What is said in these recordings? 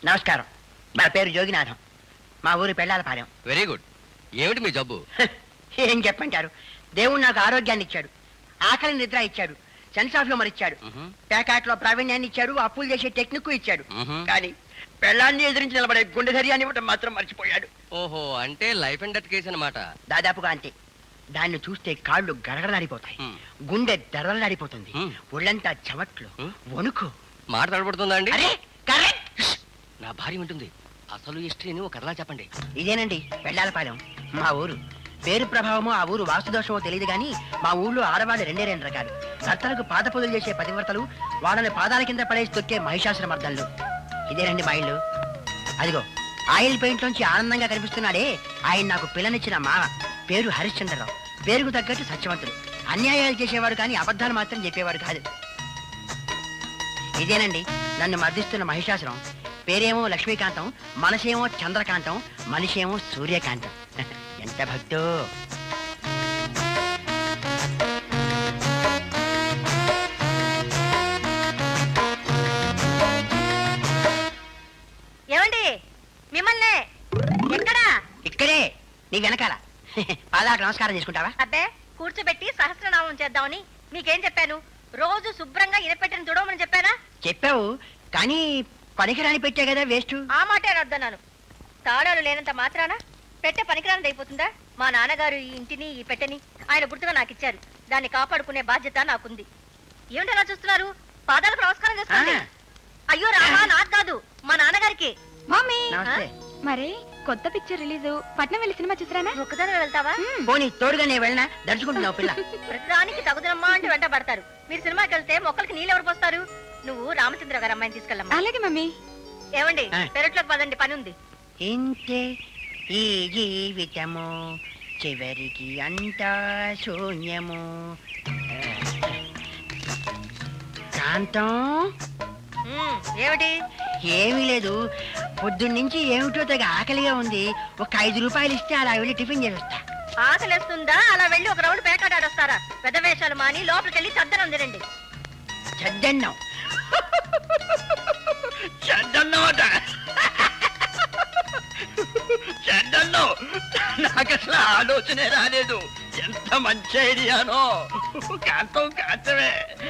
నమస్కారం నా పేరు జోగినాథం మా ఊరి పెళ్ళాలపాలెం వెరీ గుడ్ ఏమిటి మీ జబ్బు ఏం చెప్పంటారు దేవుడు నాకు ఆరోగ్యాన్ని ఇచ్చాడు ఆకలి నిద్ర ఇచ్చాడు సెన్స్ ఆఫ్ హ్యూమర్ ఇచ్చాడు మ్హూ. పేకాట్లో ప్రావీణ్యాన్ని ఇచ్చాడు అప్పులు చేసే టెక్నిక్ ఇచ్చాడు మ్హూ. కానీ పెళ్ళాన్ని ఎదిరించి నిలబడే గుండె ధైర్యాన్ని ఇవ్వడం మాత్రం మర్చిపోయాడు ఓహో అంటే లైఫ్ అండ్ డెత్ కేసు అనమాట దాదాపుగా అంతే దాన్ని చూస్తే కాళ్ళు గడగడలాడిపోతాయి హ్మ్. గుండె దడదలాడిపోతుంది హ్మ్. ఒళ్ళంతా చెమట్లు హ్మ్. వణుకు మాట తడబడుతుందా అండి అరే కరెక్ట్ నా భార్య ఉంటుంది అసలు హిస్టరీని ఒక కథలా చెప్పండి ఇదేనండి పెళ్ళాలపాలెం మా ఊరు పేరు ప్రభావమో ఆ ఊరు వాస్తుదోషమో తెలియదు కానీ మా ఊళ్ళో ఆడవాళ్ళు రెండే రెండు రకాలు భర్తలకు పాద పూజలు చేసే పతివ్రతలు వాళ్ళని పాదాల కింద పడేసి తొక్కే మహిషాసుర మర్దళ్ళు ఇదేనండి మా ఇల్లు అదిగో ఆయిల్ పెయింట్ లోంచి ఆనందంగా కనిపిస్తున్నాడే ఆయన నాకు పిల్లనిచ్చిన మావ పేరు హరిశ్చంద్రరావు పేరుకు తగ్గట్టు సత్యవంతుడు అన్యాయాలు చేసేవాడు కానీ అబద్ధాలు మాత్రం చెప్పేవాడు కాదు ఇదేనండి నన్ను మర్దిస్తున్న మహిషాసురం పేరేమో లక్ష్మీకాంతం మనసేమో చంద్రకాంతం మనిషేమో సూర్యకాంతం ఎంత భక్తో ఏమండి మిమ్మల్నే ఎక్కడా ఇక్కడే నీ వెనకాల పాదాలకు నమస్కారం చేసుకుంటావా అబ్బే కూర్చోబెట్టి సహస్రనామం చేద్దామని మీకేం చెప్పాను రోజు శుభ్రంగా ఇనపెట్టిన తుడవమని చెప్పానా చెప్పావు కానీ పనికిరాని పెట్టే కదా వేస్ట్ ఆ మాటే అర్థన్నాను తాళాలు లేనంత మాత్రాన పెట్టె పనికిరానిది అయిపోతుందా మా నాన్నగారు ఈ ఇంటిని ఈ పెట్టెని ఆయన గుర్తుగా నాకు ఇచ్చారు దాన్ని కాపాడుకునే బాధ్యత నాకుంది ఏమిటి అలా చూస్తున్నారు పాదాలకు నమస్కారం చేసుకోండి ఆ. అయ్యో రామా నాకు కాదు మా నాన్నగారికి మమ్మీ నమస్తే మరి కొత్త పిక్చర్ రిలీజ్ పట్నం వెళ్ళి సినిమా చూసారా ఒక్కదాని వెళ్తావా పోనీ తోడుగా నేను వెళ్ళినా దడుచుకుంటున్నావు పిల్ల ప్రతిదానికి తగుదనమ్మా అంటే వెంట పడతారు మీరు సినిమాకి వెళ్తే మొక్కలకి నీళ్ళు ఎవరు పోస్తారు నువ్వు రామచంద్ర గారు అమ్మాయిని తీసుకెళ్ళమ్మా అలాగే మమ్మీ ఏమండి ఆ. పెరట్లోకి పదండి పని ఉంది ఇంతే ఈ జీవితము చివరికి అంతా శూన్యము కాంతం ఉమ్, ఏమిటి ఏమీ లేదు పొద్దున్నుంచి ఏమిటో తెగ ఆకలిగా ఉంది ఒక ఐదు రూపాయలు ఇస్తే అలా వెళ్ళి టిఫిన్ చేస్తా ఆకలేస్తుందా అలా వెళ్ళి ఒక రౌండ్ పేకాట ఆడొస్తారా పెద్ద వేషాలు మాని లోపలికి వెళ్ళి చద్దనం తినండి చద్దన్నం చద్దన్నం అట చద్దన్నం నాకు అసలు ఆలోచనే రాలేదు ఎంత మంచి ఐడియానో కాంతం కాంతమే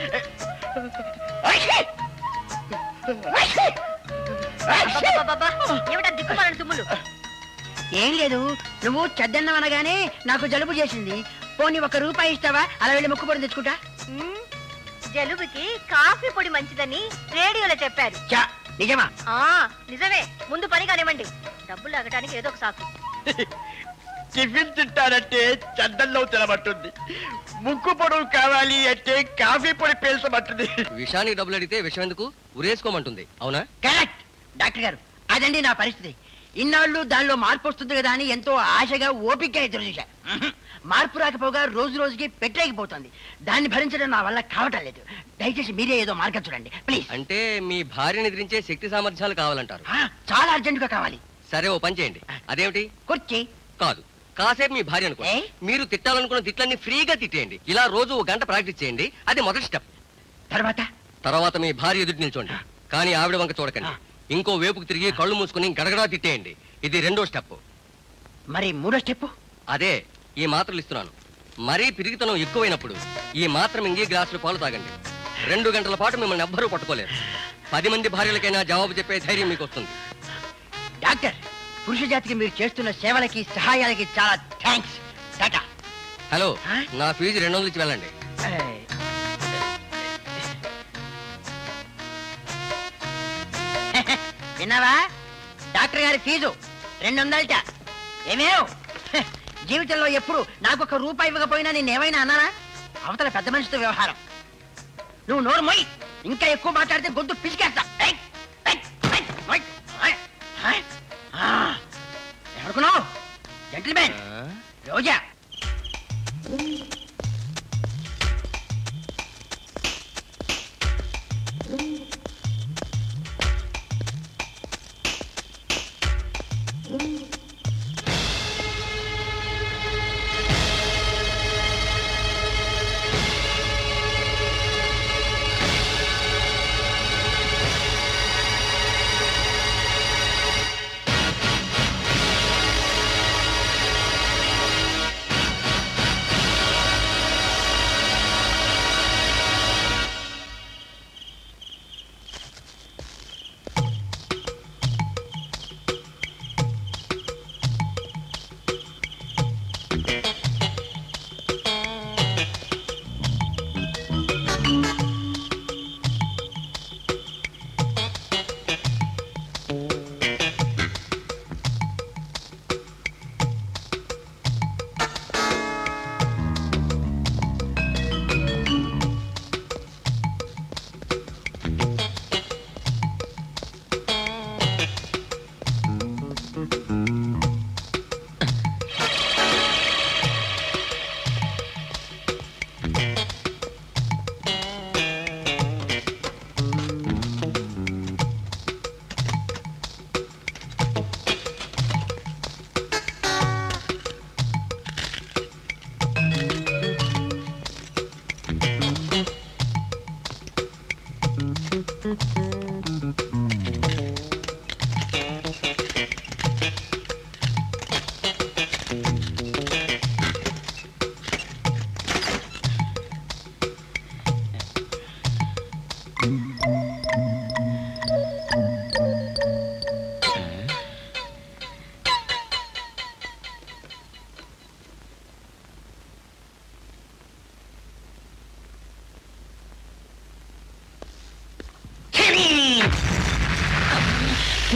అబ్బబ్బబ్బబ్బా, ఏమిటా దిక్కుమాలని తుమ్ములు ఏం లేదు నువ్వు చద్దన్నం అనగానే నాకు జలుబు చేసింది పోనీ ఒక రూపాయి ఇస్తావా అలా వెళ్ళి ముక్కుపొడి తెచ్చుకుంటా ఉమ్, జలుబుకి కాఫీ పొడి మంచిదని రేడియోలో చెప్పారు చా నిజమా ఆ నిజమే ముందు పని కానివ్వండి డబ్బులు అగటానికి ఏదో ఒక సాకు టిఫిన్ తింటానంటే చద్దన్నం తినబట్టుంది ముక్కు పొడవు కావాలి అంటే కాఫీ పొడి పేల్చబట్టుంది విషానికి డబ్బులు అడిగితే విషం ఎందుకు ఉరేసుకోమంటుంది అవునా కరెక్ట్ డాక్టర్ గారు అదండి నా పరిస్థితి ఇన్నాళ్ళు దానిలో మార్పు వస్తుంది కదా అని ఎంతో ఆశగా ఓపిక ఎదురు చూశా ఉహుం. మార్పు రాకపోగా రోజు రోజుకి పెట్టలేకపోతుంది దాన్ని భరించడం నా వల్ల కావటం లేదు దయచేసి మీరే ఏదో మార్గం చూడండి ప్లీజ్ అంటే మీ భార్యని ఎదిరించే శక్తి సామర్థ్యాలు కావాలంటారు చాలా అర్జెంటుగా కావాలి సరే ఓ పని చేయండి అదేమిటి కుర్చీ కాదు కాసేపు మీ భార్య అనుకో ఏ? మీరు తిట్టాలనుకున్న తిట్లన్నీ ఫ్రీగా తిట్టేయండి ఇలా రోజు ఒక గంట ప్రాక్టీస్ చేయండి అది మొదటి స్టెప్ తర్వాత తర్వాత మీ భార్య ఎదుటి నిల్చోండి కానీ ఆవిడ వంక చూడకండి ఆ. ఇంకో వేపుకు తిరిగి కళ్ళు మూసుకుని గడగడా తిట్టేయండి ఇది రెండో స్టెప్ మరి మూడో స్టెప్ అదే ఈ మాత్రలు ఇస్తున్నాను మరీ పిరిగితనం ఎక్కువైనప్పుడు ఈ మాత్ర మింగి గ్లాసులు పాలు తాగండి రెండు గంటల పాటు మిమ్మల్ని ఎవ్వరూ పట్టుకోలేరు పది మంది భార్యలకైనా జవాబు చెప్పే ధైర్యం మీకు వస్తుంది డాక్టర్ పురుష జాతికి మీరు చేస్తున్న సేవలకి సహాయాలకి చాలా థ్యాంక్స్ టాటా హలో ఆ? నా ఫీజు రెండు వందలు ఇచ్చి వెళ్ళండి ఏయ్. విన్నావా డాక్టర్ గారి ఫీజు రెండు వందలట ఏమేవ్ జీవితంలో ఎప్పుడు నాకు ఒక రూపాయి ఇవ్వకపోయినా నేను ఏమైనా అన్నానా అవతల పెద్ద మనిషితో వ్యవహారం నువ్వు నోరు మొయ్ ఇంకా ఎక్కువ మాట్లాడితే గొంతు పిసికేస్తా ఏయ్, ఏయ్, ఏయ్, మొయ్, ఏయ్, ఏయ్. ఆ, ఎవరుకున్నావు జెంటిల్మెన్ రోజా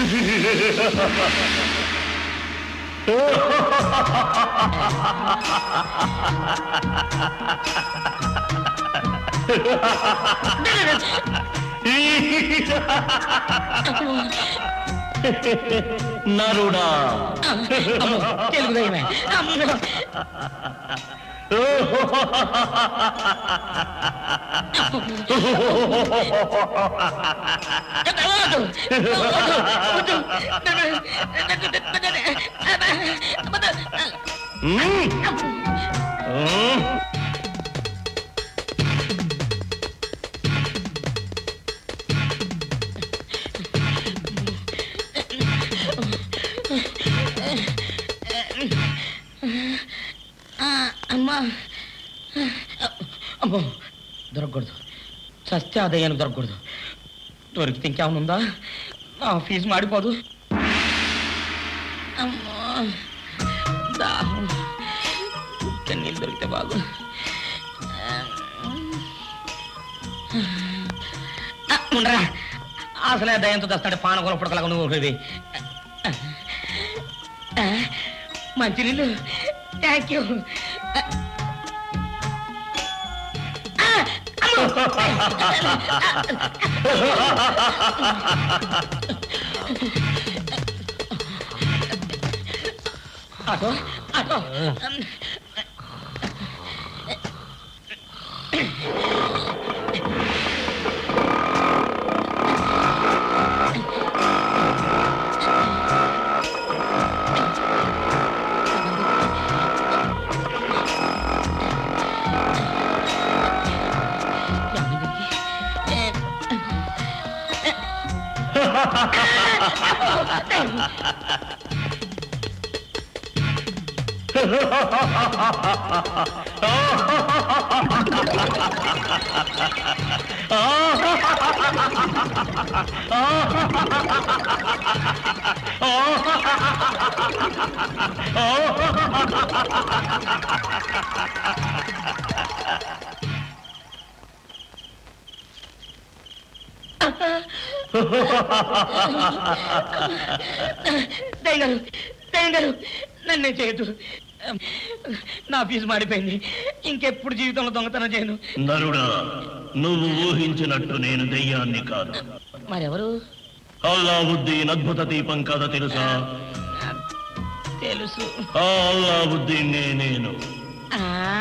నరుడా తెలుగు దయ్యమే మ్మ్. మ్మ్. అమ్మా అమ్మో దొరకకూడదు చస్తే ఆ దయ్యానికి దొరకకూడదు దొరికితే ఇంకేమైనా ఉందా నా ఫీజు మాడిపోదు అమ్మో దాహం ఉత్త నీళ్ళు దొరికితే బాగు ఆ, ఉండరా అసలే దయ్యంతో తెస్తాడు పానకూల పుడకలాగా నువ్వు ఊరేది. ఆ, మంచినీళ్ళు థ్యాంక్ యూ ఆటో ఆటో దయ్యగారు దయ్యగారు నన్నే చేయొద్దు నా ఫీజు మాడిపోయింది ఇంకెప్పుడు జీవితంలో దొంగతనం చేయను నరుడా నువ్వు ఊహించినట్టు నేను దెయ్యాన్ని కాదు మరెవరు అల్లావుద్దీన్ అద్భుత దీపం కథ తెలుసా తెలుసు ఆ అల్లావుద్దీన్ నేను ఆ?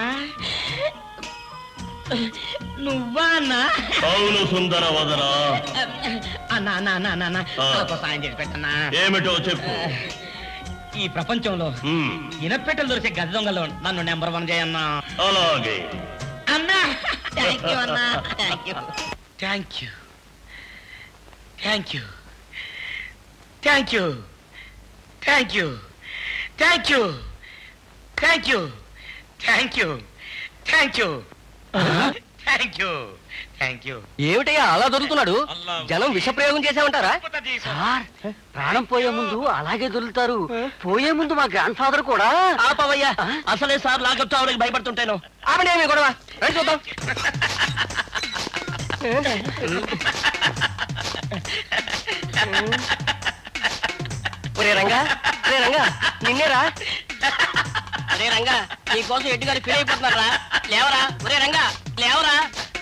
నువ్వా అన్నా అవును సుందర వదరా అన్నా అన్నా అన్నా అన్నా అన్నా ఆ. నాకు సాయం చేసి పెట్టన్నా ఏమిటో చెప్పు ఈ ప్రపంచంలో మ్మ్. ఇనపెట్టెలు దొరికే గజ దొంగలో నన్ను నెంబర్ వన్ చేయన్నా అలాగే అన్నా థ్యాంక్ యూ అన్నా thank you thank you thank you thank you thank you thank you thank you thank you thank you thank you thank you ఏమిటయ్యా అలా దొరుకుతున్నాడు జనం విషప్రయోగం చేసామంటారా సార్ ప్రాణం పోయే ముందు అలాగే దొరుకుతారు పోయే ముందు మా గ్రాండ్ ఫాదర్ కూడా ఆపవయ్యా అసలే సార్ లాకప్ చావులకి భయపడుతుంటాను ఆవిడేమి గొడవ రండి చూద్దాం ఒరే రంగా ఒరే రంగా నిన్నేరా ఒరే రంగా నీకోసం ఎట్టుగారి ఫీల్ అయిపోతున్నారా లేవరా ఒరే రంగా లేవరా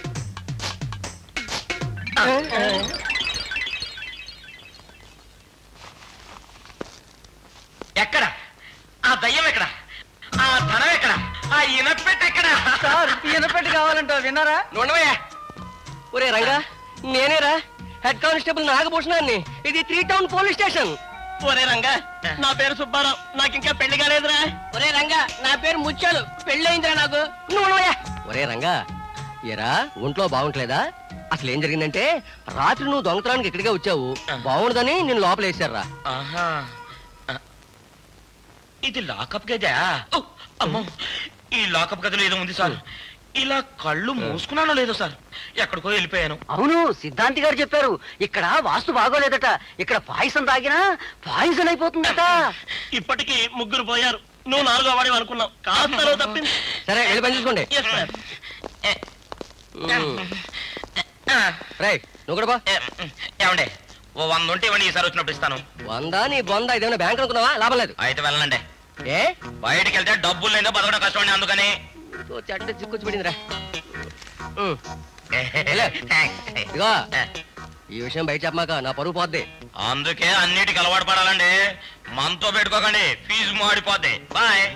ఎక్కడ ఆ దయ్యం ఎక్కడ ఆ ధనం ఎక్కడ ఆ ఇనపెట్ట ఎక్కడ సార్ ఈయనపెట్టి కావాలంట విన్నారా ఉండవయ్యా ఒరే రంగా నేనేరా హెడ్ కానిస్టేబుల్ నాగభూషణాన్ని ఇది త్రీ టౌన్ పోలీస్ స్టేషన్ ఒరే రంగా నా పేరు సుబ్బారావు నాకు ఇంకా పెళ్లి కాలేదురా ఒరే రంగా నా పేరు ముత్యాలు పెళ్ళయిందిరా నాకు నువ్వు ఉండవయ్యా ఒరే రంగా ఎరా ఒంట్లో బాగుంటలేదా అసలు ఏం జరిగిందంటే రాత్రి నువ్వు దొంగతనానికి ఇక్కడికే వచ్చావు బాగుండదని నేను లోపల వేసారా ఆహా ఆ. ఇది లాకప్ గదా ఓ, అమ్మో ఈ లాకప్ గదిలో ఏదో ఉంది సార్ ఇలా కళ్ళు మూసుకున్నానో లేదో సార్ ఎక్కడికో వెళ్ళిపోయాను అవును సిద్ధాంతి గారు చెప్పారు ఇక్కడ వాస్తు బాగోలేదట ఇక్కడ పాయసం తాగినా పాయిజన్ అయిపోతుందట ఇప్పటికి ముగ్గురు పోయారు నువ్వు నాలుగో వాడి అనుకున్నావు కాస్త తప్పింది సరే వెళ్ళి పని చూసుకోండి Yes, sir. ఏ, ఉమ్. ఆ, రేయ్ నువ్వు కూడా బా ఏ, ఏమండే ఓ వంద ఉంటే ఇవ్వండి ఈసారి వచ్చినప్పుడు ఇస్తాను వంద నీ బొంద ఇదేమైనా బ్యాంక్ అనుకున్నావా లాభం లేదు అయితే వెళ్ళండి ఏ బయటికి వెళ్తే డబ్బులు లేదో బతకడం కష్టం అందుకని ఓ చెడ్డ చిక్కుచ్చి పడిందిరా ఉమ్, థాంక్స్. ఇదిగో ఈ విషయం బయట చెప్పమాక నా పరువు పోద్ది అందుకే అన్నిటికి అలవాటు పడాలండి మనతో పెట్టుకోకండి ఫీజు మాడిపోద్ది బాయ్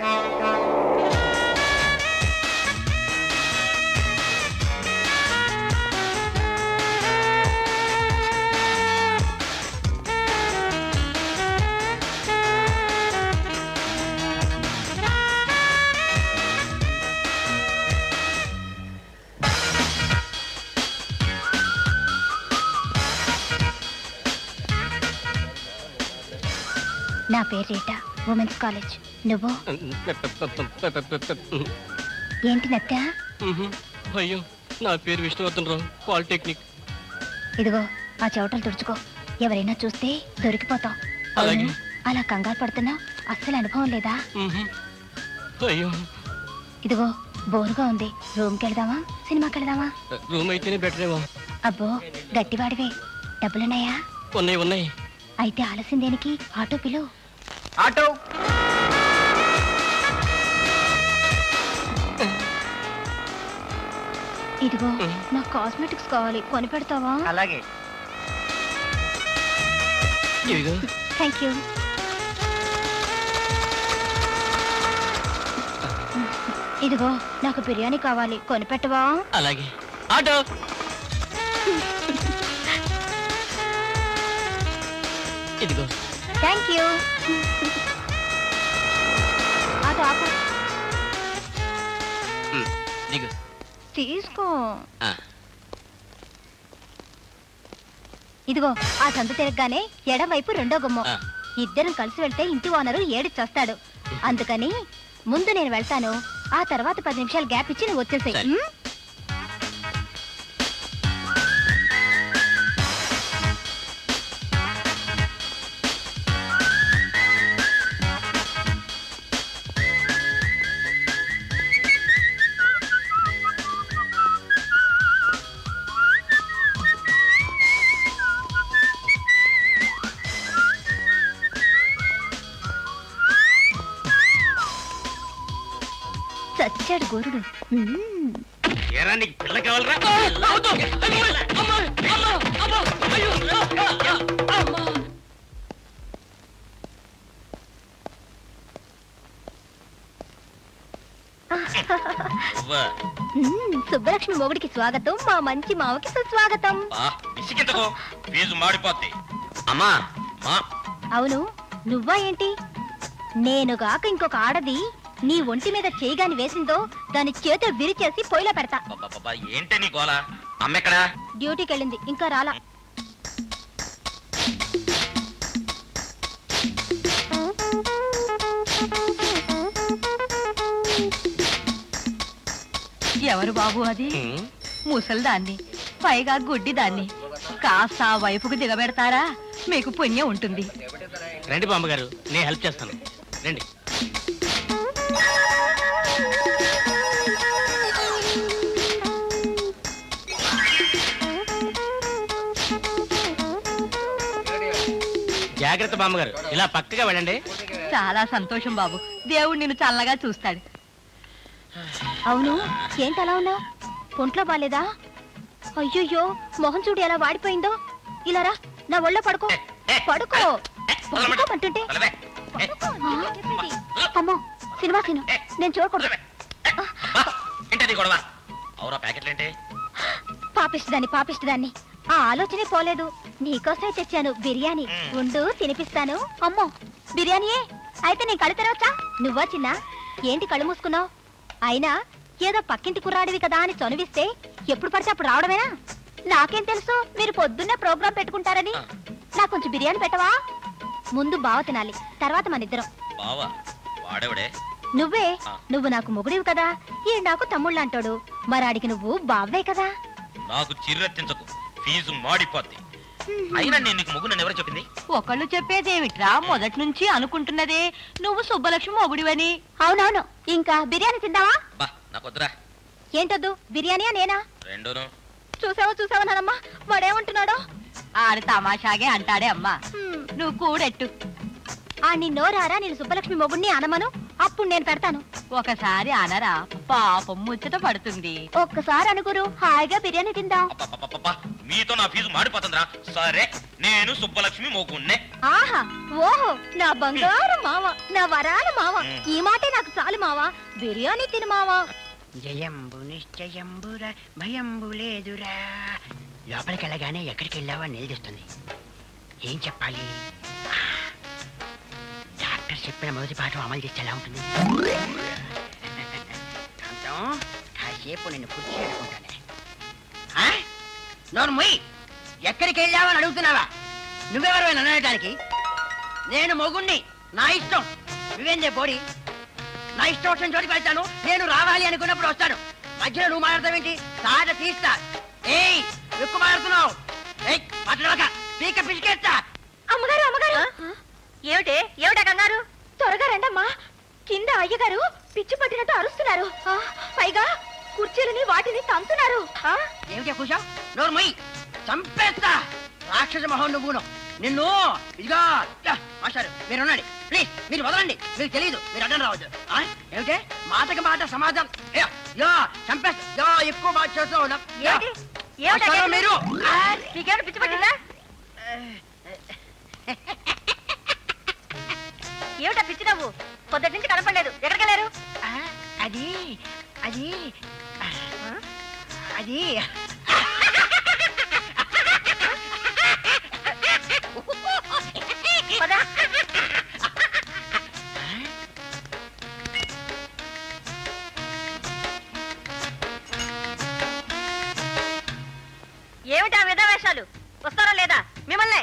నా పేరు రీటా ఉమెన్స్ కాలేజ్ నువ్వు ఏంటి నత్త అయ్యో నా పేరు విష్ణువర్ధన్ రావు పాలిటెక్నిక్ ఇదిగో ఆ చెవటలు తుడుచుకో ఎవరైనా చూస్తే దొరికిపోతావు అలాగే. అవును, అలా కంగారు పడుతున్నావు అస్సలు అనుభవం లేదా అయ్యో ఇదిగో బోరుగా ఉంది రూమ్కి వెళదామా సినిమాకి వెళదామా రూమ్ అయితేనే బెటర్ ఏమో అబ్బో గట్టివాడివే డబ్బులున్నాయా ఉన్నాయి ఉన్నాయి అయితే ఆలస్యం దేనికి ఆటో పిలు ఆటో ఇదిగో నాకు కాస్మెటిక్స్ కావాలి కొని పెడతావా అలాగే ఇదిగో థ్యాంక్ యూ ఇదిగో నాకు బిర్యానీ కావాలి కొని పెట్టవా అలాగే ఆటో ఇదిగో థ్యాంక్ యూ ఆటో ఆపు దిగు తీసుకో ఆ. ఇదిగో ఆ సంత తిరగగానే ఎడమవైపు రెండో గుమ్మం ఆ. ఇద్దరం కలిసి వెళ్తే ఇంటి ఓనరు ఏడు చస్తాడు అందుకని ముందు నేను వెళ్తాను ఆ తర్వాత పది నిమిషాలు గ్యాప్ ఇచ్చి నువ్వు వచ్చేసాయి సరే. చచ్చాడు గోరుడు మ్మ్. ఏరా నీకు పిల్ల కావాలరా అవ్వా, మ్మ్. సుబ్బలక్ష్మి మొగుడికి స్వాగతం మా మంచి మావకి సుస్వాగతం బా, విసిగించకు ఫీజు మాడిపోద్ది అమ్మా మా అవును నువ్వా ఏంటి నేనుగాక ఇంకొక ఆడది నీ ఒంటి మీద చేయగాని వేసిందో దాని చేతులు విరిచేసి పొయ్యిలో పెడతా అబ్బబ్బబ్బా, ఏంటి నీ గోల అమ్మ ఎక్కడా డ్యూటీకి వెళ్ళింది ఇంకా రాలా ఎవరు బాబు అది ముసల్దాన్ని పైగా గుడ్డిదాన్ని కాస్త ఆ వైపుకు దిగబెడతారా మీకు పుణ్యం ఉంటుంది రండి బామ్మగారు నేను హెల్ప్ చేస్తాను రండి జాగ్రత్త బామ్మగారు ఇలా పక్కగా వెళ్ళండి చాలా సంతోషం బాబు దేవుడు నిన్ను చల్లగా చూస్తాడు అవును ఏంటి అలా ఉన్నావు ఒంట్లో బాలేదా అయ్యయ్యో మొహం చూడు ఎలా వాడిపోయిందో ఇలా రా నా ఒళ్ళో పడుకో పడుకో పడుకోమంటుంటే తలవే. పడుకో, నేను చెప్పేది. అమ్మో సినిమా సిను నేను చూడకూడదు బా, ఏంటది గొడవ అవురా ప్యాకెట్లేంటి పాపిస్తుందాన్ని పాపిస్తుందాన్ని ఆ ఆలోచనే పోలేదు నీకోసమే తెచ్చాను బిర్యానీ ఉండు తినిపిస్తాను అమ్మో బిర్యానీయే అయితే నేను కళ్ళు తెరవచ్చా నువ్వా చిన్న ఏంటి కళ్ళు మూసుకున్నావు అయినా ఏదో పక్కింటి కుర్రాడివి కదా అని చొనవిస్తే ఎప్పుడు పడితే అప్పుడు రావడమేనా నాకేం తెలుసు మీరు పొద్దున్నే ప్రోగ్రాం పెట్టుకుంటారని నాకు కొంచెం బిర్యానీ పెట్టవా ముందు బావ తినాలి తర్వాత మన ఇద్దరం బావా వాడేవడే నువ్వే ఆ. నువ్వు నాకు మొగుడివి కదా ఈ నాకు తమ్ముళ్ళు అంటాడు మరాడికి నువ్వు బావే కదా నాకు చిర్రెత్తించకు ఫీజు మాడిపోద్ది అయినా నేను నీకు ముగ్గు నన్ను ఎవరు చెప్పింది ఒకళ్ళు చెప్పేదేమిట్రా మొదటి నుంచి అనుకుంటున్నదే నువ్వు సుబ్బలక్ష్మి మొగుడివని అవునవును ఇంకా బిర్యానీ తిందావా బా నాకు వద్దురా ఏంటొద్దు బిర్యానీయా నేనా రెండోను చూసావా చూసావా నానమ్మ వాడేమంటున్నాడో ఆడు తమాషాగే అంటాడే అమ్మా హ్మ్. నువ్వు కూడెట్టు ఆ నీ నోరారా నేను సుబ్బలక్ష్మి మొగుడిని అనమను అప్పుడు నేను పెడతాను ఒకసారి అనరా పాపం ముచ్చట పడుతుంది ఒక్కసారి అనుకురు హాయిగా బిర్యానీ తిందాం అబ్బబ్బబ్బబ్బబ్బా, మీతో నా ఫీజు మాడిపోతుందిరా సరే నేను సుబ్బలక్ష్మి మోకున్నే ఆహా ఓహో నా బంగారు మావ నా వరాల మావ ఈ మాటే నాకు చాలు మావా బిర్యానీ తిను మావా జయంబు నిశ్చయంబురా భయంబు లేదురా లోపలికి వెళ్ళగానే ఎక్కడికి వెళ్ళావా నిలదీస్తుంది ఏం చెప్పాలి డాక్టర్ చెప్పిన మొదటి పాఠం అమలు చేస్తే ఎలా ఉంటుంది కాంతం, కాసేపు నిన్ను కుర్చీ అనుకుంటానే ఆ? నోరు మొయ్ ఎక్కడికి వెళ్ళావని అడుగుతున్నావా నువ్వెవరు అనడానికి నేను మొగుణ్ణి నా ఇష్టం నువ్వేందే పోడి నా ఇష్టం వచ్చిన చోటికి వెళ్తాను నేను రావాలి అనుకున్నప్పుడు వస్తాను మధ్యలో నువ్వు మాట్లాడతావేంటి తాట తీస్తా ఏయ్ ఎక్కువ మాట్లాడుతున్నావు ఏయ్ మాట్లాడక పీక పిసికేస్తా అమ్మగారు అమ్మగారు ఏమిటే ఏమిటా కంగారు త్వరగా రండమ్మా కింద అయ్యగారు పిచ్చి పట్టినట్టు అరుస్తున్నారు ఆ, పైగా కుర్చీలని వాటిని తంతున్నారు ఆ, ఏమిటా కూర్చో నోరు మొయ్ చంపేస్తా రాక్షస మొహం నువ్వును నిన్ను ఇదిగో యా, మాస్టారు మీరు ఉండండి ప్లీజ్ మీరు వదలండి మీకు తెలియదు మీరు అడ్డం రావద్దు ఆ? ఏమిటే మాటకి మాట సమాధానం యా, యా, చంపేస్తా యా, ఎక్కువ మాట చేస్తావు నా- యా. ఏమిటి ఏమిటా మాస్టారు, కేకలు? మీరు ఆ, నీకేమిటి పిచ్చి పట్టిందా ఏమిటా పిచ్చి నవ్వు పొద్దుటి నుంచి కనపడలేదు ఎక్కడికి వెళ్ళారు ఆ, అది అది ఆ, అది పద. ఏమిటా విధవేషాలు వస్తారా లేదా మిమ్మల్నే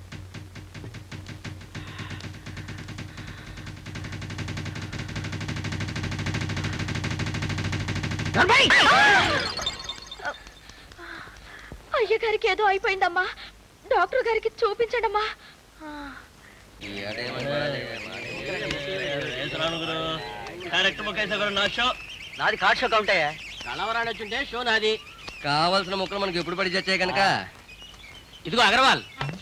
నర్మయ్! అయ్యగారికి ఏదో అయిపోయిందమ్మా డాక్టర్ గారికి చూపించండమ్మా కరెక్ట్ ముఖేశ గారు నా షో నాది కార్డ్ షో కౌంటయ్యా కలవరాని వచ్చింటే షో నాది కావాల్సిన ముక్కలు మనకి ఎప్పుడు పడి చచ్చాయి కనుక ఇదిగో అగర్వాల్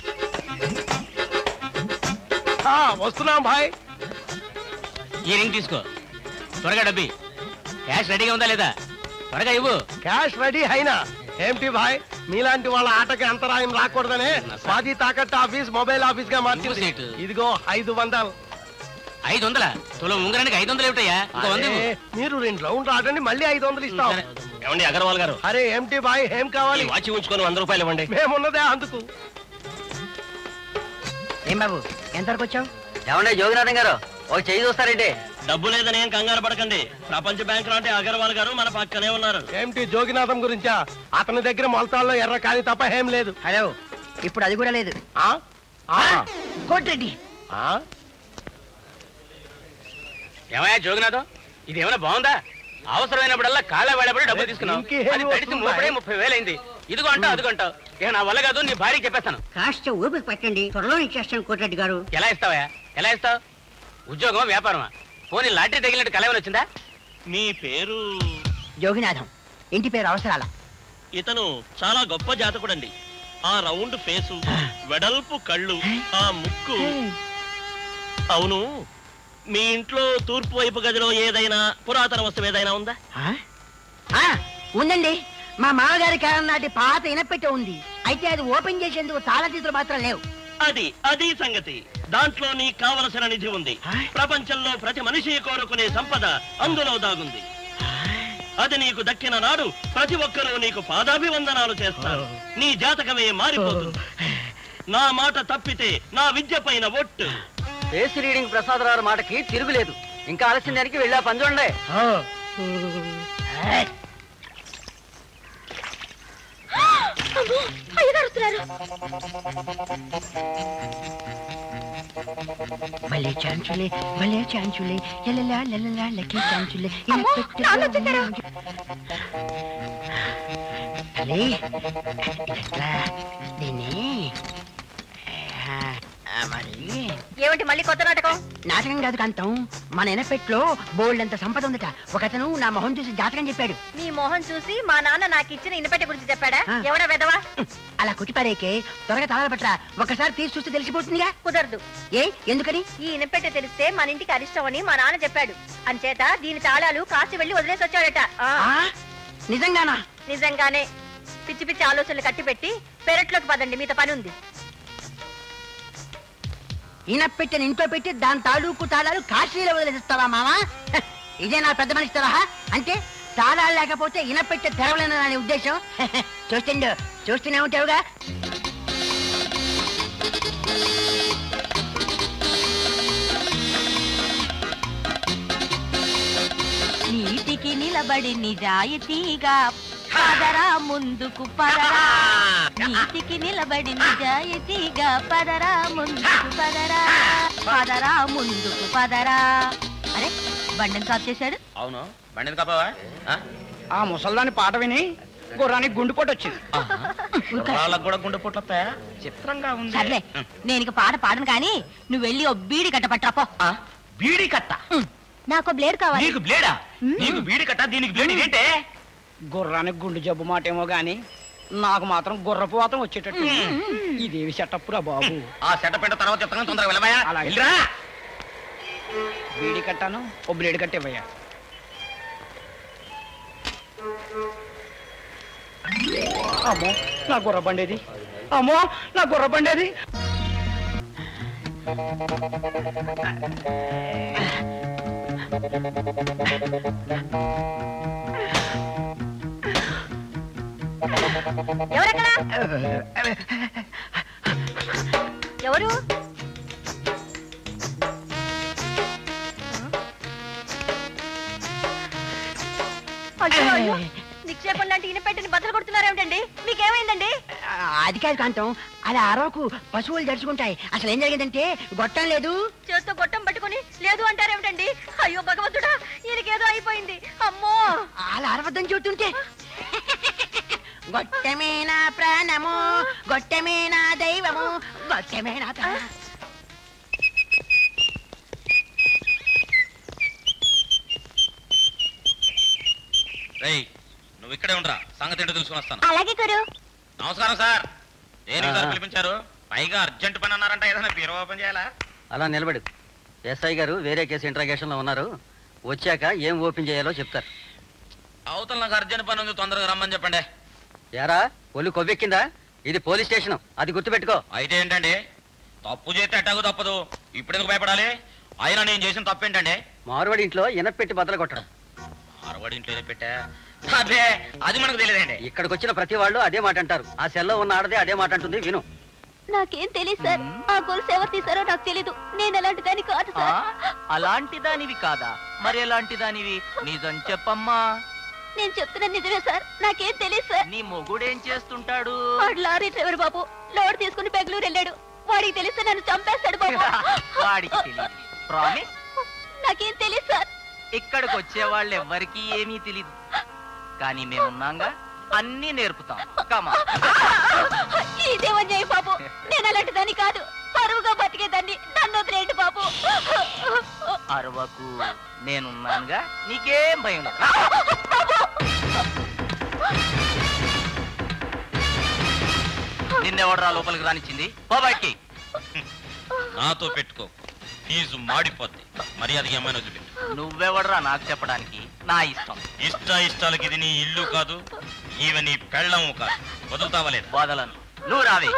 వస్తున్నాం భాయ్ ఈ రింగ్ తీసుకో త్వరగా డబ్బి క్యాష్ రెడీగా ఉందా లేదా త్వరగా ఇవ్వు క్యాష్ రెడీ అయినా ఏంటి భాయ్ మీలాంటి వాళ్ళ ఆటకి అంతరాయం రాకూడదనే స్వాతి తాకట్టు ఆఫీస్ మొబైల్ ఆఫీస్ గా మార్చింది సీటు. ఇదిగో ఐదు వందలు ఐదు వందల తులం ఉంగరానికి ఐదు వందలు ఏమిటయ్యా ఇంకో వంద ఇవ్వు. అరే, మీరు రెండు రౌండ్లు ఆడండి మళ్ళీ ఐదు వందలు ఇస్తాం సరే. ఏమండి అగర్వాల్ గారు అరే ఏంటి బాయ్ ఏం కావాలి వాచి ఉంచుకొని వంద రూపాయలు ఇవ్వండి మేమున్నదే అందుకు ఏం బాబు ఎంతవరకు వచ్చావు ఏమండే జోగినాథం గారు ఒక చెయ్యి చూస్తారంటే డబ్బు లేదని ఏం కంగారు పడకండి ప్రపంచ బ్యాంక్ లాంటి అగర్వాల్ గారు మన పక్కనే ఉన్నారు ఏమిటి జోగినాథం గురించా అతని దగ్గర మొలతాల్లో ఎర్ర కాని తప్ప ఏం లేదు హలో ఇప్పుడు అది కూడా లేదు ఆ? ఆ? కోటిరెడ్డి ఆ? ఏమయ్యా జోగినాథం ఇది ఏమైనా బాగుందా అవసరమైనప్పుడల్లా కాళ్ళ వేడబడి డబ్బులు తీసుకున్నావు ఇంకేం అది తడిసి వస్తుందా? మూపడే ముప్పై వేలు అయింది ఇదిగో అంటావు అదిగో అంటావు ఇక నా వల్ల కాదు నీ భార్యకి చెప్పేస్తాను కాస్త ఊపిరి పట్టండి త్వరలో ఇచ్చేస్తాను కోటిరెడ్డి గారు ఎలా ఇస్తావా ఎలా ఇస్తావు ఉద్యోగమా వ్యాపారమా పోనీ లాటరీ తగిలినట్టు కలవని వచ్చిందా మీ పేరు జోగినాథం ఇంటి పేరు అవసరాల ఇతను చాలా గొప్ప జాతకుడండి ఆ రౌండ్ ఫేసు వెడల్పు కళ్ళు ఆ ముక్కు అవును మీ ఇంట్లో తూర్పు వైపు గదిలో ఏదైనా పురాతన వస్తువు ఏదైనా ఉందా ఆ? ఆ, ఉందండి మా మామగారి కాలం నాటి పాత ఇనపెట్టె ఉంది అయితే అది ఓపెన్ చేసేందుకు తాళతీతులు మాత్రం లేవు అది అది సంగతి దాంట్లో నీకు కావలసిన నిధి ఉంది ఆ? ప్రపంచంలో ప్రతి మనిషి కోరుకునే సంపద అందులో దాగుంది అది నీకు దక్కిన నాడు ప్రతి ఒక్కరూ నీకు పాదాభివందనాలు చేస్తారు నీ జాతకమే మారిపోతుంది నా మాట తప్పితే నా విద్య పైన ఒట్టు ఫేస్ రీడింగ్ ప్రసాదరావు మాటకి తిరుగులేదు ఇంకా ఆలస్యం దానికి వెళ్ళా పని చూడండి అమ్మో, అయ్యగారు వస్తున్నారు భలే ఛాన్సులే భలే ఛాన్సులే లలలా లలలా లక్కీ ఛాన్సులే అమ్మో, నాన్న వచ్చేసారు. తల్లి ఇట్లా దీన్ని ఆ, ఆ, మరి ఏమిటి మళ్ళీ కొత్త నాటకం నాటకం కాదు కాంతం మన ఎనపెట్లో బోల్డ్ అంత సంపద ఉందట ఒకతను నా మొహం చూసి జాతకం చెప్పాడు నీ మొహం చూసి మా నాన్న నాకు ఇచ్చిన ఇనపెట్టె గురించి చెప్పాడా ఆ. ఎవడా వెదవా అలా కుట్టిపారేకే త్వరగా తాళాలు పట్ల ఒకసారి తీసి చూస్తే తెలిసిపోతుందిగా కుదరదు ఏ ఎందుకని ఈ ఇనపెట్టె తెలిస్తే మన ఇంటికి అరిష్టం అని మా నాన్న చెప్పాడు అంచేత దీని తాళాలు కాసి వెళ్లి వదిలేసి వచ్చాడట ఆ, ఆ? నిజంగానా నిజంగానే పిచ్చి పిచ్చి ఆలోచనలు కట్టిపెట్టి పెరట్లోకి పదండి మీతో పని ఉంది ఈయన పెట్టిన ఇంట్లో పెట్టి దాని తాలూకు తాళాలు కాశీలో వదిలేసిస్తావా మావా హ, ఇదే నా పెద్ద మనిషి తరహా అంటే తాళాలు లేకపోతే ఈయన పెట్టే తెరవలేనని ఉద్దేశం హ, హ, చూస్తుండు చూస్తూనే ఉంటావుగా నీతికి నిలబడి నిజాయితీగా పదరా ముందుకు పదరా నీతికి నిలబడి నిజాయితీగా పదరా ముందుకు పదరా పదరా ముందుకు పదరా అరే బండిని సాఫ్ చేశాడు అవును బండి కాపావా ఆ ముసల్దాని పాట విని గుర్రానికి గుండెపోటు వచ్చింది వాళ్ళకు కూడా గుండె పొట్లొత్తా చిత్రంగా ఉంది సర్లే నేను ఇక పాట పాడను కానీ నువ్వు వెళ్ళి ఓ బీడి కట్ట పట్టరాపో ఆ, బీడి కట్ట నాకు బ్లేడ్ కావాలి నీకు బ్లేడా నీకు బీడి కట్ట దీనికి బ్లేడ్ ఏంటే గుర్రానికి గుండె జబ్బు మాట ఏమో గాని నాకు మాత్రం గుర్రపు వాతం వచ్చేటట్టు ఇదేవి సెటప్పురా బాబు ఆ సెట పెంట తర్వాత చెప్తాను తొందరగా వెళ్ళబోయా అలాగే. వెళ్ళిరా బీడి కట్టాను ఓ బ్లేడ్ కట్టేవయ్యా అమ్మో నా గుర్ర బండేది అమ్మో నా గుర్ర బండేది ఎవరక్కడ ఎవరు అయ్యో, అయ్యో. నిక్షేపం లాంటి ఇనపెట్టిని బద్దలు కొడుతున్నారేమిటండి మీకేమైందండి ఆ, అది కాదు కాంతం అలా అరవకు పశువులు జరుచుకుంటాయి అసలు ఏం జరిగిందంటే గొట్టం లేదు చేత్తో గొట్టం పట్టుకుని లేదు అంటారేమిటండి అయ్యో భగవంతుడా ఈయనకేదో అయిపోయింది అమ్మో అలా అరవద్దని చెబుతుంటే గొట్టమే నా ప్రాణము గొట్టమే నా దైవము గొట్టమే నా ప్రాణం రేయ్ నువ్వు ఇక్కడే ఉండరా సంగతి ఏంటో తెలుసుకుని వస్తాను అలాగే గురు నమస్కారం సార్ ఏరి గారు ఆ. పిలిపించారు పైగా అర్జెంట్ పని అన్నారంట ఏదైనా బీరో ఓపెన్ చేయాలా అలా నిలబడు ఎస్ఐ గారు వేరే కేసు ఇంట్రాగేషన్ లో ఉన్నారు వచ్చాక ఏం ఓపెన్ చేయాలో చెప్తారు అవతల నాకు అర్జెంట్ పని ఉంది తొందరగా రమ్మని చెప్పండి యారా ఒళ్ళు కొవ్వెక్కిందా ఇది పోలీస్ స్టేషన్ అది గుర్తుపెట్టుకో అయితే ఏంటండి తప్పు చేస్తే ఎట్టాగో తప్పదు ఇప్పుడెందుకు భయపడాలి అయినా నేను చేసిన తప్పు ఏంటండి మారువాడి ఇంట్లో ఇనపెట్టి బద్దలు కొట్టడం అరవడి ఇంట్లో పెట్టా అదే అది మనకు తెలియదండి ఇక్కడికి వచ్చిన ప్రతి వాళ్ళు అదే మాట అంటారు ఆ సెల్లో ఉన్న ఆడదే అదే మాట అంటుంది విను నాకేం తెలియదు సార్ ఆ గొలుసు ఎవరు తీసారో నాకు తెలీదు నేను అలాంటి దాన్ని కాదు ఆ, సార్ అలాంటి దానివి కాదా మరి ఎలాంటి దానివి నిజం చెప్పమ్మా నేను చెప్తున్నా నిజమే సార్ నాకేం తెలియదు సార్ నీ మొగుడేం చేస్తుంటాడు వాడు లారీ డ్రైవర్ బాబు లోడ్ తీసుకుని బెంగళూరు వెళ్ళాడు వాడికి తెలిస్తే నన్ను చంపేస్తాడు బాబు వాడికి తెలియదు ప్రామిస్ నాకేం తెలియదు సార్ ఇక్కడికి వచ్చే వాళ్ళు ఎవ్వరికీ ఏమీ తెలీదు కానీ మేమున్నాంగా అన్ని నేర్పుతాం కమా ఇదే అన్యాయం బాబు నేను అలాంటి దాన్ని కాదు పరువుగా బతికేదాన్ని నన్ను వదిలేయండి బాబు అరవకు నేనున్నానుగా నీకేం భయం లేదు రా. నిన్నెవడరా లోపలికి రానిచ్చింది పో బయటికి నాతో పెట్టుకో ఫీజు మాడిపోద్ది మర్యాదకి ఏమైనా వదిలిపెట్టు నువ్వెవడరా నాకు చెప్పడానికి నా ఇష్టం ఇష్ట ఇష్టాలకి ఇది నీ ఇల్లు కాదు ఈమె నీ పెళ్ళము కాదు వదులుతావా లేదా వదలను నువ్వు రావే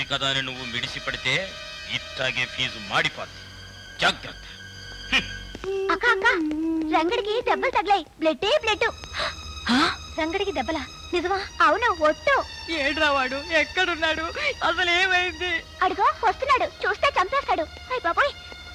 ఉంది కదా అని నువ్వు మిడిసి పడితే ఇట్టాగే ఫీజు మాడిపోద్ది జాగ్రత్త అక్క అక్క రంగడికి దెబ్బలు తగిలాయి బ్లడ్ బ్లడ్ రంగడికి దెబ్బలా నిజమా అవును ఒట్టు ఏడ్రా వాడు ఎక్కడున్నాడు అసలు ఏమైంది అడుగో వస్తున్నాడు చూస్తే చంపేస్తాడు అయ్ బాబోయ్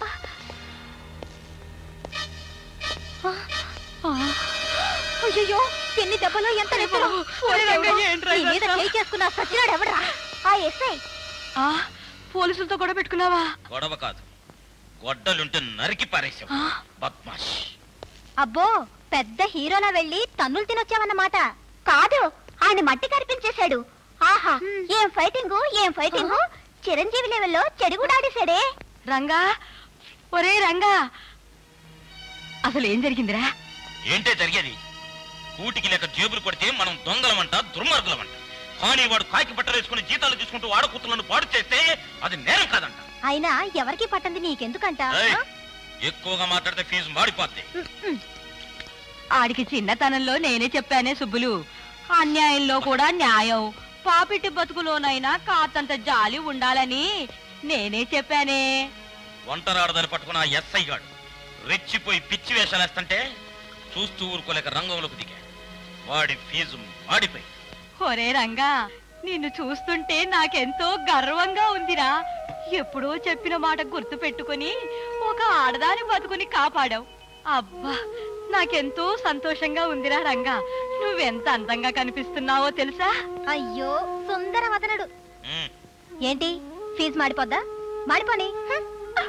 అయ్యో ఎన్ని దెబ్బలు ఎంత నొప్పులు. ఓరి రంగా, ఏంట్రా నీ మీద ఇదంతా? చేయి చేసుకున్న సచ్చినాడు ఎవడరా ఆ ఎస్ఐ ఆ, పోలీసులతో కూడా పెట్టుకున్నావా గొడవ కాదు గొడ్డలుంటే నరికి పారేశావు ఆ? బద్మాష్ అబ్బో పెద్ద హీరోలా వెళ్ళి తన్నులు తినొచ్చావన్నమాట కాదు ఆయన మట్టి కనిపించేశాడు ఆహా ఏం ఫైటింగ్ ఏం ఫైటింగ్ చిరంజీవి లెవెల్లో చెడుగుడాడేశాడే రంగా ఒరే రంగా అసలు ఏం జరిగిందిరా ఏంటే జరిగేది కూటికి లేక జేబులు కొడితే మనం దొంగలమంట దుర్మార్గులమంట కానీ వాడు కాకి బట్టలు వేసుకుని జీతాలు తీసుకుంటూ వాడకూతులను పాడు చేస్తే అది నేరం కాదంట అయినా ఎవరికి పట్టంది నీకెందుకంట ఏయ్, ఆ? ఎక్కువగా మాట్లాడితే ఫీజు మాడిపోద్ది ఆడికి చిన్నతనంలో నేనే చెప్పానే సుబ్బులు అన్యాయంలో కూడా న్యాయం పాపిటి బతుకులోనైనా కాతంత జాలి ఉండాలని నేనే చెప్పానే ఒంటరాడదని పట్టుకున్న ఆ ఎస్ఐ గాడు రెచ్చిపోయి పిచ్చి వేషాలేస్తుంటే చూస్తూ ఊరుకోలేక రంగంలోకి దిగా వాడి ఫీజు మాడిపోయి ఒరే రంగా నిన్ను చూస్తుంటే నాకెంతో గర్వంగా ఉందిరా ఎప్పుడో చెప్పిన మాట గుర్తు పెట్టుకుని ఒక ఆడదాని బతుకుని కాపాడావు అబ్బా నాకెంతో సంతోషంగా ఉందిరా రంగా నువ్వెంత అందంగా కనిపిస్తున్నావో తెలుసా అయ్యో సుందర వదనడు ఉమ్, ఏంటి ఫీజు మాడిపోద్దా మాడిపోని హ్మ్.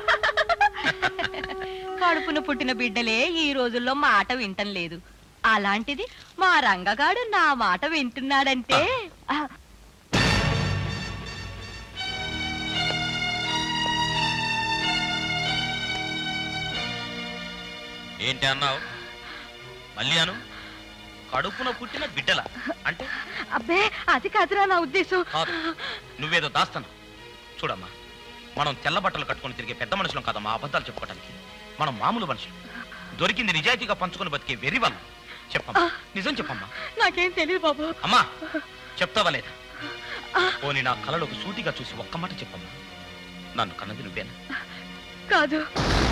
కడుపున పుట్టిన బిడ్డలే ఈ రోజుల్లో మాట వింటం లేదు అలాంటిది మా రంగగాడు నా మాట వింటున్నాడంటే ఆ, ఏంటి అన్నావు మళ్ళీ అను కడుపున పుట్టిన బిడ్డల అంటే అబ్బే అది కాదురా నా ఉద్దేశం కాదు నువ్వేదో దాస్తాను చూడమ్మా మనం తెల్ల బట్టలు కట్టుకొని తిరిగే పెద్ద మనుషులం కాదమ్మా అబద్ధాలు చెప్పుకోవడానికి మనం మామూలు మనుషులు దొరికింది నిజాయితీగా పంచుకొని బతికే వెర్రి వాళ్ళు చెప్పమ్మా నిజం చెప్పమ్మా నాకేం తెలియదు బాబు అమ్మా చెప్తావా లేదా పోనీ నా కలలోకి సూటిగా చూసి ఒక్క మాట చెప్పమ్మా నన్ను కన్నది నువ్వేనా కాదు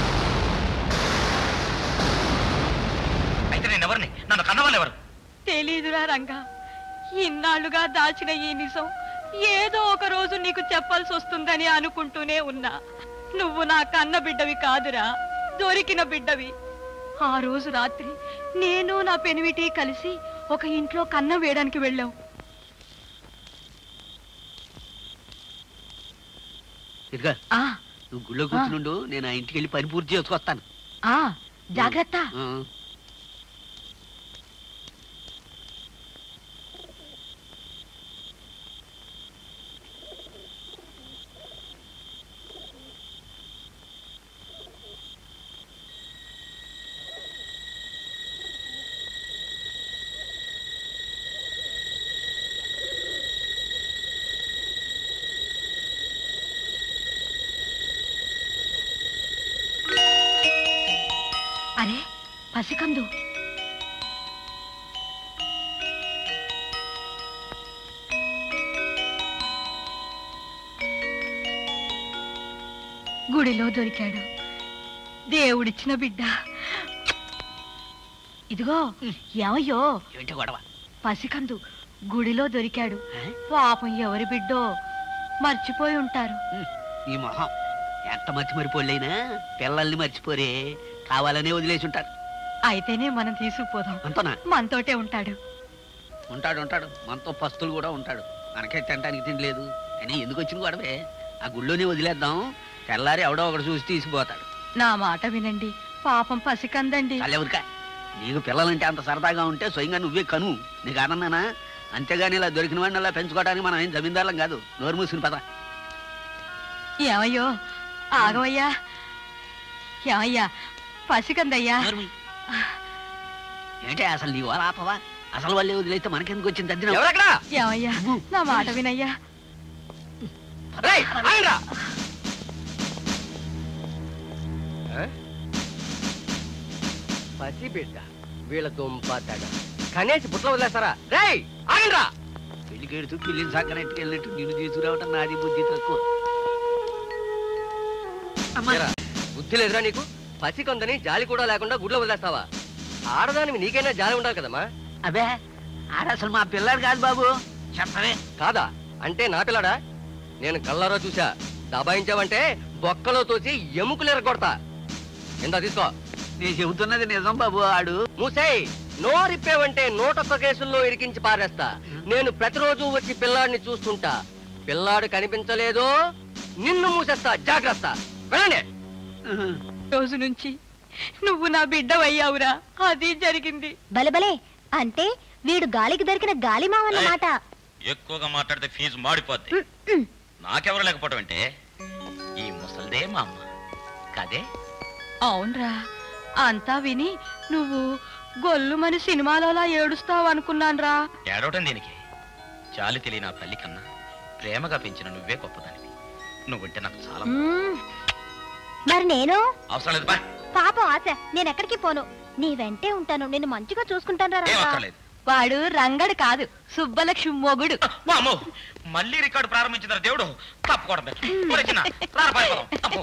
అయితే నేను ఎవరిని నన్ను కన్నవాళ్ళు ఎవరు తెలీదురా రంగా ఇన్నాళ్ళుగా దాచిన ఈ నిజం ఏదో ఒక రోజు నీకు చెప్పాల్సి వస్తుందని అనుకుంటూనే ఉన్నా నువ్వు నా కన్న బిడ్డవి కాదురా దొరికిన బిడ్డవి ఆ రోజు రాత్రి నేను నా పెనివిటి కలిసి ఒక ఇంట్లో కన్నం వేయడానికి వెళ్ళాం ఇదిగా ఆ నువ్వు గుళ్ళో కూర్చునుండు నేను ఆ ఇంటికి వెళ్ళి పని పూర్తి చేసుకొస్తాను ఆ జాగ్రత్త ఆ. అరే పసికందు గుడిలో దొరికాడు దేవుడిచ్చిన బిడ్డ ఇదిగో ఏమయ్యో ఏంటి గొడవ పసికందు గుడిలో దొరికాడు ఆ? పాపం ఎవరి బిడ్డో మర్చిపోయి ఉంటారు ఈ మొహం ఎంత మర్చి మరిపోళ్ళైనా పిల్లల్ని మర్చిపోరే కావాలనే వదిలేసి ఉంటారు అయితేనే మనం తీసుకుపోదాం అంతనా మనతోటే ఉంటాడు ఉంటాడు ఉంటాడు మనతో పస్తులు కూడా ఉంటాడు మనకే తినడానికి తిండి లేదు అని ఎందుకు వచ్చిన గొడవే ఆ గుళ్ళోనే వదిలేద్దాం తెల్లారి ఎవడో ఒకడు చూసి తీసుకుపోతాడు నా మాట వినండి పాపం పసికందండి చాలెవరికా నీకు పిల్లలంటే అంత సరదాగా ఉంటే స్వయంగా నువ్వే కను నీకు ఆనందానా అంతేగాని ఇలా దొరికిన వాడిని అలా పెంచుకోవడానికి మనం ఏం జమీందారులం కాదు నోరు మూసుకుని పద ఏమయ్యో ఆగవయ్యా ఏమయ్యా పసికందయ్యా నోరు మూయ్. ఏంటి అసలు నీ వాళ్ళ ఆపవా అసలు వాళ్ళే వదిలేస్తే మనకెందుకు వచ్చింది దద్దినం ఎవరక్కడ ఏమయ్యా నా మాట వినయ్యా రేయ్, ఆగండ్రా. పసి బిడ్డ వీళ్ళ దుంప తడ కనేసి బుట్ల వదిలేస్తారా రేయ్, ఆగండ్రా. పెళ్లికెడుతూ పిల్లిని సక్కనట్టు వెళ్ళినట్టు నిన్ను తీసుకురావటం నాది బుద్ధి తక్కువ ఏరా, బుద్ధి లేదురా నీకు పసి కొందని జాలి కూడా లేకుండా గుడ్లో వదిలేస్తావా ఆడదానికి నీకైనా జాలి ఉండాలి కదమ్మా అబే ఆడ అసలు మా పిల్లాడు కాదు బాబు చెప్పవే కాదా అంటే నా పిల్లడా నేను కళ్ళారో చూసా దబాయించావంటే బొక్కలో తోసి ఎముకలు ఎరగొడతా ఎంత తీసుకో నేను చెబుతున్నది నిజం బాబు ఆడు మూసేయ్ నోరిప్పేవంటే నూటొక్క కేసుల్లో ఇరికించి పారేస్తా నేను ప్రతిరోజు వచ్చి పిల్లాడిని చూస్తుంటా పిల్లాడు కనిపించలేదో నిన్ను మూసేస్తా జాగ్రత్త వెళ్ళండి రోజు నుంచి నువ్వు నా బిడ్డవయ్యావురా అది జరిగింది బలబలే అంటే వీడు గాలికి దొరికిన గాలి మావన్నమాట ఎక్కువగా మాట్లాడితే ఫీజు మాడిపోద్ది నాకెవరు లేకపోవటం అంటే ఈ ముసల్దే మా అమ్మ కదే అవునరా అంతా విని నువ్వు గొల్లుమని సినిమాలోలా ఏడుస్తావు అనుకున్నాన్రా ఏడవటం దీనికి చాలి తెలియని నా తల్లి కన్నా ప్రేమగా పెంచిన నువ్వే గొప్పదానివి నువ్వుంటే నాకు చాలా మ్మ్. మరి నేను అవసరం లేదు బా పాపం ఆశ నేను ఎక్కడికి పోను నీ వెంటే ఉంటాను నిన్ను మంచిగా చూసుకుంటాను ఏం అక్కర్లేదు వాడు రంగడు కాదు సుబ్బలక్ష్మి మొగుడు మా అమ్మో మళ్ళీ రికార్డు ప్రారంభించిన దేవుడు తప్పుకోవడం బెటర్. ఒరే చిన్న, రారా పారిపోదాం. అమ్మో.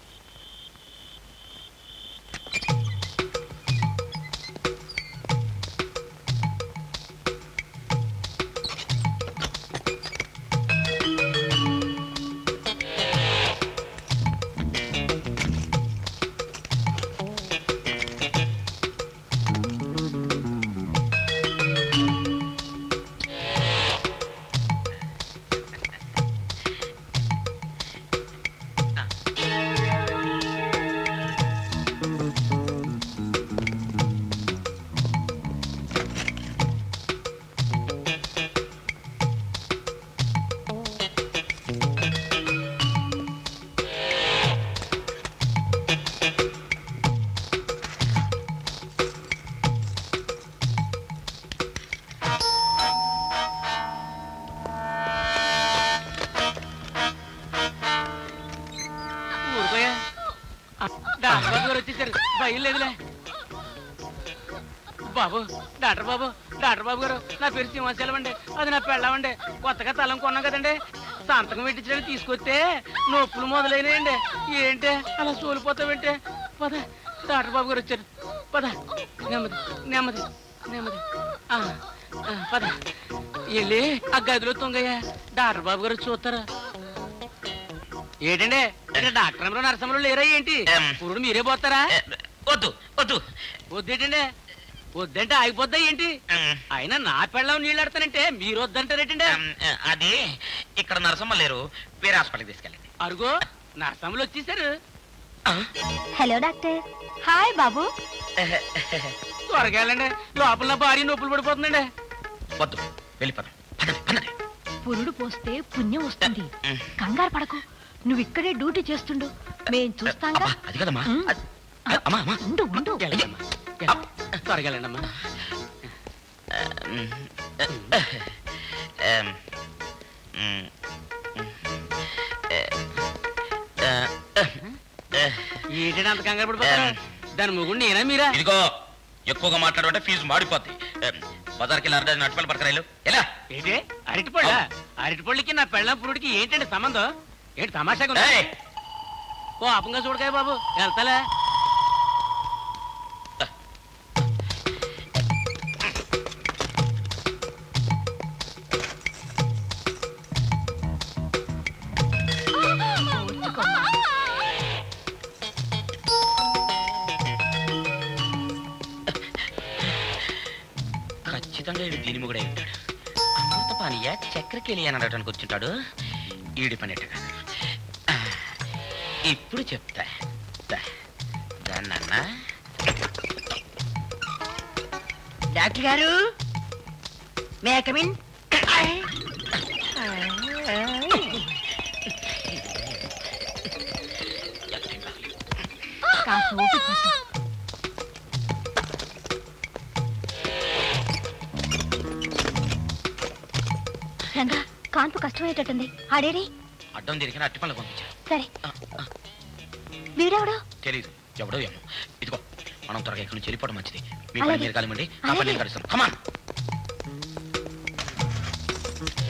ఊరుకోయా డాక్టర్ బాబు గారు వచ్చేసారు భయం లేదులే బాబు డాక్టర్ బాబు డాక్టర్ బాబు గారు నా పేరు సింహాచలం అండి అది నా పెళ్ళామండి కొత్తగా తలం కొన్నాం కదండి సంతకం పెట్టించడానికి తీసుకొస్తే నొప్పులు మొదలైనాయండి ఏంటి అలా సోలిపోతావేంటి పద డాక్టర్ బాబు గారు వచ్చారు పద నెమ్మది నెమ్మది నెమ్మది ఆ, ఆ, పద వెళ్ళి ఆ గదిలో తొంగయ్యా డాక్టర్ బాబు గారు చూస్తారా ఏంటండి ఇక్కడ డాక్టర్ అమ్మలో నరసమ్మలో లేరా ఏంటి ఎం. పురుడు మీరే పోతారా ఏ, వద్దు వద్దు వద్దేటండి వద్దంటే ఆగిపోద్దా ఏంటి ఉమ్, అయినా నా పెళ్ళం నీళ్ళు ఆడతానంటే మీరు వద్దంటారేటండి ఉమ్, అది ఇక్కడ నరసమ్మ లేరు వేరే హాస్పిటల్కి తీసుకెళ్ళండి అరుగో నరసమ్మలు వచ్చేసారు హలో డాక్టర్ హాయ్ బాబు త్వరగా వెళ్ళండి లోపల నా భార్య నొప్పులు పడిపోతుందండి వద్దు వెళ్ళిపోదాం పదండి, పదండి. పురుడు పోస్తే పుణ్యం వస్తుంది ఉమ్. కంగారు పడకు నువ్వు ఇక్కడే డ్యూటీ చేస్తుండు మేం చూస్తాంగా అబ్బా, అది కదమ్మా ఉమ్. అది- అమ్మా అమ్మా ఉండు ఉండు వెళ్ళండమ్మా. వెళ్ళండి. త్వరగా వెళ్ళండి అమ్మా ఉమ్, ఉమ్, ఉమ్, ఏంటంటే అంత కంగారు పడిపోతారా దాని మొగుడు నేనా మీరా ఇదిగో ఎక్కువగా మాట్లాడమంటే ఫీజు మాడిపోద్ది ఉమ్, బజార్కి వెళ్ళి అరడజన్ అటుపల్లి పడకరాయిలు ఎలా ఏంటి అరటిపళ్ళ అరటిపళ్ళకి నా పెళ్ళం పురుడికి ఏంటండి సంబంధం ఏంటి తమాషాగా ఉందా? ఏయ్, ఓ అపంగా చూడకాయ బాబు వెళ్తాలే ఖచ్చితంగా ఈడు దీని మొగుడై ఉంటాడు అమృత పానీయ చక్రకేళి అని అడగడానికి వచ్చుంటాడు ఈడి పనేట కాదు ఆ, ఇప్పుడు చెప్తా దా. దాన్నన్నా డాక్టర్ గారు మే కమిన్ కాస్త ఓపిక పట్టు. రంగా కాన్పు కష్టమయ్యేటట్టుంది ఆడేడి అడ్డం తిరిగిన అట్టి పనులు పంపించారు సరే వీడెవడు తెలీదు ఎవడో ఏమో ఇదిగో మనం త్వరగా ఇక్కడి నుంచి వెళ్ళిపోవడం మంచిది మీ అలాగే. పని మీరు కానివ్వండి నా పని నేను అలాగే. కలుస్తాను కమా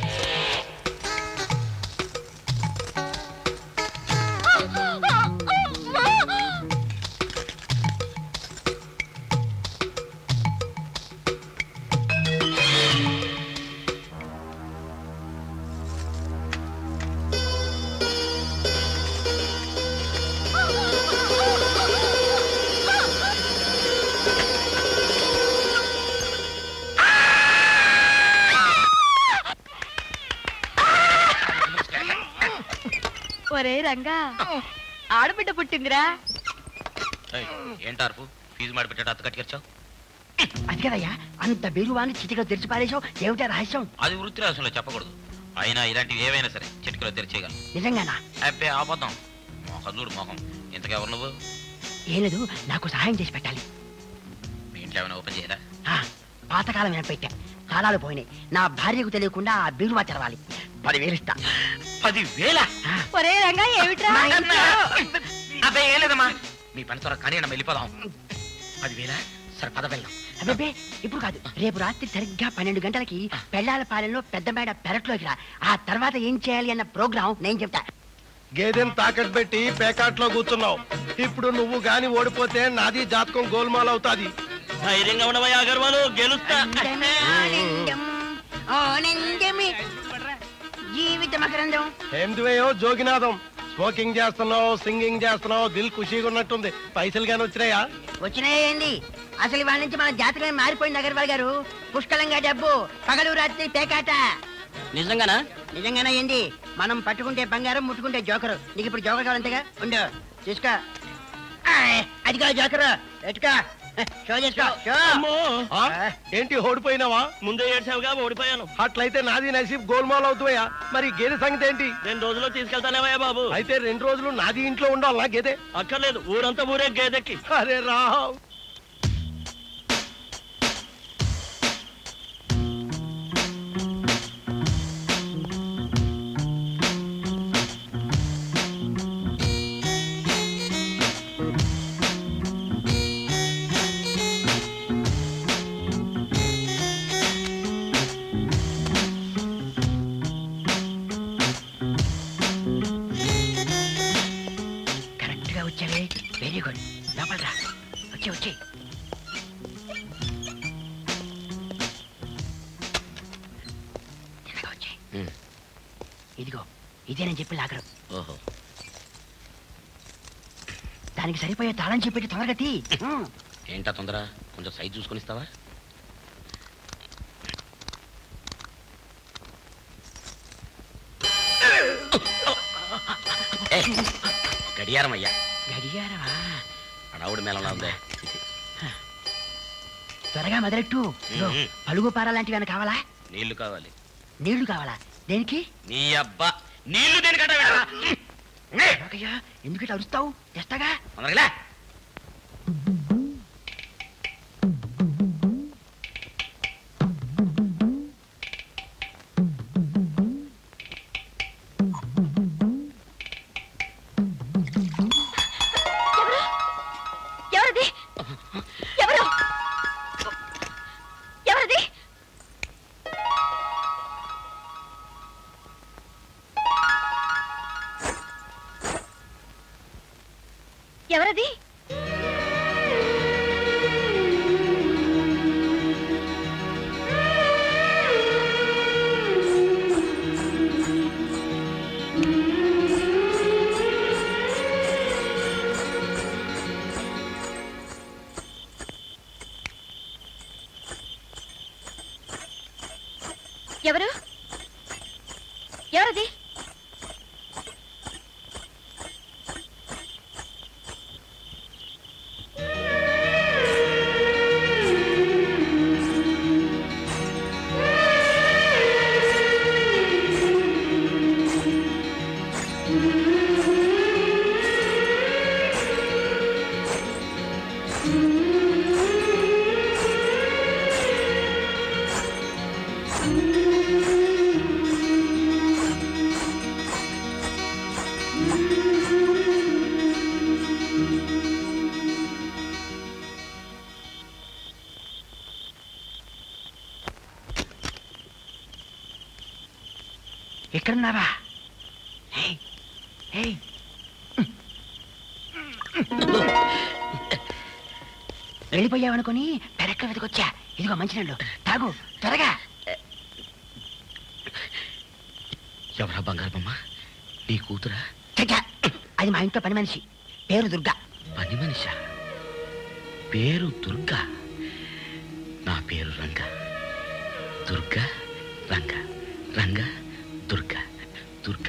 ఒరే రంగా ఆడబిడ్డ పుట్టిందిరా ఏయ్, ఏంటార్పు ఫీజు మాడి పెట్టాడు అత్త కట్టుకొచ్చావు అది కదయ్యా అంత బీరువాన్ని చిటికలో తెరిచి పారేసావు ఏమిటా రహస్యం అది వృత్తి రహస్యంలో చెప్పకూడదు అయినా ఇలాంటివి ఏవైనా సరే చిటికలో తెరిచేయగలను నిజంగానా అబ్బే ఆపద్దాం మొహం చూడు మొహం ఇంతకెవరు నువ్వు ఏం లేదు నాకు సహాయం చేసి పెట్టాలి మీ ఇంట్లో ఏమైనా ఓపెన్ చేయరా ఆ, పాతకాలం నేను పెట్టా కాలాలు పోయినాయి నా భార్యకు తెలియకుండా ఆ బీరువా తెరవాలి పదివేలు ఇస్తా పదివేల ఆ, ఒరే రంగా ఏమిట్రా మా ఇంట్లో అబ్బే ఏం లేదమ్మా మీ పని త్వర కానీ వెళ్ళిపోదాం పదివేల సరే పద వెళ్దాం అబ్బే ఇప్పుడు కాదు రేపు రాత్రి సరిగ్గా పన్నెండు గంటలకి పెళ్ళాల పాలెంలో పెద్ద మేడ పెరట్లోకి రా ఆ తర్వాత ఏం చేయాలి అన్న ప్రోగ్రాం నేను చెప్తా గేదెని తాకట్టు పెట్టి పేకాట్లో కూర్చున్నావు ఇప్పుడు నువ్వు గాని ఓడిపోతే నాది జాతకం గోల్మాల్ అవుతాది ధైర్యంగా ఉండవయ్యా అగర్వాలు గెలుస్తా ఆనందం, ఆనందమే జీవిత మకరందం ఏందివేయో జోగినాథం స్మోకింగ్ చేస్తున్నావు సింగింగ్ చేస్తున్నావు దిల్ ఖుషీగా ఉన్నట్టుంది పైసలు గాని వచ్చినాయా వచ్చినాయండి అసలు ఇవాళ నుంచి మన జాతకమే మారిపోయింది అగర్వాల్ గారు పుష్కలంగా డబ్బు పగలు రాత్రి పేకాట నిజంగానా నిజంగానే ఏంది మనం పట్టుకుంటే బంగారం ముట్టుకుంటే జోకరు నీకు ఇప్పుడు జోకర్ కావాలంతగా ఉండు చూసుకో ఆయ్, అదిగో జోకరు ఎట్టుకో షో చేసుకో షో ఆ? ఏంటి ఓడిపోయినావా ముందే ఏడ్చావుగా ఓడిపోయాను అట్లయితే నాది నసీబ్ గోల్మాల్ అవుతాయా మరి గేదె సంగతి ఏంటి రెండు రోజుల్లో తీసుకెళ్తానేవయ్యా బాబు అయితే రెండు రోజులు నాది ఇంట్లో ఉండాలా గేదె అక్కర్లేదు ఊరంతా ఊరే గేదెక్కి అరే రావ్ కరెక్ట్ గా వచ్చావే వెరీ గుడ్ లోపల రా వచ్చి వచ్చి చిన్నగా వచ్చి ఉమ్. ఇదిగో ఇదే నేను చెప్పి లాగరు ఓహో దానికి సరిపోయే తాళం చెప్పేటి తొందరగా తీ ఉమ్. ఏంటా తొందర కొంచెం సైజ్ చూసుకొని ఇస్తావా ఏ, గడియారం అయ్యా గడియారమా అడావుడి మేళంలా ఉందే త్వరగా మొదలెట్టు ఇదిగో, ఉమ్. పలుగు పార లాంటివి ఏమైనా కావాలా నీళ్లు కావాలి నీళ్లు కావాలా దేనికి నీ అబ్బా నీళ్లు దేనికంట రాకయ్యా ఎందుకు ఇట్లా అరుస్తావు తెస్తాగా తొందరగా ఎవరది ఎవరు ఎవరది ఎవరది ఎవరు ఎవరది ఎక్కడున్నావా ఏయ్, ఏయ్. వెళ్ళిపోయావనుకొని పెరక్క వెతికొచ్చా ఇదిగో మంచినీళ్ళు తాగు త్వరగా ఎవరా బంగారు బొమ్మ నీ కూతురా చచ్చా అది మా ఇంట్లో పని మనిషి పేరు దుర్గా పని మనిషా పేరు దుర్గా నా పేరు రంగ దుర్గా రంగ రంగ దుర్గా దుర్గా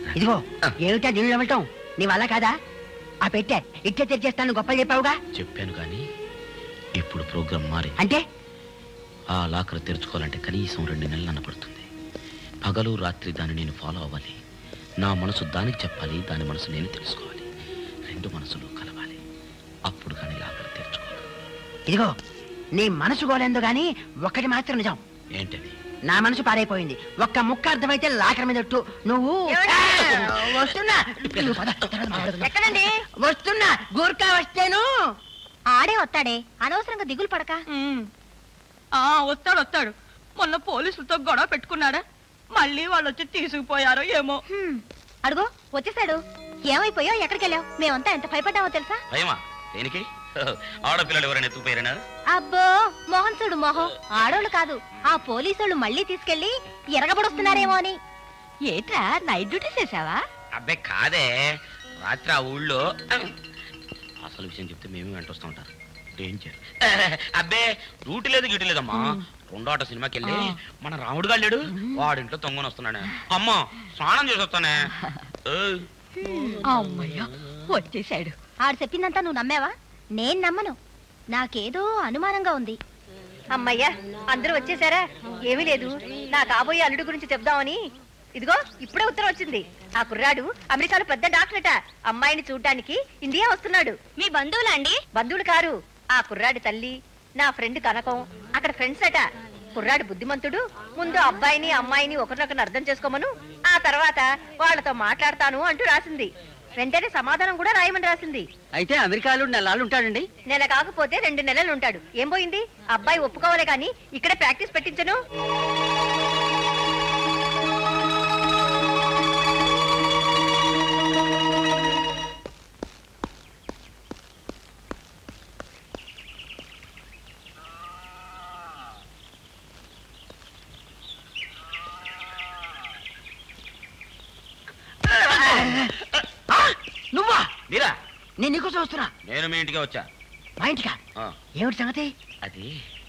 ఇదిగో ఏమిటా నిన్ను నవ్వటం నీ వల్ల కాదా ఆ పెట్టే ఇట్టే తెరిచేస్తాను గొప్పలు చెప్పావుగా చెప్పాను కానీ ఇప్పుడు ప్రోగ్రాం మారి అంటే ఆ లాకర్ తెరుచుకోవాలంటే కనీసం రెండు నెలలన్న పడుతుంది పగలు రాత్రి దాన్ని నేను ఫాలో అవ్వాలి నా మనసు దానికి చెప్పాలి దాని మనసు నేను తెలుసుకోవాలి రెండు మనసులు కలవాలి అప్పుడు కానీ లాకర్ తెరుచుకోవాలి ఇదిగో నీ మనసు గోలేందో గాని ఒక్కటి మాత్రం నిజం ఏంటది నా మనసు పాడైపోయింది ఒక్క ముక్క అర్థమైతే లాకర్ మీద ఒట్టు. నువ్వు ఏమండి? ఆ, వస్తున్నా నువ్వు పద, తర్వాత మాట్లాడుకుందాం. ఎక్కడండి వస్తున్నా గూర్ఖా వస్తేను ఆడే వస్తాడే అనవసరంగా దిగులు పడక ఉమ్. ఆ వస్తాడు వస్తాడు మొన్న పోలీసులతో గొడవ పెట్టుకున్నాడా మళ్ళీ వాళ్ళు వచ్చి తీసుకుపోయారో ఏమో హ్మ్. అడుగో వచ్చేసాడు ఏమైపోయావు ఎక్కడికి వెళ్ళావు మేమంతా ఎంత భయపడ్డామో తెలుసా భయమా దేనికి ఆడపిల్లలు ఎవరైనా ఎత్తుకుపోయారనా అబ్బో మోహన్ చూడు మోహన్ ఆడోళ్ళు కాదు ఆ పోలీసోళ్ళు మళ్ళీ తీసుకెళ్లి ఎరగబడొస్తున్నారేమో అని ఏట్రా నైట్ డ్యూటీ చేసావా అబ్బే కాదే రాత్రి ఆ ఊళ్ళో అసలు విషయం చెప్తే మేము వెంట వస్తూ ఉంటారు డేంజర్ అబ్బే డ్యూటీ లేదు డ్యూటీ లేదమ్మా రెండోట సినిమాకి వెళ్ళి మన రాముడు గారు వాడింట్లో తొంగని వస్తున్నాడు అమ్మా స్నానం చేసి వస్తానే ఏయ్, అమ్మయ్యా వచ్చేసాడు ఆడు చెప్పిందంతా నువ్వు నమ్మావా నేను నమ్మను నాకేదో అనుమానంగా ఉంది అమ్మయ్యా అందరూ వచ్చేసారా ఏమీ లేదు నా కాబోయే అల్లుడు గురించి చెప్దామని ఇదిగో ఇప్పుడే ఉత్తరం వచ్చింది ఆ కుర్రాడు అమెరికాలో పెద్ద డాక్టరట అమ్మాయిని చూడ్డానికి ఇండియా వస్తున్నాడు మీ బంధువులా అండి బంధువులు కారు ఆ కుర్రాడి తల్లి నా ఫ్రెండ్ కనకం అక్కడ ఫ్రెండ్స్ అట కుర్రాడు బుద్ధిమంతుడు ముందు అబ్బాయిని అమ్మాయిని ఒకరినొకరిని అర్థం చేసుకోమను ఆ తర్వాత వాళ్ళతో మాట్లాడతాను అంటూ రాసింది వెంటనే సమాధానం కూడా రాయమని రాసింది అయితే అమెరికాలో నెలలు ఉంటాడండి నెల కాకపోతే రెండు నెలలు ఉంటాడు ఏం పోయింది అబ్బాయి ఒప్పుకోవాలి కానీ ఇక్కడే ప్రాక్టీస్ పెట్టించను నువ్వా మీరా నేను నీకోసం వస్తున్నా నేను మీ ఇంటికి వచ్చా మా ఇంటికా ఆ, ఏమిటి సంగతి అది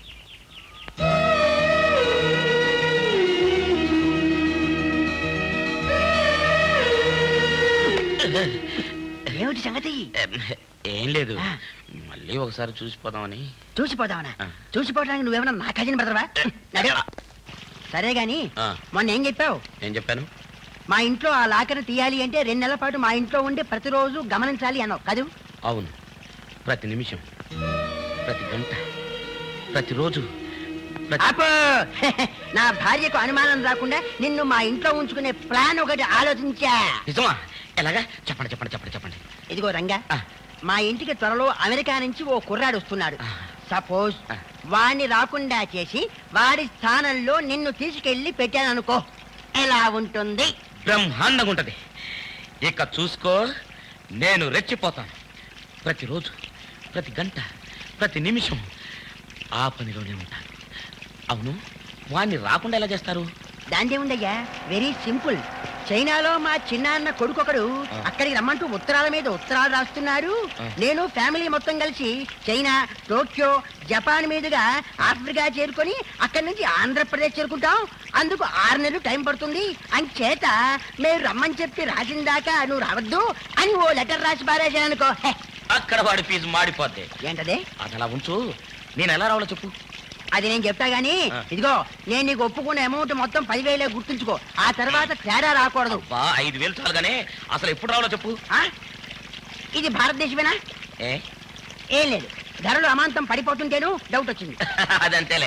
ఏమిటి సంగతి ఏం, ఏం లేదు ఆ. మళ్ళీ ఒకసారి చూసిపోదామని చూసిపోదావనా ఆ. చూసిపోవడానికి నువ్వేమన్నా నా కజిన్ బ్రదర్వా నడు. సరే గాని ఆ, మొన్న ఏం చెప్పావు ఏం చెప్పాను మా ఇంట్లో ఆ లాకర్ని తీయాలి అంటే రెండు నెలల పాటు మా ఇంట్లో ఉండి ప్రతిరోజు గమనించాలి అన్నావు కదూ అవును ప్రతి నిమిషం ప్రతి గంట ప్రతిరోజు ప్రతి ఆపు! నా భార్యకు అనుమానం రాకుండా నిన్ను మా ఇంట్లో ఉంచుకునే ప్లాన్ ఒకటి ఆలోచించా నిజమా ఎలాగా చెప్పండి చెప్పండి చెప్పండి చెప్పండి ఇదిగో రంగా ఆ. మా ఇంటికి త్వరలో అమెరికా నుంచి ఓ కుర్రాడు వస్తున్నాడు ఆ. సపోజ్ ఆ. వాణ్ణి రాకుండా చేసి వాడి స్థానంలో నిన్ను తీసుకెళ్లి పెట్టాననుకో ఎలా ఉంటుంది బ్రహ్మాండంగా ఉంటది ఇక చూసుకో నేను రెచ్చిపోతాను ప్రతిరోజు ప్రతి గంట ప్రతి నిమిషం ఆ పనిలోనే ఉంటాను అవును వాణ్ణి రాకుండా ఎలా చేస్తారు దాందే ఉందయ్యా వెరీ సింపుల్ చైనాలో మా చిన్నాన్న కొడుకొకడు ఆ. అక్కడికి రమ్మంటూ ఉత్తరాల మీద ఉత్తరాలు రాస్తున్నాడు ఆ. నేను ఫ్యామిలీ మొత్తం కలిసి చైనా టోక్యో జపాన్ మీదుగా ఆఫ్రికా చేరుకొని అక్కడి నుంచి ఆంధ్రప్రదేశ్ చేరుకుంటాం అందుకు ఆరు నెలలు టైం పడుతుంది అంచేత మేము రమ్మని చెప్పి రాసిన దాకా నువ్వు రావద్దు అని ఓ లెటర్ రాసి పారేసాను అనుకో హే, అక్కడ వాడి ఫీజు మాడిపోద్ది ఏంటది అది అలా ఉంచు నేను ఎలా రావాలో చెప్పు అది నేను చెప్తా గానీ ఆ. ఇదిగో నేను నీకు ఒప్పుకున్న అమౌంట్ మొత్తం పదివేలే గుర్తుంచుకో ఆ తర్వాత తేడా రాకూడదు బా ఐదు వేలు చాలుగానే అసలు ఎప్పుడు రావాలో చెప్పు ఆ? ఇది భారతదేశమేనా ఏ ఏం లేదు ధరలు అమాంతం పడిపోతుంటేను డౌట్ వచ్చింది అదంతేలే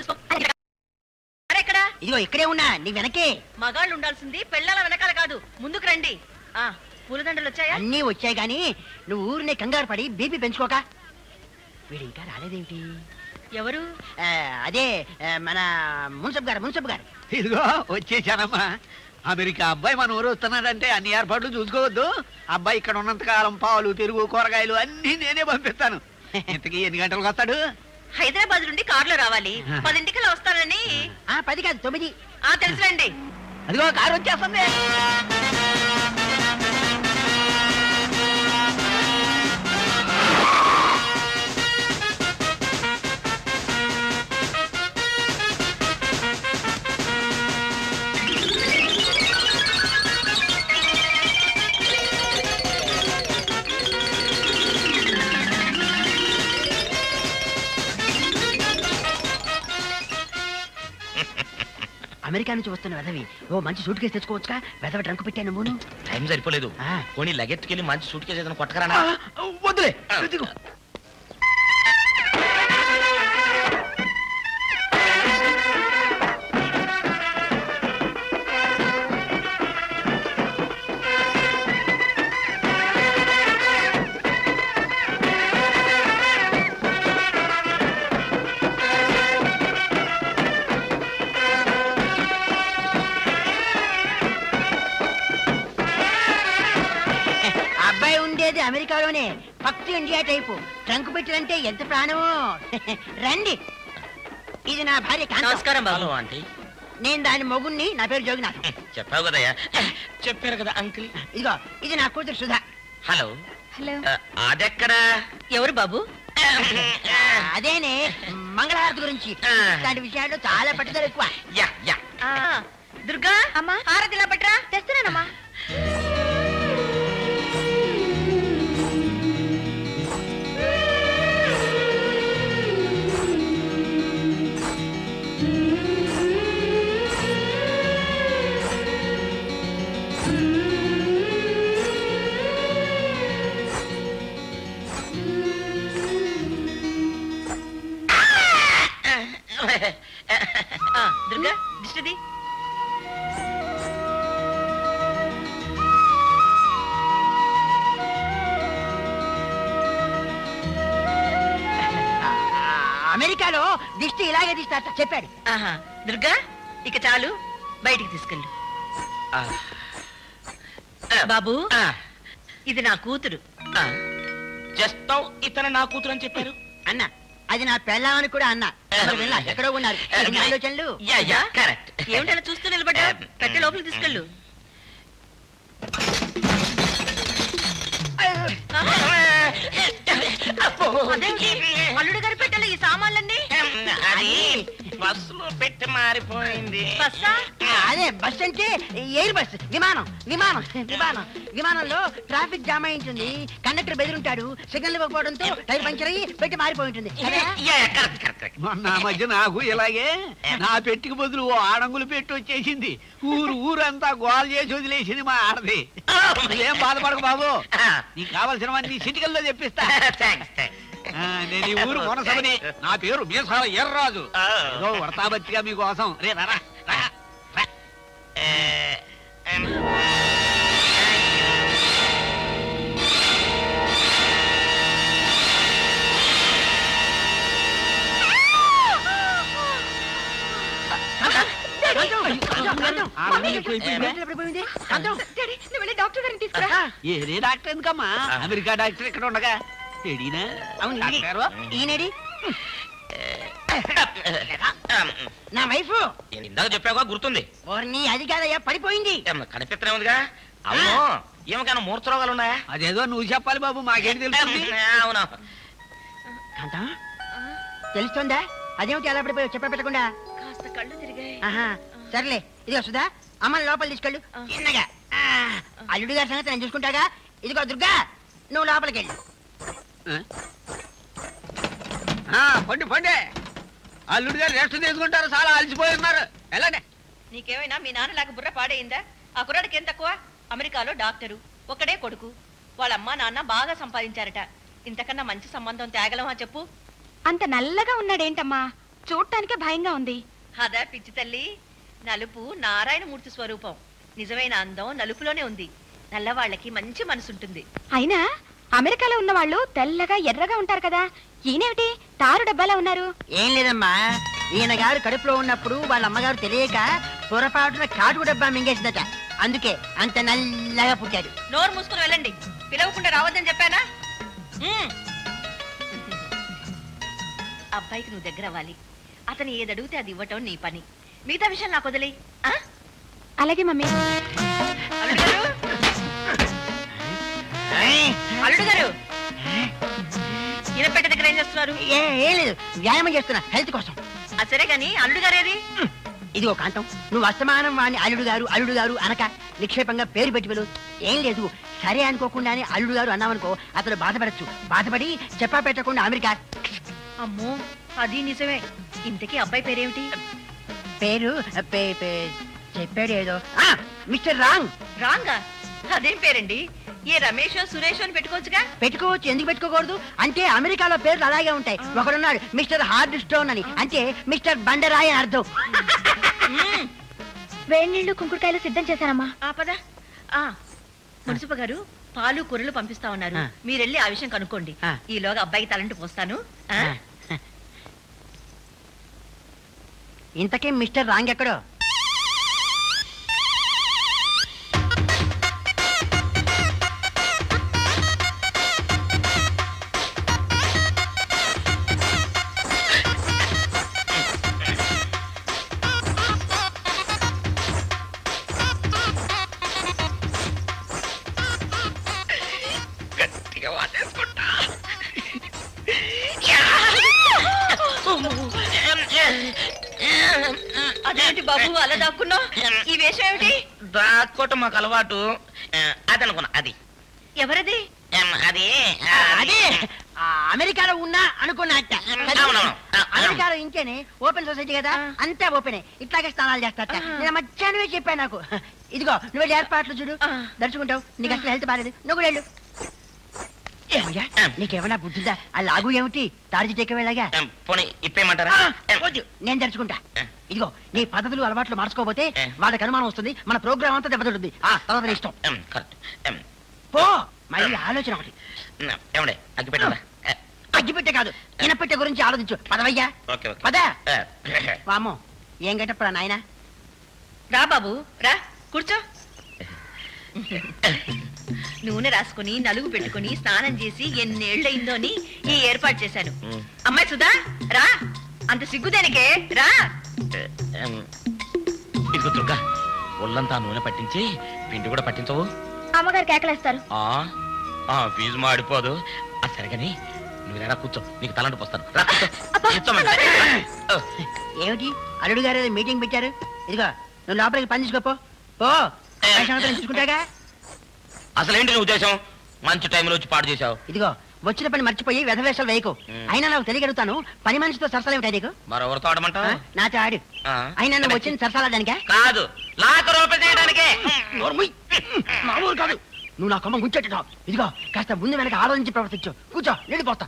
ఎక్కడ ఇదిగో ఇక్కడే ఉన్నా నీ వెనకే మగాళ్ళు ఉండాల్సింది పెళ్ళాల వెనకాల కాదు ముందుకు రండి ఆ పూలదండలు వచ్చాయా అన్నీ వచ్చాయి కానీ నువ్వు ఊరినే కంగారు పడి బీపీ పెంచుకోక వీడు ఇంకా రాలేదేంటి ఎవరు ఆ, అదే ఆ, మన మున్సబ్ గారు మున్సబ్ గారు ఇదిగో వచ్చేసానమ్మా అమెరికా అబ్బాయి మన ఊరు వస్తున్నాడంటే అన్ని ఏర్పాట్లు చూసుకోవద్దు అబ్బాయి ఇక్కడ ఉన్నంత కాలం పాలు పెరుగు కూరగాయలు అన్ని నేనే పంపిస్తాను ఇంతకీ ఎన్ని గంటలకు వస్తాడు హైదరాబాద్ నుండి కారులో రావాలి పదింటికల్లా వస్తానని ఆ పది కాదు తొమ్మిది ఆ తెలుసులేండి అదిగో కారు వచ్చేస్తుంది అమెరికా నుంచి వస్తున్న వెదవి ఓ మంచి సూట్ కేసు తెచ్చుకోవచ్చుగా వెదవ ట్రంక్ పెట్టాను నువ్వును టైం సరిపోలేదు పోనీ లగెత్తుకెళ్ళి మంచి సూట్ కేసు ఏదైనా కొట్టకరానా వద్దులే అబ్బాయి ఉండేది అమెరికాలోనే ఫక్త్ ఇండియా టైపు ట్రంక్ పెట్టాలంటే ఎంత ప్రాణమో రండి ఇది నా భార్య కాంతం. నమస్కారం బాబు ఆంటీ నేను దాని మొగుణ్ణి నా పేరు జోగినాథ్ చెప్పావు కదయ్యా చెప్పారు కదా అంకుల్ ఇదిగో ఇది నా కూతురు సుధా హలో హలో అదెక్కడా ఎవరు బాబు అదేనే మంగళహారతి గురించి ఇలాంటి విషయాల్లో చాలా పట్టుదల ఎక్కువ యా యా దుర్గా అమ్మా హారతిలా పట్రా తెస్తున్నానమ్మా ఆ, దుర్గా దిష్టిది అమెరికాలో దిష్టి ఇలాగే తీస్తారట చెప్పాడు ఆహా దుర్గా ఇక చాలు బయటికి తీసుకెళ్ళు బాబు ఇది నా కూతురు చేస్తావు ఇతను నా కూతురు అని చెప్పారు అన్న అది నా పెళ్ళామని కూడా అన్న మరి వినలా? ఎక్కడో ఉన్నారు ఎన్ని ఆలోచనలు యా యా కరెక్ట్ ఏమిటలా చూస్తూ నిలబడ్డా పెట్టె లోపలికి తీసుకెళ్ళు అదేమిటి? అల్లుడు గారి పెట్టెలో ఈ సామాన్లన్నీ అది బస్సులో పెట్టి మారిపోయింది బస్సా అదే బస్ అంటే ఎయిర్ బస్ విమానం విమానం విమానం విమానంలో ట్రాఫిక్ జామ్ అయి ఉంటుంది కండక్టర్ బెదిరుంటాడు సిగ్నల్ ఇవ్వకపోవడంతో టైర్ పంచర్ అయ్యి పెట్టి మారిపోయి ఉంటుంది కదా? మొన్న ఆ మధ్య నాకు ఇలాగే నా పెట్టికి బదులు ఓ ఆడంగులు పెట్టి వచ్చేసింది ఊరు ఊరంతా గోల చేసి వదిలేసింది మా ఆడది ఏం బాధపడకు బాబు నీకు కావలసినవన్నీ సిటికల్లో చెప్పిస్తా ఆ, నేను ఈ ఊరు మొనసభని నా పేరు మీసాల ఎర్రాజు ఏదో వర్తాబత్తిగా మీకోసం రే రా రా డాక్టర్ గారిని తీసుకురా ఏరే డాక్టర్ ఎందుకమ్మా అమెరికా డాక్టర్ ఇక్కడ ఉండగా ఎడీనా అవును ఈయనే. డాక్టరు? ఈయనేడి నా వైఫ్ ఇందాక చెప్పావుగా గుర్తుంది ఓర్ని అది కాదయ్యా పడిపోయింది కనిపిస్తూనే ఉందిగా అవును ఏమకైనా మూర్ఛ రోగాలు ఉన్నాయా అదేదో నువ్వు చెప్పాలి బాబు మాకేంటి తెలుస్తుంది అవును కాంతం తెలుస్తుందా అదేమిటి అలా పడిపోయావు చెప్ప పెట్టకుండా కాస్త కళ్ళు తిరిగాయి ఆహా సర్లే ఇదిగో సుధా అమ్మని లోపల తీసుకెళ్ళు చిన్నగా ఆ, అల్లుడి గారి సంగతి నేను చూసుకుంటాగా ఇదిగో దుర్గా నువ్వు లోపలికి వెళ్ళు ఆ, పండి పండి అల్లుడు గారు రెస్ట్ తీసుకుంటారు చాలా అలసిపోయి ఉన్నారు వెళ్ళండి నీకేమైనా మీ నాన్న లేక బుర్ర పాడైందా ఆ కుర్రాడికి ఏం తక్కువ అమెరికాలో డాక్టరు ఒకడే కొడుకు వాళ్ళ అమ్మ నాన్న బాగా సంపాదించారట ఇంతకన్నా మంచి సంబంధం తేగలమా చెప్పు అంత నల్లగా ఉన్నాడేంటమ్మా చూడటానికే భయంగా ఉంది అదా పిచ్చి తల్లి నలుపు నారాయణమూర్తి స్వరూపం నిజమైన అందం నలుపులోనే ఉంది నల్లవాళ్ళకి మంచి మనసుంటుంది అయినా అమెరికాలో ఉన్న వాళ్ళు తెల్లగా ఎర్రగా ఉంటారు కదా ఈయనేమిటి తారు డబ్బాలా ఉన్నారు ఏం లేదమ్మా ఈయన గారు కడుపులో ఉన్నప్పుడు వాళ్ళ అమ్మగారు తెలియక పొరపాటున కాటుకు డబ్బా మింగేసిందట అందుకే అంత నల్లగా పుట్టాడు నోరు మూసుకుని వెళ్ళండి పిలవకుండా రావద్దని చెప్పానా ఉమ్. అబ్బాయికి నువ్వు దగ్గర అవ్వాలి అతను ఏది అడిగితే అది ఇవ్వటం నీ పని మిగతా విషయం నాకు వదిలే అలాగే మమ్మీ అల్లుడు గారు అల్లుడు గారు ఇనపెట్ట దగ్గర ఏం చేస్తున్నారు ఏం లేదు వ్యాయామం చేస్తున్నా హెల్త్ కోసం ఆ సరే గాని అల్లుడు గారేది ఇదిగో కాంతం నువ్వు అస్తమానం వాడిని అల్లుడు గారు అల్లుడు గారు అనక నిక్షేపంగా పేరు పెట్టి పిలువు ఏం లేదు సరే అనుకోకుండానే అల్లుడు గారు అన్నామనుకో అతను బాధపడచ్చు బాధపడి చెప్పా పెట్టకుండా అమెరికా అమ్మో అది నిజమే ఇంతకీ అబ్బాయి పేరేమిటి పేరు పే- పే- చెప్పాడు ఏదో ఆ, మిస్టర్ రాంగ్ రాంగా అదేం పేరండి ఏ రమేష్ సురేష్ అని పెట్టుకోవచ్చుగా పెట్టుకోవచ్చు ఎందుకు పెట్టుకోకూడదు అంటే అమెరికాలో పేర్లు అలాగే ఉంటాయి ఒకడున్నాడు మిస్టర్ హార్డ్ స్టోన్ అని అంటే మిస్టర్ బండరాయ్ అని అర్థం వేడి నీళ్లు కుంకుడుకాయలు సిద్ధం చేశానమ్మా ఆ పద ఆ మున్సిపల్ గారు పాలు కూరలు పంపిస్తా ఉన్నారు ఆ. మీరెళ్ళి ఆ విషయం కనుక్కోండి ఆ. ఈలోగా అబ్బాయికి తలంటి పోస్తాను ఆ? ఇంతకీ మిస్టర్ రాంగ్ ఎక్కడో అదేంటి బాబు అలా దాక్కున్నావు ఈ వేషం ఏమిటి దాక్కోవటం మాకు అలవాటు ఆ, అది అనుకున్నా అది ఎవరది ఏం, అది ఆ, అదే ఆ, అమెరికాలో ఉన్నా అనుకున్నట్ట అవునవును. ఆ, అమెరికాలో ఇంకేనే ఓపెన్ సొసైటీ కదా అంతా ఓపెనే ఇట్లాగే స్నానాలు చేస్తారట నేను మధ్యాహ్నమే చెప్పాను నాకు ఇదిగో నువ్వు వెళ్ళి ఏర్పాట్లు చూడు ఆ. దర్చుకుంటావు నీకు అసలు హెల్త్ బాగాలేదు నువ్వు కూడా వెళ్ళు ఏమయ్యా నీకేమైనా బుద్ధిందా ఆ లాగు ఏమిటి తాడిచి టెక్కవేలాగా ఏం, పోనీ ఇప్పేయమంటారా ఏం, వద్దు నేను తెరుచుకుంటా ఏ. ఇదిగో నీ పద్ధతులు అలవాట్లు మార్చుకోకపోతే ఏ. వాళ్ళకి అనుమానం వస్తుంది మన ప్రోగ్రామ్ అంతా దెబ్బతింటుంది ఆ తర్వాత నీ ఇష్టం ఏం, కరెక్ట్ ఏం, పో మళ్ళీ ఆలోచన ఒకటి నా, ఏమండే అగ్గి పెట్టారా ఏ, అగ్గిపెట్టె కాదు ఇనపెట్టె గురించి ఆలోచించు పదవయ్యా ఓకే ఓకే పద ఏ, వామో ఏం గట్టప్పుడు నాయన రా బాబు రా కూర్చో నూనె రాసుకుని నలుగు పెట్టుకుని స్నానం చేసి ఎన్నేళ్లయిందో అని ఈ ఏర్పాటు చేశాను ఉమ్, అమ్మాయి సుధా రా అంత సిగ్గుదేనికే రా ఏ, ఏం, ఇదిగో దుర్గా ఒళ్ళంతా నూనె పట్టించి పిండి కూడా పట్టించవు అమ్మగారు కేకలేస్తారు ఆ ఆ ఫీజు మాడిపోదు ఆ సరిగని నువ్వు ఎలా కూర్చో నీకు తలంటు పోస్తాను రా కూర్చో కూర్చోమంటే. ఓ, ఏమిటి అల్లుడు గారు ఏదో మీటింగ్ పెట్టారు ఇదిగో నువ్వు లోపలికి పని తీసుకోపో పో ప్రశాంతంగా చూసుకుంటాగా అసలు ఏంటి నీ ఉద్దేశం మంచి టైంలో వచ్చి పాడు చేశావు ఇదిగో వచ్చిన పని మర్చిపోయి వెధవేషాలు వేయకు ఉమ్. అయినా నాకు తెలియగలుగుతాను పని మనిషితో సరసాలేమిటా నీకు మరెవరితో ఆడమంటావు ఆ? నాతో ఆడు ఆ. అయినా నువ్వు వచ్చింది సరసాలడానికా కాదు లాక రూప చేయడానికే నోర్ముయ్. మామూలు కాదు నువ్వు నా కొమ్మ గుంచెట్టున్నావు ఇదిగో కాస్త ముందు వెనక ఆలోచించి ప్రవర్తించు కూర్చో నీళ్ళు పోతా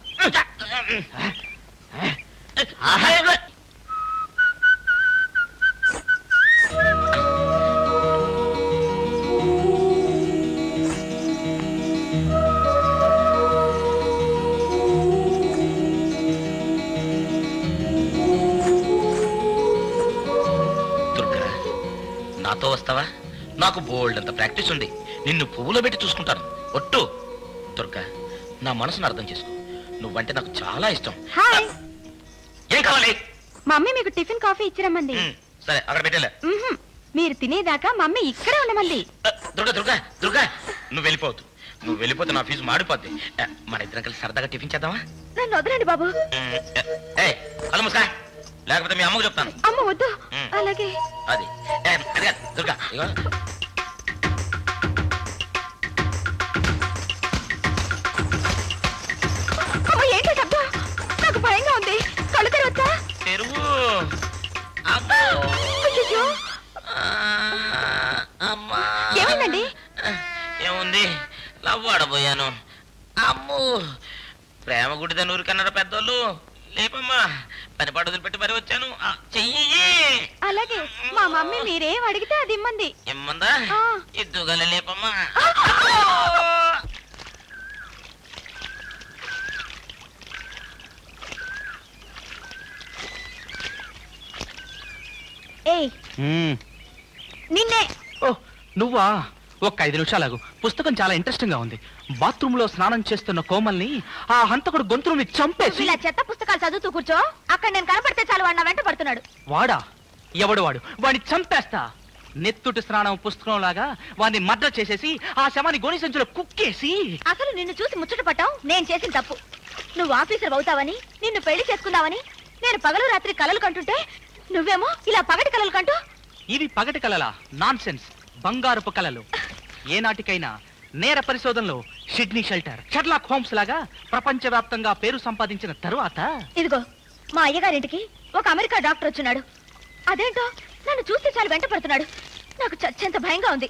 దుర్గా నాతో వస్తావా నాకు బోల్డ్ అంత ప్రాక్టీస్ ఉంది నిన్ను పువ్వులో పెట్టి చూసుకుంటాను ఒట్టు దుర్గా నా మనసును అర్థం చేసుకో నువ్వంటే నాకు చాలా ఇష్టం హాయ్ ఏం కావాలి మమ్మీ మీకు టిఫిన్ కాఫీ ఇచ్చిరమ్మంది ఉమ్, సరే అక్కడ పెట్టేలే మ్మ్హ్మ్. మీరు తినేదాకా మమ్మీ ఇక్కడే ఉండమంది ఆ, దుర్గా దుర్గా దుర్గా నువ్వు వెళ్ళిపోవద్దు నువ్వు వెళ్ళిపోతే నా ఫీజు మాడిపోద్ది ఆ, మన ఇద్దరం కలిసి సరదాగా టిఫిన్ చేద్దామా నన్ను వదలండి బాబు ఉమ్, ఏ కళ్ళు ముసుకా లేకపోతే మీ అమ్మకు చెప్తాను అమ్మ వద్దు మ్మ్. అలాగే అది ఏ, అది కాదు, దుర్గా ఇగో అమ్మ ఏంటో శబ్దం నాకు భయంగా ఉంది కళ్ళు తెరవచ్చా తెరువు అమ్మో. అయ్యో ఆ, అమ్మా ఏమైందండి ఏముంది లవ్ ఆడబోయాను అమ్ము ప్రేమ గుడిదని ఊరికన్నారా పెద్దోళ్ళు లేపమ్మా పని పడుదలు పెట్టి మరి వచ్చాను ఆ, చెయ్యి అలాగే మా మమ్మీ మీరేం అడిగితే అది ఇమ్మంది ఎమ్మందా ఆ. ఎద్దుగల లేపమ్మా ఏయ్ నిన్నే ఓ నువ్వా ఒక్క ఐదు నిమిషాలకు పుస్తకం చాలా ఇంట్రెస్టింగ్ గా ఉంది బాత్రూమ్ లో స్నానం చేస్తున్న కోమల్ని ఆ హంతకుడు గొంతుని చంపేసి ఇలా చెత్త పుస్తకాలు చదువుతూ కూర్చో అక్కడ నేను కనపడితే చాలు వాడు నా వెంట పడుతున్నాడు వాడా ఎవడు వాడు వాడిని చంపేస్తా నెత్తుటి స్నానం పుస్తకం లాగా వాడిని మర్డర్ చేసేసి ఆ శవాన్ని గోని సంచులో కుక్కేసి అసలు నిన్ను చూసి ముచ్చట పట్టాం నేను చేసిన తప్పు నువ్వు ఆఫీసర్ అవుతావని నిన్ను పెళ్లి చేసుకుందావని నేను పగలు రాత్రి కలలు కంటుంటే నువ్వేమో ఇలా పగటి కలలు కంటూ ఇవి పగటి కలలా నాన్ సెన్స్ బంగారపు కలలు ఏనాటికైనా నేర పరిశోధనలో సిడ్నీ షెల్టర్ షెర్లాక్ హోమ్స్ లాగా ప్రపంచవ్యాప్తంగా పేరు సంపాదించిన తరువాత ఇదిగో మా అయ్యగారింటికి ఒక అమెరికా డాక్టర్ వచ్చున్నాడు అదేంటో నన్ను చూస్తే చాలు వెంట పడుతున్నాడు నాకు చచ్చేంత భయంగా ఉంది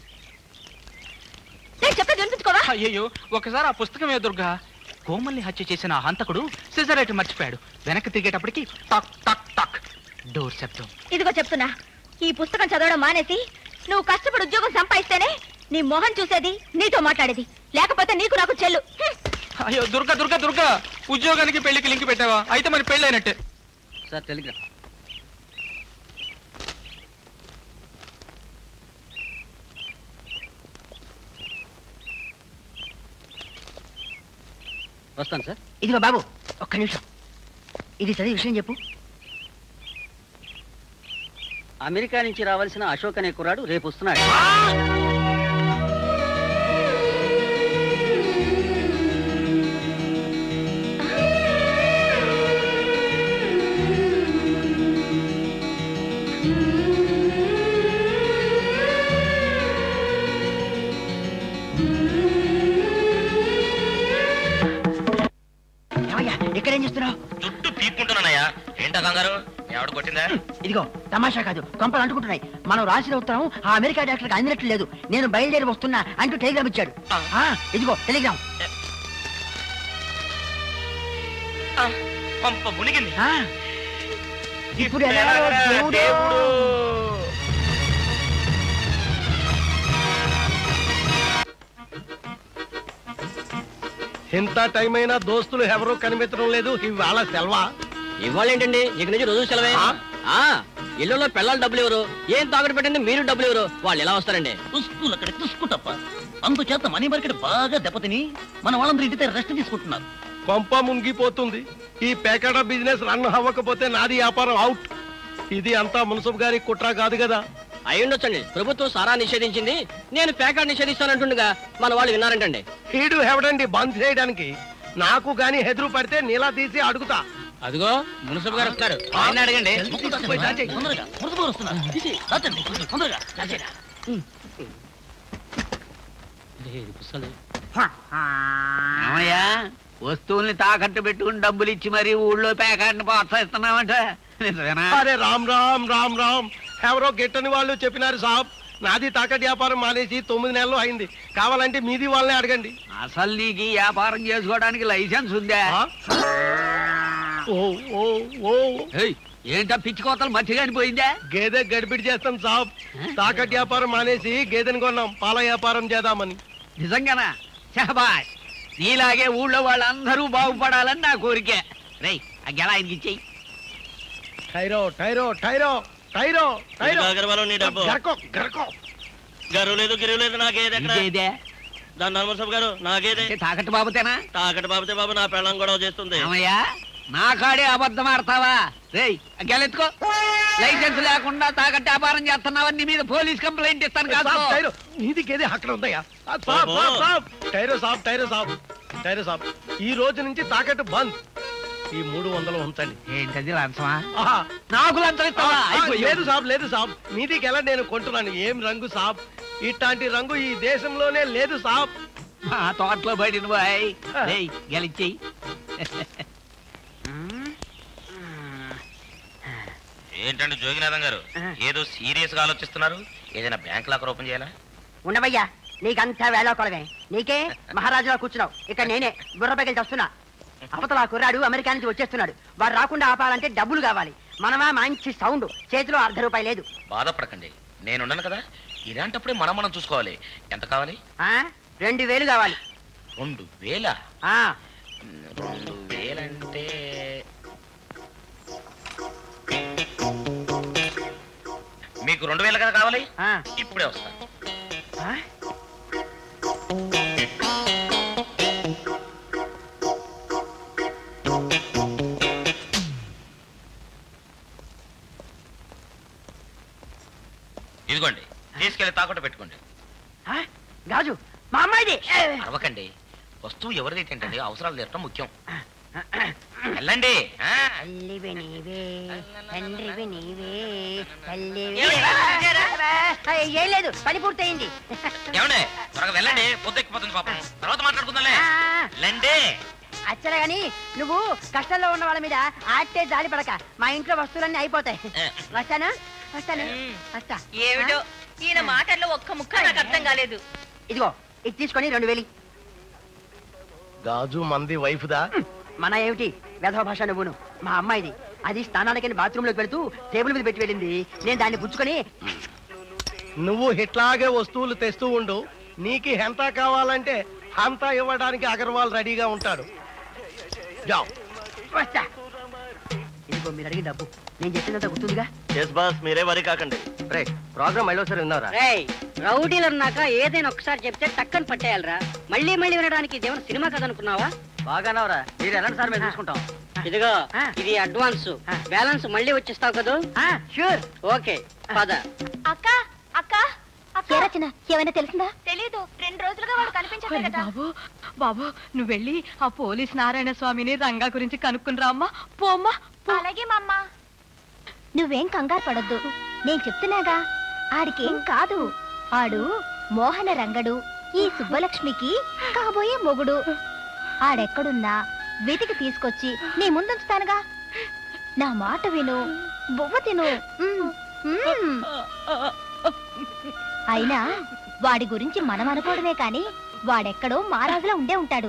నేను చెప్పేది వినిపించుకోవా అయ్యయ్యో ఒకసారి ఆ పుస్తకమే దుర్గా కోమల్ని హత్య చేసిన ఆ హంతకుడు సిజరేట్ మర్చిపోయాడు వెనక్కి తిరిగేటప్పటికి టక్ టక్ టక్ డోర్ శబ్దం ఇదిగో చెప్తున్నా ఈ పుస్తకం చదవడం మానేసి నువ్వు కష్టపడి ఉద్యోగం సంపాదిస్తేనే నీ మొహం చూసేది నీతో మాట్లాడేది లేకపోతే నీకు నాకు చెల్లు హ్మ్. అయ్యో దుర్గా దుర్గా దుర్గా ఉద్యోగానికి పెళ్లికి లింక్ పెట్టావా అయితే మరి పెళ్ళి అయినట్టే సార్ టెలిగ్రామ్ వస్తాను సార్ ఇదిగో బాబు ఒక్క నిమిషం ఇది చదివి విషయం చెప్పు అమెరికా నుంచి రావాల్సిన అశోక్ అనే కుర్రాడు రేపు వస్తున్నాడు ఏమయ్యా ఇక్కడేం చేస్తున్నావు జుట్టు పీక్కుంటున్నానయ్యా ఏంటా కంగారు ఎవడు కొట్టిందా ఇదిగో తమాషా కాదు కొంపలు అంటుకుంటున్నాయి మనం రాసిన ఉత్తరం ఆ అమెరికా డాక్టర్కి అందినట్లు లేదు నేను బయలుదేరి వస్తున్నా అంటూ టెలిగ్రామ్ ఇచ్చాడు ఆ, ఇదిగో టెలిగ్రామ్ పంప మునిగింది ఆ, ఇప్పుడు ఎలాగో దేవుడు ఇంత టైం అయినా దోస్తులు ఎవరూ కనిపించడం లేదు ఇవాళ సెలవా ఇవాళ ఏంటండి ఇక నుంచి రోజు సెలవే ఆ ఇళ్ళలో పిల్లలు డబ్బులు ఎవరు ఏం తాకట్టు పెట్టింది మీరు డబ్బులు ఎవరు వాళ్ళు ఎలా వస్తారండి తుస్కులు అక్కడ తుస్కుటప్ప అందుచేత మనీ మార్కెట్ బాగా దెబ్బతిని మన వాళ్ళందరూ ఇంటితే రెస్ట్ తీసుకుంటున్నారు కొంప మునిగిపోతుంది ఈ పేకాట బిజినెస్ రన్ అవ్వకపోతే నాది వ్యాపారం అవుట్ ఇది అంతా మున్సబ్ గారి కుట్ర కాదు కదా అయ్యుండొచ్చండి ప్రభుత్వం సారా నిషేధించింది నేను ప్యాకెట్ నిషేధిస్తానంటుండగా మన వాళ్ళు విన్నారంటండి హీడు హెవడండి బంద్ చేయడానికి నాకు గాని హెదురు పడితే నీలా తీసి అడుగుతా అదిగో మున్సిపల్ గారు వస్తారు ఆయన అడగండి తొందరగా మురదపోరు వస్తున్నారు తీసి, దాచండి, తొందరగా దాచేయరా. ఏమయ్యా వస్తువుల్ని తాకట్టు పెట్టుకుని డబ్బులు ఇచ్చి మరి ఊళ్ళో ప్యాకెట్ని ప్రోత్సహిస్తున్నామంట నిజమేనా అరే రామ్ రామ్ రామ్ రామ్ ఎవరో గిట్టని వాళ్ళు చెప్పినారు సాబ్ నాది తాకటి వ్యాపారం మానేసి తొమ్మిది నెలలు అయింది కావాలంటే మీది వాళ్ళని అడగండి అసలు నీకు ఈ వ్యాపారం చేసుకోవడానికి లైసెన్స్ ఉందా ఓ ఓ ఓ ఏయ్, ఏంటా పిచ్చి కోతలు మధ్యగాని పోయిందా గేదె గడిబిడి చేస్తాం సాబ్ తాకటి వ్యాపారం మానేసి గేదెని కొన్నాం పాల వ్యాపారం చేద్దామని నిజంగానా షహబాష్ నీలాగే ఊళ్ళో వాళ్ళందరూ బాగుపడాలని నా కోరిక రేయ్ ఆ గెల ఆయనకి ఇచ్చేయి టైరో టైరో టైరో టైరో టైరో అగర్వాలం నీ డబ్బు గరకో గరకో గరువు లేదు గిరువు లేదు నాకేది ఎక్కడ ఇదేదే దాని నర్మసబ్ గారు నాకేదే తాకట్టు బాబుతేనా తాకటి బాబుతే బాబు నా పెళ్ళం గొడవ చేస్తుంది ఏమయ్యా నా కాడే అబద్ధం ఆడతావా రేయ్ ఆ గెల ఎత్తుకో లైసెన్స్ లేకుండా తాకట్టు వ్యాపారం చేస్తున్నావని నీ మీద పోలీస్ కంప్లైంట్ ఇస్తాను కాదు సాబ్, టైరో నీది గేదె అక్కడ ఉందయ్యా ఆ, సాబ్ సాబ్ సాబ్ టైరో సాబ్ టైరో సాబ్ టైరో సాబ్ ఈ రోజు నుంచి తాకట్టు బంద్ ఈ మూడు వందలు ఉంచండి ఏంటది లంచమా ఆహా. నాకు లంచం ఇస్తావా ఆ, అయిపోయావు. లేదు సాబ్ లేదు సాబ్ మీది గెల నేను కొంటున్నాను ఏం రంగు సాబ్ ఇట్లాంటి రంగు ఈ దేశంలోనే లేదు సాబ్ మా తోటలో పడిన బాయ్ రేయ్ గెలిచ్చేయి ఏంటండి జోగినాథం గారు ఏదో సీరియస్ గా ఆలోచిస్తున్నారు ఏదైనా బ్యాంక్ లాకర్ ఓపెన్ చేయాలా ఉండవయ్యా నీకంతా వేళాకొలవే నీకే మహారాజులా కూర్చున్నావు ఇక్కడ నేనే బుర్రపైకి వస్తున్నా అవతల ఆ కుర్రాడు అమెరికా నుంచి వచ్చేస్తున్నాడు వాడు రాకుండా ఆపాలంటే డబ్బులు కావాలి మనమా మంచి సౌండ్ చేతిలో అర్ధ రూపాయి లేదు బాధపడకండి నేనున్నాను కదా ఇలాంటప్పుడే మనం మనం చూసుకోవాలి ఎంత కావాలి ఆ రెండు వేలు కావాలి రెండు వేల ఆ రెండు వేలంటే మీకు రెండు వేలు కదా కావాలి ఆ, ఇప్పుడే వస్తాను ఆ? ఇదిగోండి తీసుకెళ్లి తాకట్టు పెట్టుకోండి ఆ? గాజు మా అమ్మాయిది అరవకండి వస్తువు ఎవరిది ఏంటండి అవసరాలు తీరటం ముఖ్యం వెళ్ళండి ఆ? తల్లివి నీవే తండ్రివి నీవే తల్లివి ఏమిటి? ఆ, ఏం లేదు పని పూర్తయింది ఏమండి త్వరగా వెళ్ళండి పొద్దుెక్కిపోతుంది పాపం తర్వాత మాట్లాడుకుందాంలే ఆ, వెళ్ళండి అచ్చలే గాని నువ్వు కష్టంలో ఉన్న వాళ్ళ మీద ఆట్టే జాలి పడక మా ఇంట్లో వస్తువులన్నీ అయిపోతాయి వస్తానా వస్తాను వస్తా ఏమిటో ఈయన మాటల్లో ఒక్క ముక్క నాకు అర్థం కాలేదు ఇదిగో ఇది తీసుకొని రెండు వేలు గాజు మంది వైఫ్దా మన ఏమిటి వేధవ భాష నువ్వును మా అమ్మాయిది అది స్నానానికి బాత్రూమ్ లోకి వెళ్తూ టేబుల్ మీద పెట్టి వెళ్ళింది నేను దాన్ని పుచ్చుకొని నువ్వు ఇట్లాగే వస్తువులు తెస్తూ ఉండు నీకు హెంతా కావాలంటే హంతా ఇవ్వడానికి అగర్వాల్ రెడీగా ఉంటాడు జావ్ వస్తా ఇదిగో మీరు అడిగిన డబ్బు నేను చెప్పినంత గుర్తుందిగా ఎస్ బాస్ మీరే వరి కాకండి రే ప్రోగ్రామ్ మళ్ళీ ఒకసారి విన్నారా రేయ్ రౌడీలు అన్నాక ఏదైనా ఒకసారి చెప్తే టక్కని పట్టేయాలరా మళ్ళీ మళ్ళీ వినడానికి ఇదేమైనా సినిమా కథ అనుకున్నావా బాగానవరా మీరు ఎలాంటి సార్ మేము చూసుకుంటాం ఇదిగో ఇది అడ్వాన్స్ బ్యాలెన్స్ మళ్ళీ వచ్చిస్తావు కదా షూర్ ఓకే పద అక్క అక్క ఏ రచన ఏమైనా తెలిసిందా తెలీదు రెండు రోజులుగా వాడు కనిపించట్లేదు కదా బాబు బాబు నువ్వు వెళ్ళి ఆ పోలీస్ నారాయణ స్వామిని రంగా గురించి కనుక్కుని రామ్మా పోమ్మా అలాగే మా అమ్మ నువ్వేం కంగారు పడొద్దు నేను చెప్తున్నాగా ఆడికేం కాదు ఆడు మోహన రంగడు ఈ సుబ్బలక్ష్మికి కాబోయే మొగుడు ఆడెక్కడున్నా వెతికి తీసుకొచ్చి నీ ముందుంచుతానుగా నా మాట విను బొవ్వ తిను మ్మ్, మ్మ్. అయినా వాడి గురించి మనం అనుకోవడమే కాని వాడెక్కడో మహారాజులో ఉండే ఉంటాడు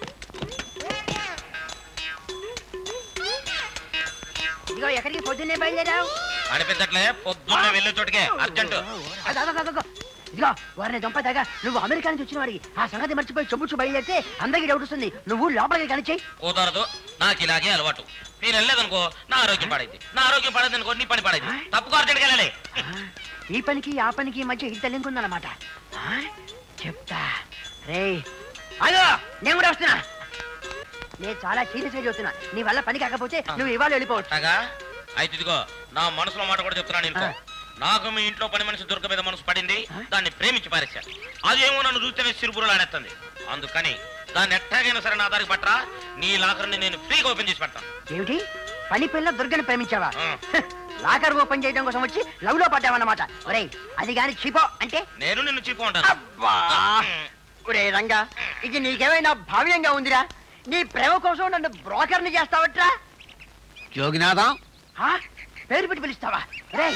ఇదిగో ఎక్కడికి పొద్దున్నే బయలుదేరావు అనిపించట్లే పొద్దున్నే వెళ్ళే చోటుకే అర్జెంటు అదో, అదో, అదో, అదో. ఇదిగో వారిని దొంపదాగా నువ్వు అమెరికా నుంచి వచ్చిన వాడికి ఆ సంగతి మర్చిపోయి చెబుచ్చు బయలుదేరితే అందరికీ డౌట్ వస్తుంది నువ్వు లోపలికి కనిచేయి కుదరదు నాకు ఇలాగే అలవాటు నేను వెళ్ళలేదనుకో నా ఆరోగ్యం పాడైంది నా ఆరోగ్యం పాడైంది అనుకో నీ పని పాడైంది తప్పుకో అర్జెంట్కి వెళ్ళాలి ఈ పనికి ఆ పనికి మధ్య ఇంత లింక్ ఉందన్నమాట ఆ? చెప్తా రే అయ్యో నేను కూడా వస్తున్నా నేను చాలా సీరియస్ గా చెబుతున్నా నీ వల్ల పని కాకపోతే నువ్వు ఇవాళ వెళ్ళిపోవచ్చు అట్టగా అయితే ఇదిగో నా మనసులో మాట కూడా చెప్తున్నాను ఇంకో నాకు మీ ఇంట్లో పని మనిషి దుర్గ మీద మనసు పడింది దాన్ని ప్రేమించి పారేశా అదేమో నన్ను చూస్తేనే సిరుపురులు ఆడేస్తుంది అందుకని దాన్ని ఎట్టాగైనా సరే నా దారికి పట్టరా నీ లాకర్ని నేను ఫ్రీగా ఓపెన్ చేసి పెడతాను ఏమిటి పని పిల్ల దుర్గని ప్రేమించావా హ, లాకర్ ఓపెన్ చేయడం కోసం వచ్చి లవ్ లో పడ్డావన్నమాట ఒరేయ్ అది గాని చీపో అంటే నేను నిన్ను చీపుకుంటాను అబ్బా ఒరే రంగా ఇది నీకేమైనా భావ్యంగా ఉందిరా నీ ప్రేమ కోసం నన్ను బ్రోకర్ని చేస్తావట్రా జోగినాథం ఆ? పేరు పెట్టి పిలుస్తావా రే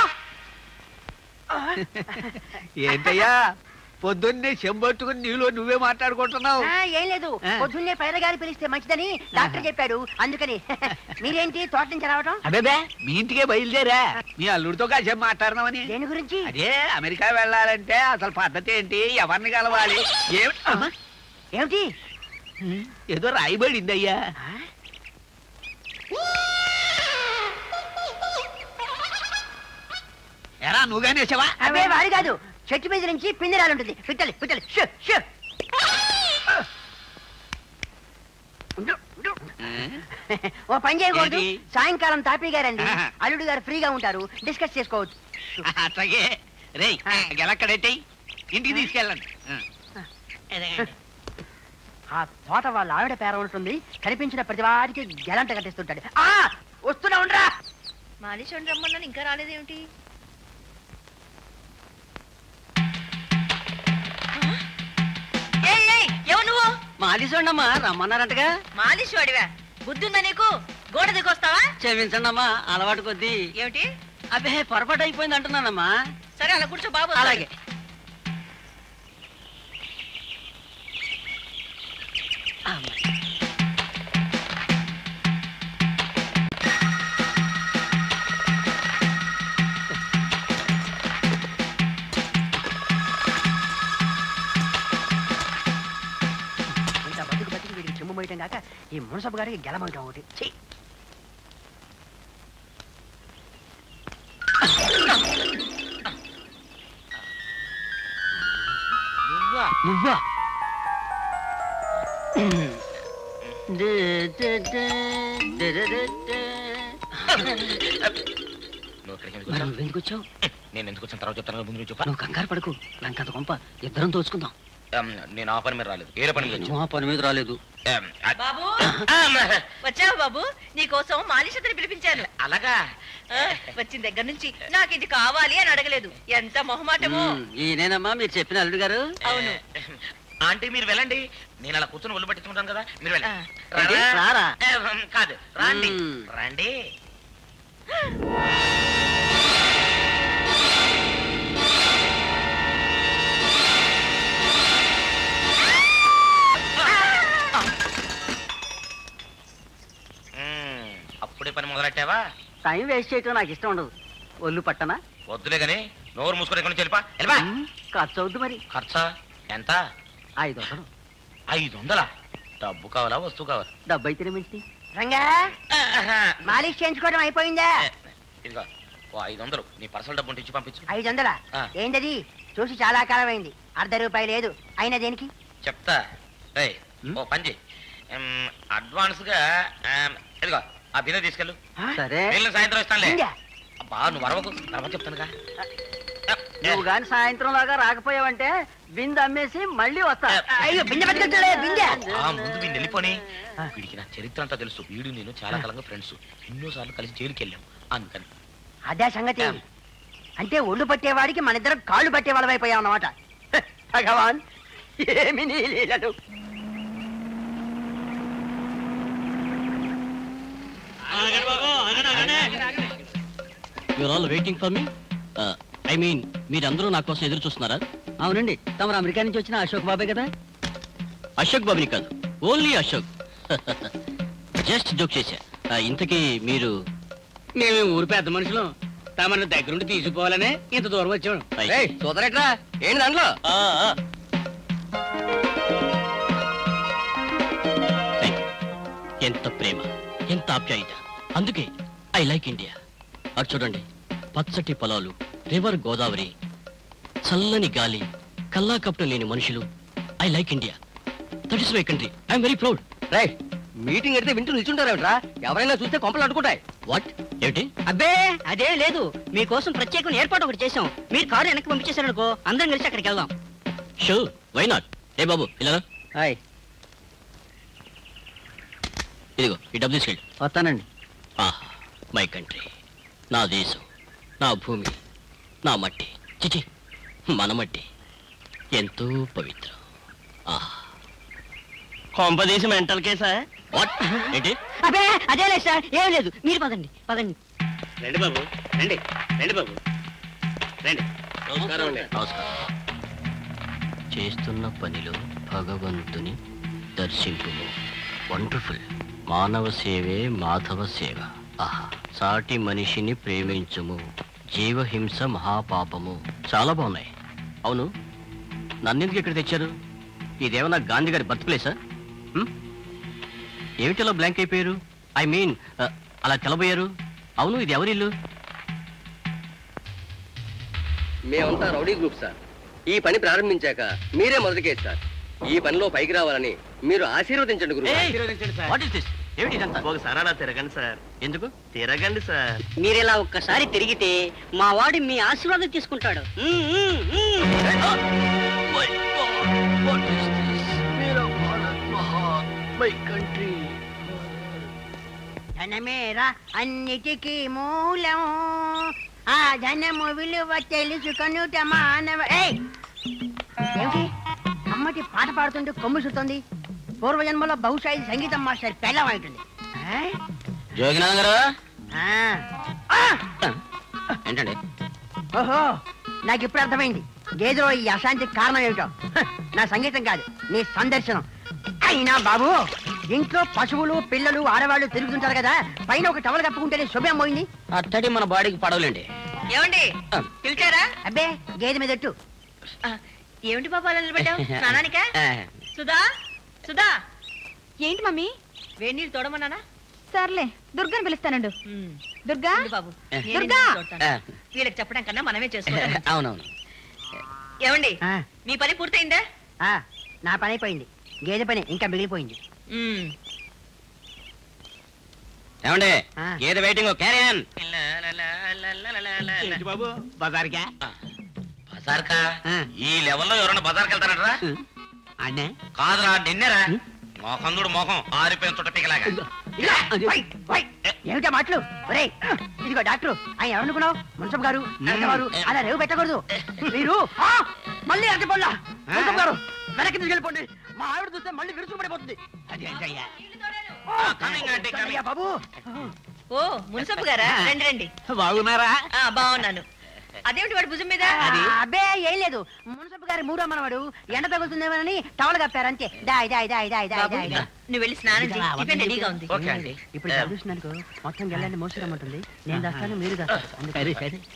ఏంటయ్యా పొద్దున్నే చెంబట్టుకుని నీలో నువ్వే మాట్లాడుకుంటున్నావు ఏం లేదు ఆ. పొద్దున్నే పైర గారి పిలిస్తే మంచిదని డాక్టర్ చెప్పాడు అందుకని మీరేంటి తోట నుంచి రావటం అదేబే మీ ఇంటికే బయలుదేరా మీ అల్లుడితో కాసేపు మాట్లాడదామని దేని గురించి అదే అమెరికా వెళ్ళాలంటే అసలు పద్ధతి ఏంటి ఎవరిని కలవాలి ఏమి అమ్మా, ఏమిటి ఏదో రాయబడింది అయ్యా ఎరా నువ్వుగానే వేసావా అవే వారి కాదు చెట్టు మీద నుంచి పిందిరాలు ఉంటుంది పిట్టలి పిట్టలి షూ షూ ఉండు, ఉండు. ఓ పని చేయకూడదు ఏంటి? సాయంకాలం తాపీ గారండి ఆహా. అల్లుడు గారు ఫ్రీగా ఉంటారు డిస్కస్ చేసుకోవచ్చు అట్లాగే రేయ్ గెలక్కడెట్టి ఇంటికి తీసుకెళ్ళండి ఆ తోట వాళ్ళ ఆవిడ పేర ఉంటుంది కనిపించిన ప్రతి వాడికి గెలంట కట్టిస్తుంటాడు ఆ వస్తున్నా ఉండరా మాలిష్ రమ్మన్నాను ఇంకా రాలేదేమిటి ఏయ్, ఏయ్, ఎవరు నువ్వు మాలిసోండమ్మా రమ్మన్నారంటగా మాలిష్ వాడివా బుద్ధుందా నీకు గోడ దిగొస్తావా క్షమించండమ్మా అలవాటు కొద్దీ ఏమిటి అబ్బే పొరపాటు అయిపోయింది అంటున్నానమ్మా సరే అలా కూర్చో బాబు అలాగే ఇంత బతుకు బతికి వీడికి చెమ్ము మొయ్యటం కాక ఈ మునసపు గారికి గెలమంటాం ఒకటి ఛీ! నువ్వా నువ్వు ఇక్కడికి ఎందుకు మరి వచ్చావు? నువ్వెందుకు వచ్చావు నేను ఎందుకు వచ్చిన తర్వాత చెప్తాను కదా, ముందు నువ్వు చెప్పా నువ్వు కంగారు పడకు లంకత కొంప ఇద్దరం తోచుకుందాం ఆమ్, నేను ఆ పని మీద రాలేదు వేరే పని మీద వచ్చాను. నువ్వు ఆ పని మీద రాలేదు ఆమ్, ఆ- బాబు ఆమ్, వచ్చావు బాబు నీ కోసం మాలిష్ అతని పిలిపించాను అలాగా ఆ, వచ్చిన దగ్గర నుంచి నాకు ఇది కావాలి అని అడగలేదు ఎంత మొహమాటమో ఉమ్, ఈయనేనమ్మా మీరు చెప్పిన అల్లుడు గారు అవును ఆంటీ మీరు వెళ్ళండి నేను అలా కూర్చొని ఒళ్ళు పట్టించుకుంటాను కదా మీరు వెళ్ళండి ఏంటి? రారా? ఏ, కాదు రండి మ్మ్. రండి మ్మ్. అప్పుడే పని మొదలెట్టావా టైం వేస్ట్ చేయటం నాకు ఇష్టం ఉండదు ఒళ్ళు పట్టనా వద్దులే గాని నోరు మూసుకొని ఎక్కడి నుంచి వెళ్ళిపా వెళ్ళిపా ఖర్చు అవుద్ది మరి ఖర్చా ఎంత ఐదు వందలు ఐదు వందలా డబ్బు కావాలా వస్తువు కావాలా డబ్బు అయితేనే మంచిది రంగా మాలిష్ చేయించుకోవడం అయిపోయిందా ఇదిగో ఓ ఐదు వందలు నీ పర్సనల్ డబ్బు ఉంటే ఇచ్చి పంపించు ఐదు వందలా ఆ. ఏంటది చూసి చాలా కాలం అయింది అర్ధ రూపాయి లేదు అయినా దేనికి చెప్తా ఏయ్, ఓ పని చెయ్యి అడ్వాన్స్ గా ఆమ్, ఇదిగో ఆ బిందె తీసుకెళ్ళు సరే వెళ్ళిన సాయంత్రం ఇస్తానులే బిందె? అబ్బా నువ్వు వరవకు తర్వాత చెప్తానుగా నువ్వు గాని సాయంత్రం లాగా రాకపోయావంటే బిందె అమ్మేసి మళ్ళీ వస్తా అయ్యో బిందె పట్టుకెళ్తాడే బిందె ఆ ముందు వీడిని వెళ్ళిపోని వీడికి నా చరిత్ర అంతా తెలుసు వీడు నేను చాలా కాలంగా ఫ్రెండ్స్ ఎన్నో సార్లు కలిసి జైలుకి వెళ్ళాం అందుకని అదే సంగతి అంటే ఒళ్ళు పట్టేవాడికి మన ఇద్దరం కాళ్ళు పట్టే వాళ్ళమైపోయాం అన్నమాట హ, భగవాన్ ఏమి నీ లీలలు you're all waiting for me I mean మీరందరూ నా కోసం ఎదురు చూస్తున్నారా అవునండి తమరు అమెరికా నుంచి వచ్చిన అశోక్ బాబే కదా అశోక్ బాబుని కాదు ఓన్లీ అశోక్ జస్ట్ జోక్ చేశా ఆ, ఇంతకీ మీరు మేము ఊరు పెద్ద మనుషులు తమను దగ్గరుండి తీసుకుపోవాలనే ఇంత దూరం వచ్చాం చూదరట్రా ఏంటి దాంట్లో ఎంత ప్రేమ ఎంత ఆప్యాయత అందుకే ఐ లైక్ ఇండియా అటు చూడండి పచ్చటి పొలాలు రివర్ గోదావరి చల్లని గాలి కల్లా కప్పటం లేని మనుషులు I like India that is my country I'm very proud రై మీటింగ్ అయితే వింటూ నిల్చుంటారేమిట్రా ఎవరైనా చూస్తే కొంపలు అడ్డుకుంటాయి వాట్ ఏమిటి అబ్బే అదేం లేదు మీకోసం ప్రత్యేకమైన ఏర్పాటు ఒకటి చేశాం మీరు కారు వెనక్కి పంపించేశారనుకో అందరం కలిసి అక్కడికి వెళ్దాం షో వై నాట్ ఏ బాబు ఇలా రా. హాయ్ ఇదిగో ఈ డబ్బు తీసుకెళ్ళి వస్తానండి ఆహా మై కంట్రీ నా దేశం నా భూమి నా మట్టి చిచి మన మట్టి ఎంతో పవిత్రం ఆహా కొంపదీసి మెంటల్ కేసా వాట్ ఏంటి అబ్బే అదే లేదు సార్ ఏం లేదు మీరు పదండి పదండి రండి బాబు రండి రండి బాబు రండి నమస్కారం అండి నమస్కారం చేస్తున్న పనిలో భగవంతుని దర్శింపుము వండర్ఫుల్ మానవ సేవే మాధవ సేవ ఆహా సాటి మనిషిని ప్రేమించుము జీవహింస మహాపాపము చాలా బాగున్నాయి అవును నన్నెందుకు ఇక్కడ తెచ్చారు ఇదేమన్నా గాంధీ గారి బర్త్ ప్లేసా హ్మ్? ఏమిటి అలా బ్లాంక్ అయిపోయారు ఐ మీన్ అలా తెలబోయారు అవును ఇది ఎవరిల్లు మేమంతా రౌడీ గ్రూప్ సార్ ఈ పని ప్రారంభించాక మీరే మొదటి కేసు సార్ ఈ పనిలో పైకి రావాలని మీరు ఆశీర్వదించండి గురు వాట్ ఇస్ దిస్ ఏమిటి ఇదంతా ఒకసారి అలా తిరగండి సార్ ఎందుకు తిరగండి సార్ మీరు ఇలా ఒక్కసారి తిరిగితే మా వాడు మీ ఆశీర్వాదం తీసుకుంటాడు మ్మ్, మ్మ్, మ్మ్. ధనమేరా అన్నిటికీ మూలం ఆ ధనము విలువ తెలుసుకొనుట మానవ ఏయ్! ఏమిటి అమ్మటి పాట పాడుతుంటే కొమ్ము సుతుంది పూర్వజన్మలో బహుశా ఇది సంగీతం మాస్టర్ పెళ్ళం ఉంటుంది ఆ? జోగినాథ్ గారు ఆ. ఏంటండి ఓహో నాకు ఇప్పుడు అర్థమైంది గేదెలో ఈ అశాంతికి కారణం ఏమిటో హ, నా సంగీతం కాదు నీ సందర్శనం అయినా బాబు ఇంట్లో పశువులు పిల్లలు ఆడవాళ్ళు తిరుగుతుంటారు కదా పైన ఒక టవల్ కప్పుకుంటేనే శుభ్యం పోయింది అట్టడి మన బాడీకి పడవలేండి ఏమండి పిలిచారా అబ్బే గేదె మీద ఎట్టు ఏమిటి బాబు అలా నిలబడ్డావు స్నానానికా సుధా సుధా ఏంటి మమ్మీ వేడి నీళ్ళు తోడమన్నానా సర్లే దుర్గాని పిలుస్తానండు దుర్గా ఉండు బాబు నేనే దుర్గా నీళ్ళు తోడతాను. వీళ్ళకి చెప్పడం కన్నా మనమే చేసుకోవాలి అవునవును ఏమండి ఆ, మీ పని పూర్తయిందా ఆ, నా పని అయిపోయింది గేదె పని ఇంకా మిగిలిపోయింది ఉమ్. ఏమండి ఆ. గేదె వెయిటింగ్ క్యారియన్ ఏంటి బాబు బజార్కా బజార్కా ఈ లెవెల్లో ఎవరైనా బజార్కి వెళ్తారట్రా అన్నే కాదురా నిన్నేరా మోకందుడు మొఖం ఆరిపోయిన చుట్ట పీకలాగా ఇలా, వై, వై. ఏమిటా మాటలు ఒరేయ్ ఇదిగో డాక్టర్ ఆయన ఎవరనుకున్నావు మున్సబ్ గారు గారు అలా రేవు పెట్టకూడదు మీరు ఆ, మళ్ళీ అడ్డపల్లా మున్సబ్ గారు వెనక్కి తీసుకెళ్ళిపోండి మా ఆవిడ చూస్తే మళ్ళీ విరుచుకు పడిపోతుంది అది ఏంటయ్యా అయ్యా బాబు ఓ మున్సబ్ గారా రండి రండి బాగున్నారా ఆ, బాగున్నాను అదేమిటి వాడి భుజం మీద అబ్బే ఏం లేదు మున్సబ్ గారి మూడో మనవాడు ఎండ తగులుతుందేమోనని టవల్ కప్పారు అంతే దాయ్ దాయ్ దాయ్ దాయ్ దాయ్ బాబు, దాయ్ నువ్వు వెళ్ళి స్నానం చేయి టిఫిన్ రెడీగా ఉంది ఇప్పుడు చదువుతున్నారు మొత్తం వెళ్ళండి మోసుకురమ్మంటుంది నేను దాస్తాను మీరు దాస్తారు అందుకని.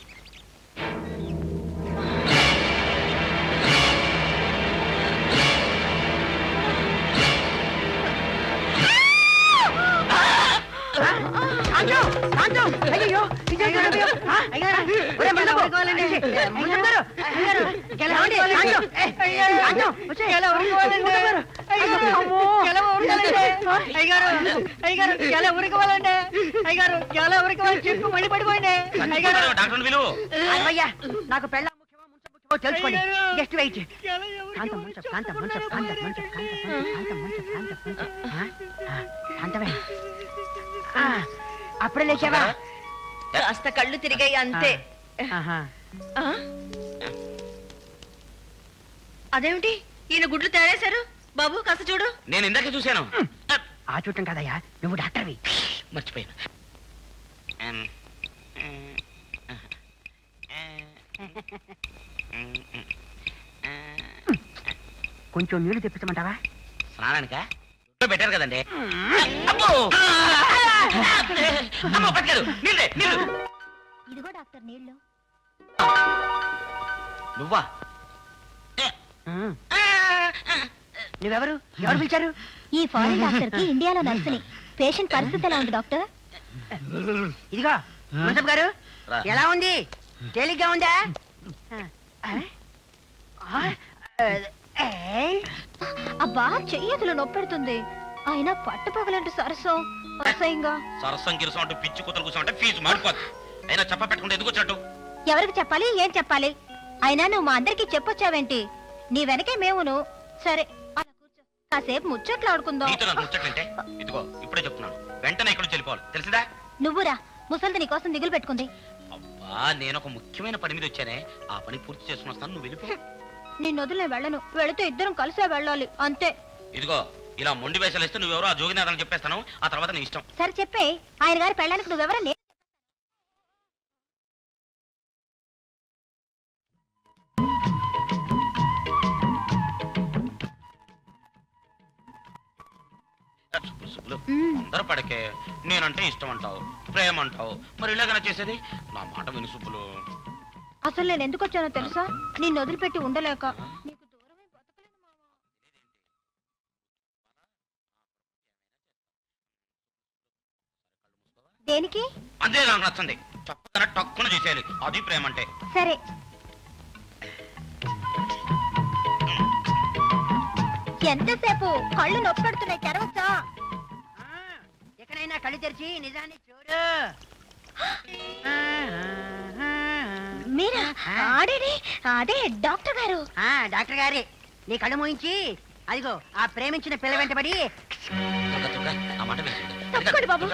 కాంచు, కాంచు, అయ్యయ్యో, ఇదేంటి అయ్యో, ఆ, అయ్యగారు, ఒరే మందపు, ఏ, మందపు గారు, అయ్యగారు, ఏమండి, కాంచు, ఏ, కాంచు, వచ్చేయ్. మందపు గారు, అయ్యో, అమ్మో, అయ్యగారు అయ్యగారు ఎలా ఉరికోవాలండి అయ్యగారు ఎలా ఉరికోవాలి చెప్పు మళ్ళీ పడిపోయింది అయ్యగారు డాక్టర్ విలువ అయ్యా నాకు పెళ్ళ ముఖ్యమో ముంచ ముఖ్యమో తెలుసుకోండి జస్ట్ వెయిట్ కాంతం ముంచప్ కాంతం ముంచప్ కాంతం ముంచప్ కాంతం ముంచప్ కాంతం ముంచప్ కాంతం ముంచప్ ఆ, ఆ, కాంతమే ఆ, అప్పుడే లేచావా కాస్త కళ్ళు తిరిగాయి అంతే ఆహా. ఆ? అదేమిటి ఈయన గుడ్లు తయారేశారు బాబు కాస్త చూడు నేను ఇందాకే చూశాను ఆ చూడటం కదయ్యా నువ్వు డాక్టర్వి మర్చిపోయాను కొంచెం నీళ్లు తెప్పించమంటావా స్నానానికా ఇంట్లో పెట్టారు కదండి అబ్బో! అమ్మో, పట్టుకోరు. నీళ్ళే, నీళ్ళు. ఇదిగో డాక్టర్ నీళ్ళు నువ్వా నువ్వెవరు ఎవరు పిలిచారు ఈ ఫారెన్ డాక్టర్ కి ఇండియాలో నర్సుని పేషెంట్ పరిస్థితి ఎలా ఉంది డాక్టర్ ఇదిగో ముంచప్ గారు రా. ఎలా ఉంది తేలిగ్గా ఉందా ఆ? ఆ? ఏయ్. అబ్బా చెయ్యదులు నొప్పెడుతుంది అయినా పట్టుపగలంటే సరసం అసహ్యంగా సరసం గిరసం అంటూ పిచ్చి కూతురు కూర్చోమంటే ఫీజు మాడిపోద్ది అయినా చెప్ప పెట్టుకుంటే ఎందుకు వచ్చినట్టు ఎవరికి చెప్పాలి ఏం చెప్పాలి అయినా నువ్వు మా అందరికి చెప్పొచ్చావేంటి నీ వెనకే మేమును సరే అలా కూర్చో కాసేపు ముచ్చట్లు ఆడుకుందాం నీతో నాకు ముచ్చట్లంటే ఇదిగో ఇప్పుడే చెప్తున్నాను వెంటనే ఇక్కడ నుంచి వెళ్ళిపోవాలి తెలిసిందా నువ్వురా ముసలిది నీ కోసం దిగులు పెట్టుకుంది అబ్బా నేను ఒక ముఖ్యమైన పని మీద వచ్చానే ఆ పని పూర్తి చేసుకుని వస్తాను నువ్వు వెళ్ళిపో నిన్ను వదిలే వెళ్ళను వెళితే ఇద్దరం కలిసే వెళ్ళాలి అంతే ఇదిగో ఇలా మొండి వేషాలు ఇస్తే నువ్వెవరో ఆ జోగినాథాన్ని చెప్పేస్తాను ఆ తర్వాత నీ ఇష్టం సరే చెప్పే ఆయన గారి పెళ్ళానికి నువ్వెవరో నే- శుభ్రు శుభ్రు అందరూ పడకే నేనంటే ఇష్టం అంటావు ప్రేమ అంటావు మరి ఇలాగైనా చేసేది నా మాట విను సుబ్బులు అసలు నేను ఎందుకు వచ్చానో తెలుసా నిన్ను వదిలిపెట్టి ఉండలేక నీకు దూరమై బతకలేను మావా. దేనికి అదే నాకు నచ్చింది చెప్పగానే టక్కున చేసేయాలి అది ప్రేమ అంటే సరే ఎంతసేపు కళ్ళు నొప్పి పెడుతున్నాయి తెరవచ్చా ఎక్కడైనా కళ్ళు తెరిచి నిజాన్ని చూడు మీరా ఆడేడి అదే డాక్టర్ గారు ఆ డాక్టర్ గారే నీ కళ్ళు మూయించి అదిగో ఆ ప్రేమించిన పిల్ల వెంటబడి దుర్గా, దుర్గా, నా మాట విను. తప్పుకోండి బాబు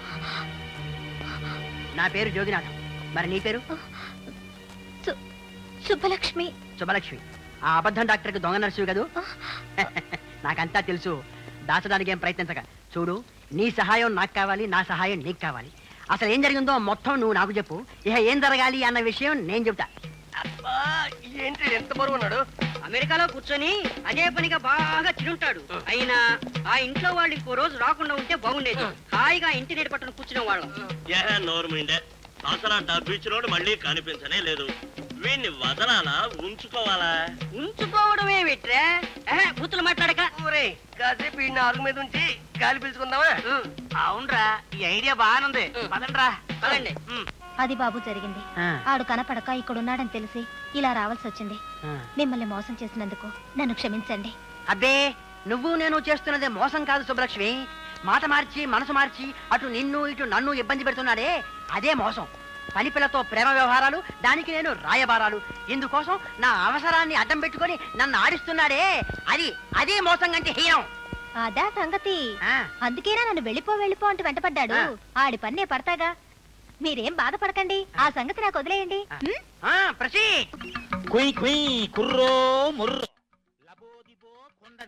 నా పేరు జోగినాథం మరి నీ పేరు సు- సుబ్బలక్ష్మి శుభలక్ష్మి ఆ అబద్ధం డాక్టర్కి దొంగ నర్సు కదూ నాకంతా తెలుసు దాచడానికి ఏం ప్రయత్నించక చూడు నీ సహాయం నాకు కావాలి నా సహాయం నీకు కావాలి అసలు ఏం జరిగిందో మొత్తం నువ్వు నాకు చెప్పు ఇక ఏం జరగాలి అన్న విషయం నేను చెబుతా ఏంటి ఎంత బరువు ఉన్నాడు అమెరికాలో కూర్చొని అదే పనిగా బాగా తింటాడు అయినా ఆ ఇంట్లో వాళ్ళు ఇంకో రోజు రాకుండా ఉంటే బాగుండేది హాయిగా ఇంటి నీడ పట్టున కూర్చునే వాళ్ళం ఏ నోరు మిండే అసలు ఆ డబ్బిచ్చినోడు మళ్ళీ కనిపించనే లేదు వీణ్ణి వదలాలా ఉంచుకోవాలా ఉంచుకోవడమే విట్రే బూతులు మాట్లాడక ఒరే కాసేపు ఈ నాలుగు మీద ఉంచి గాలి పీల్చుకుందామా అవునరా ఈ ఐడియా బాగానుంది పదండ్రా పదండి అది బాబు జరిగింది ఆడు కనపడక ఇక్కడున్నాడని తెలిసి ఇలా రావాల్సి వచ్చింది మిమ్మల్ని మోసం చేసినందుకు నన్ను క్షమించండి అబ్బే నువ్వు నేను చేస్తున్నదే మోసం కాదు సుబ్బలక్ష్మి మాట మార్చి మనసు మార్చి అటు నిన్ను ఇటు నన్ను ఇబ్బంది పెడుతున్నాడే అదే మోసం పని పిల్లతో ప్రేమ వ్యవహారాలు దానికి నేను రాయబారాలు ఇందుకోసం నా అవసరాన్ని అడ్డం పెట్టుకొని నన్ను ఆడిస్తున్నాడే అది అదే మోసం కంటే హీనం అదా సంగతి అందుకేనా నన్ను వెళ్ళిపో వెళ్ళిపో అంటూ వెంటపడ్డాడు ఆ. ఆడి పన్నే పడతాగా మీరేం బాధపడకండి ఆ సంగతి నాకు వదిలేయండి ఉం? ప్రసీ కుయ్ కుయ్ కుర్రో ముర్రో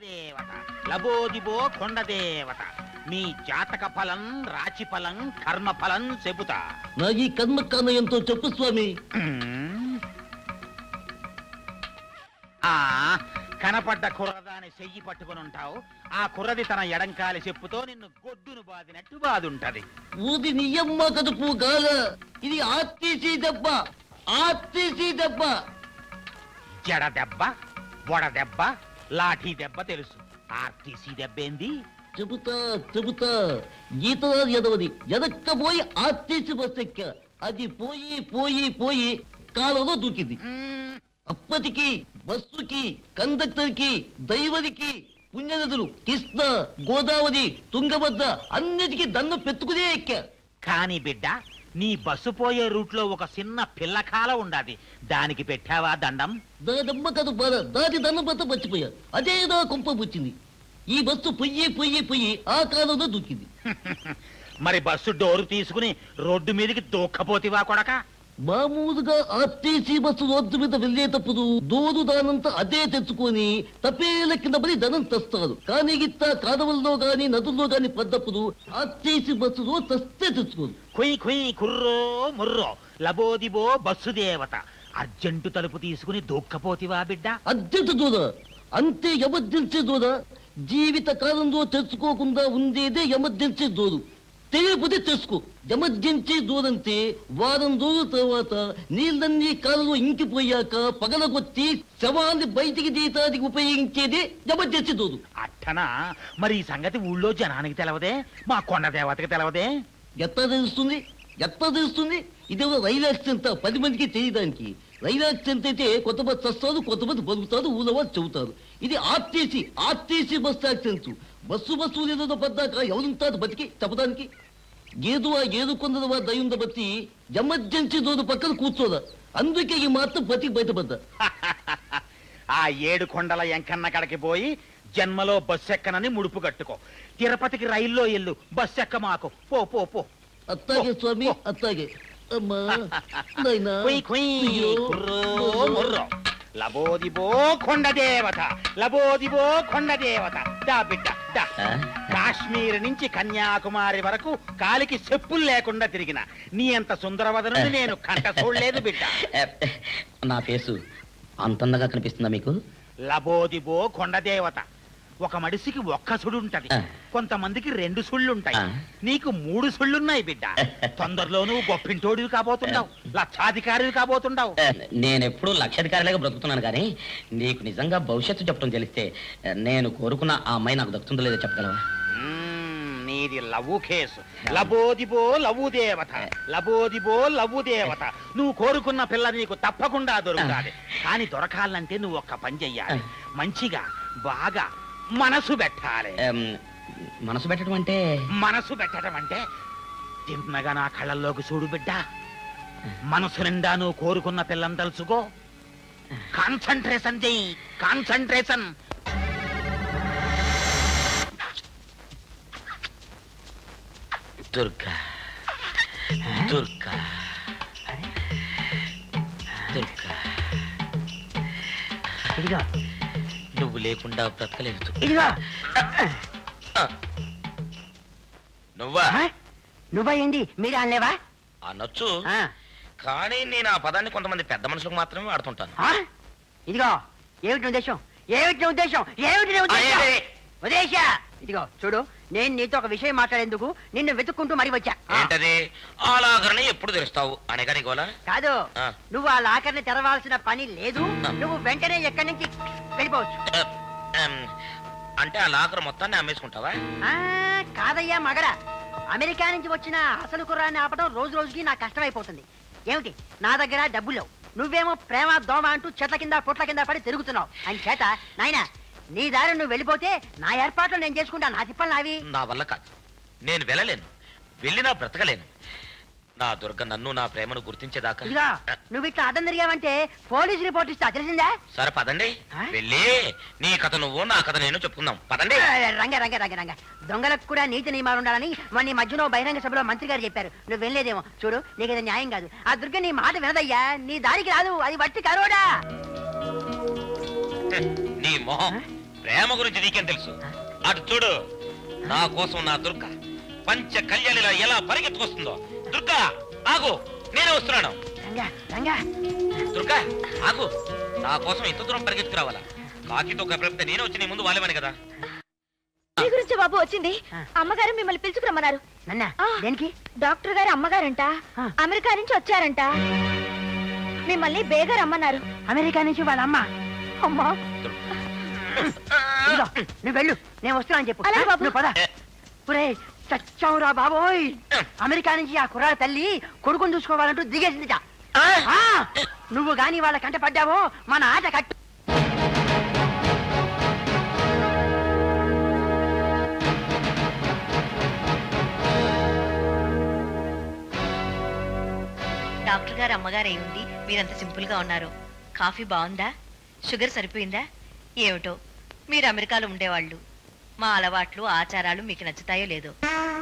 దేవత లబోదిబో కొండ దేవత మీ జాతక ఫలం రాశి ఫలం కర్మ ఫలం చెబుతా నా ఈ కర్మ కానయంతో చెప్పు స్వామి ఆ కనపడ్డ కుర్రదాని చెయ్యి పట్టుకుని ఉంటావు ఆ కుర్రది తన ఎడంకాలి చెప్పుతో నిన్ను గొడ్డును బాదినట్టు బాదుంటది ఊది నియమ్మ కదుపు గాల ఇది ఆర్టీసీ దెబ్బ ఆర్టీసీ దెబ్బ జడ దెబ్బ బొడ దెబ్బ లాఠీ దెబ్బ తెలుసు ఆర్టీసీ దెబ్బ ఏంది చెబుతా చెబుతా గీతదారు ఎదవది ఎదక్కపోయి ఆర్టీసీ బస్ ఎక్క అది పోయి పోయి పోయి కాలంలో దూకింది అప్పటికి బస్సుకి కండక్టర్కి దైవదికి పుణ్యనదులు కృష్ణ గోదావరి తుంగభద్ర అన్నిటికీ దన్ను పెట్టుకునే ఎక్కా కాని బిడ్డ నీ బస్సు పోయే రూట్లో ఒక చిన్న పిల్లకాల ఉండాది దానికి పెట్టావా దండం దాదమ్మ కదు బాధ దాని దండం పట్ట మర్చిపోయా అదే నా కొంప పుచ్చింది ఈ బస్సు పొయ్యి పొయ్యి పొయ్యి ఆ కాలంలో దూకింది మరి బస్సు డోరు తీసుకుని రోడ్డు మీదకి దూక్కపోతివా కొడక మామూలుగా ఆర్టీసీ బస్సు రోడ్డు మీద వెళ్ళేటప్పుడు దూరు దానంతా అదే తెచ్చుకొని తపేల కింద పడి ధనం తెస్తారు కానీ గిట్ట కాదవల్లో గాని నదుల్లో గాని పడ్డప్పుడు ఆర్టీసీ బస్సులో తస్తే తెచ్చుకోరు కుయ్ కుయ్ కుర్రో ముర్రో లబోదిబో బస్సు దేవత అర్జెంటు తలుపు తీసుకుని దూక్కపోతివా బిడ్డ అర్జెంట్ దూర అంతే ఎమర్జెన్సీ దూర జీవిత కాలంలో తెచ్చుకోకుండా ఉండేదే ఎమర్జెన్సీ దూరు తెలియకపోతే తెచ్చుకో ఎమర్జెన్సీ దూరంతే వారం రోజుల తర్వాత నీళ్ళన్నీ కాలంలో ఇంకిపోయాక పగలగొట్టి శవాన్ని బయటికి తీయటానికి ఉపయోగించేదే ఎమర్జెన్సీ దూరు అట్టనా మరి ఈ సంగతి ఊళ్ళో జనానికి తెలవదే మా కొండ దేవతకి తెలవదే ఎట్లా తెలుస్తుంది ఎట్లా తెలుస్తుంది ఇదేమో రైలు యాక్సిడెంట్ పది మందికి తెలియడానికి రైలు యాక్సిడెంట్ అయితే కొంతమంది చస్తారు కొంతమంది బతుకుతారు ఊళ్ళో వాళ్ళు చెబుతారు ఇది RTC RTC bus accident bus bus ఏదో పడ్డాక ఎవరుంటారు బతికి చెప్పడానికి ఏదో ఆ ఏదో కొందరు దయ్యుంద బట్టి ఎమర్జెన్సీ దోదు పక్కన కూర్చోదా అందుకే ఈ మాత్రం బతికి బయటపడ్డా ఆ ఏడు కొండల ఎంకన్న కడకి పోయి జన్మలో బస్సు ఎక్కనని ముడుపు కట్టుకో తిరుపతికి రైల్లో ఎల్లు బస్సు ఎక్క మాకు పో పో పో అత్తాగే స్వామి అత్తాగే అమ్మా నాయనా కుయ్ కుయ్ అయ్యో. కుర్రో ముర్రో లబోదిబో కొండ దేవత లబోదిబో కొండ దేవత దా బిడ్డ దా కాశ్మీర్ నుంచి కన్యాకుమారి వరకు కాలికి చెప్పులు లేకుండా తిరిగిన నీ అంత సుందరవదను నేను కంట చూడలేదు బిడ్డ నా ఫేసు అంతందగా కనిపిస్తుందా మీకు లబోదిబో కొండ దేవత ఒక మడిసికి ఒక్క సుడు ఉంటది కొంతమందికి రెండు సుళ్ళుంటాయి నీకు మూడు సుళ్ళున్నాయి బిడ్డ తొందరలో నువ్వు గొప్పింటోడివి కాబోతున్నావు లక్షాధికారివి కాబోతుండవు నేను ఎప్పుడూ లక్షాధికారిలాగా బ్రతుకుతున్నాను కానీ నీకు నిజంగా భవిష్యత్తు చెప్పడం తెలిస్తే నేను కోరుకున్న ఆ అమ్మాయి నాకు దక్కుతుందో లేదో చెప్పగలవా మ్మ్, నీది లవ్వు కేసు లబోదిబో లవ్వు దేవత లబోదిబో లవ్వు దేవత నువ్వు కోరుకున్న పిల్ల నీకు తప్పకుండా దొరుకుతాది కానీ దొరకాలంటే నువ్వు ఒక్క పని చెయ్యాలి మంచిగా బాగా మనసు పెట్టాలి ఎం, మనసు పెట్టడం అంటే మనసు పెట్టడం అంటే తిన్నగా నా కళ్ళల్లోకి చూడు బిడ్డ మనసు నిండా నువ్వు కోరుకున్న పిల్లని తలుచుకో కాన్సంట్రేషన్ చెయ్యి కాన్సంట్రేషన్ దుర్గా దుర్గా దుర్గా ఇదిగో నువ్వు లేకుండా బ్రతకలేదు దుర్గా. ఇదిగో నువ్వా నువ్వా ఏంది మీరు అనలేవా అనొచ్చు కానీ నేను ఆ పదాన్ని కొంతమంది పెద్ద మనుషులకు మాత్రమే వాడుతుంటాను ఆ? ఇదిగో ఏమిటి నీ ఉద్దేశం ఏమిటి నీ ఉద్దేశం ఏమిటి నీ ఉద్దేశం అయ్యే. ఉద్దేశ ఇదిగో చూడు నేను నీతో ఒక విషయం మాట్లాడేందుకు నిన్ను వెతుక్కుంటూ మరి వచ్చా ఆ, ఏంటది అలాగని ఎప్పుడు తెరుస్తావు అనే కానీ గోలా కాదు ఆ. నువ్వు ఆ లాకర్ని తెరవాల్సిన పని లేదు నువ్వు వెంటనే ఎక్కడి నుంచి వెళ్ళిపోవచ్చు ఎం, అంటే ఆ లాకర్ మొత్తాన్ని అమ్మేసుకుంటావా ఆ, కాదయ్యా మగరా అమెరికా నుంచి వచ్చిన అసలు కుర్రాన్ని ఆపడం రోజు రోజుకి నాకు కష్టమైపోతుంది ఏమిటి నా దగ్గర డబ్బులు లేవు నువ్వేమో ప్రేమ దోమ అంటూ చెట్ల కింద పొట్ల కింద పడి తిరుగుతున్నావు అని చేత నాయనా నీ దారి నువ్వు వెళ్ళిపోతే నా ఏర్పాట్లు నేను చేసుకుంటా నా తిప్పలు నావి నా వల్ల కాదు నేను వెళ్ళలేను వెళ్ళినా బ్రతకలేను నా దుర్గ నన్ను నా ప్రేమను గుర్తించేదాకా ఇదిగా నువ్వు ఇట్లా అర్థం తిరిగావంటే పోలీస్ రిపోర్ట్ ఇస్తా తెలిసిందా సరే పదండి వెళ్ళి నీ కథ నువ్వు నా కథ నేను చెప్పుకుందాం పదండి రంగ రంగ రంగ రంగ దొంగలకు కూడా నీతి నియమాలు ఉండాలని మన ఈ మధ్యలో బహిరంగ సభలో మంత్రి గారు చెప్పారు నువ్వు వెళ్ళలేదేమో చూడు నీకు ఇది న్యాయం కాదు ఆ దుర్గ నీ మాట వినదయ్యా నీ దారికి రాదు అది వట్టి కరోడా నీ మొహం ప్రేమ గురించి నీకేం తెలుసు అటు చూడు నా కోసం నా దుర్గ పంచ కళ్యాణిలా ఎలా పరిగెత్తుకొస్తుందో దుర్గా ఆగు నేనే వస్తున్నాను రంగా రంగా దుర్గా ఆగు నా కోసం ఇంత దూరం పరిగెత్తుకురావాలా కాకితో కప్పితే నేనే వచ్చి నీ ముందు వాలేమని కదా మీ గురించి బాబు వచ్చింది అమ్మగారు మిమ్మల్ని పిలుచుకురమ్మన్నారు నన్న దేనికి డాక్టర్ గారు అమ్మగారంట అమెరికా నుంచి వచ్చారంట మిమ్మల్ని బేగా రమ్మన్నారు అమెరికా నుంచి వాళ్ళ అమ్మ అమ్మా ఇదిగో, నువ్వు వెళ్ళు నేను వస్తున్నాను చెప్పు అలాగే బాబు. నువ్వు పద ఒరే చచ్చావురా బాబోయ్ అమెరికా నుంచి ఆ కుర్రాడ తల్లి కొడుకుని చూసుకోవాలంటూ దిగేసిందిట ఆ, నువ్వు గాని వాళ్ళ కంట పడ్డావో మన ఆట కట్టు డాక్టర్ గారు అమ్మగారు అయి ఉండి మీరంత సింపుల్ గా ఉన్నారు కాఫీ బాగుందా షుగర్ సరిపోయిందా ఏమిటో మీరు అమెరికాలో ఉండేవాళ్ళు మా అలవాట్లు ఆచారాలు మీకు నచ్చుతాయో లేదో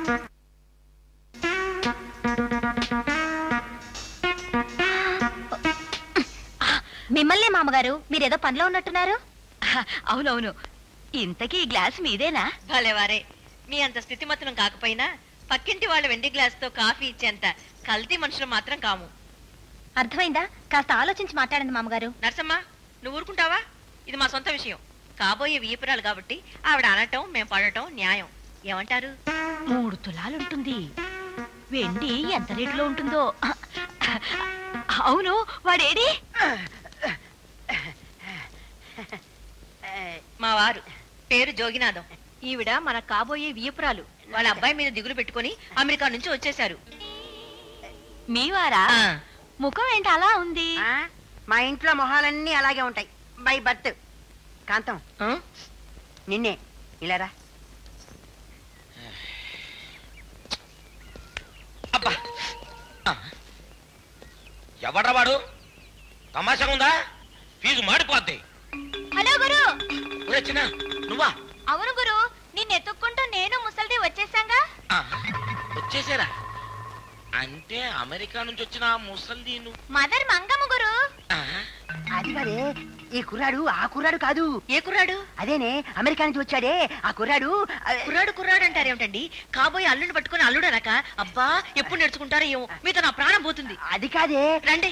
మిమ్మల్ని మామగారు మీరేదో పనిలో ఉన్నట్టున్నారు అవునవును ఇంతకీ ఈ గ్లాస్ మీదేనా భలేవారే మీ అంత స్థితిమతనం కాకపోయినా పక్కింటి వాళ్ళ వెండి గ్లాస్ తో కాఫీ ఇచ్చేంత కల్తీ మనుషులు మాత్రం కాము అర్థమైందా కాస్త ఆలోచించి మాట్లాడండి మామగారు నర్సమ్మ నువ్వు ఊరుకుంటావా ఇది మా సొంత విషయం కాబోయే వీపురాలు కాబట్టి ఆవిడ అనటం మేము పడటం న్యాయం ఏమంటారు మూడు తులాలుంటుంది వెండి ఎంత రేట్లో ఉంటుందో అవును వాడేడి మా వారు పేరు జోగినాథం ఈవిడ మన కాబోయే వియపురాలు వాళ్ళ అబ్బాయి మీద దిగులు పెట్టుకొని అమెరికా నుంచి వచ్చేశారు మీవారా ముఖం ఏంటి అలా ఉంది ఆ, మా ఇంట్లో మొహాలన్నీ అలాగే ఉంటాయి బై బర్త్ కాంతం నిన్నే ఇలారా ఎవడ్రా వాడు తమాషా ఉందా ఫీజు మాడిపోద్ది హలో గురు ఒరే చిన్న నువ్వా అవును గురు నిన్ను ఎత్తుక్కుంటూ నేను ముసల్ది వచ్చేసాంగా వచ్చేసారా అంటే అమెరికా నుంచి వచ్చిన ఆ ముసల్ది నువ్వు మదర్ మంగమ్మ గురు అది కదే ఈ కుర్రాడు ఆ కుర్రాడు కాదు ఏ కుర్రాడు అదేనే అమెరికా నుంచి వచ్చాడే ఆ కుర్రాడు ఆ, కుర్రాడు కుర్రాడు అంటారేమిటండి కాబోయే అల్లుని పట్టుకొని అల్లుడు అనక అబ్బా ఎప్పుడు నేర్చుకుంటారో ఏమో మీతో నా ప్రాణం పోతుంది అది కాదే రండి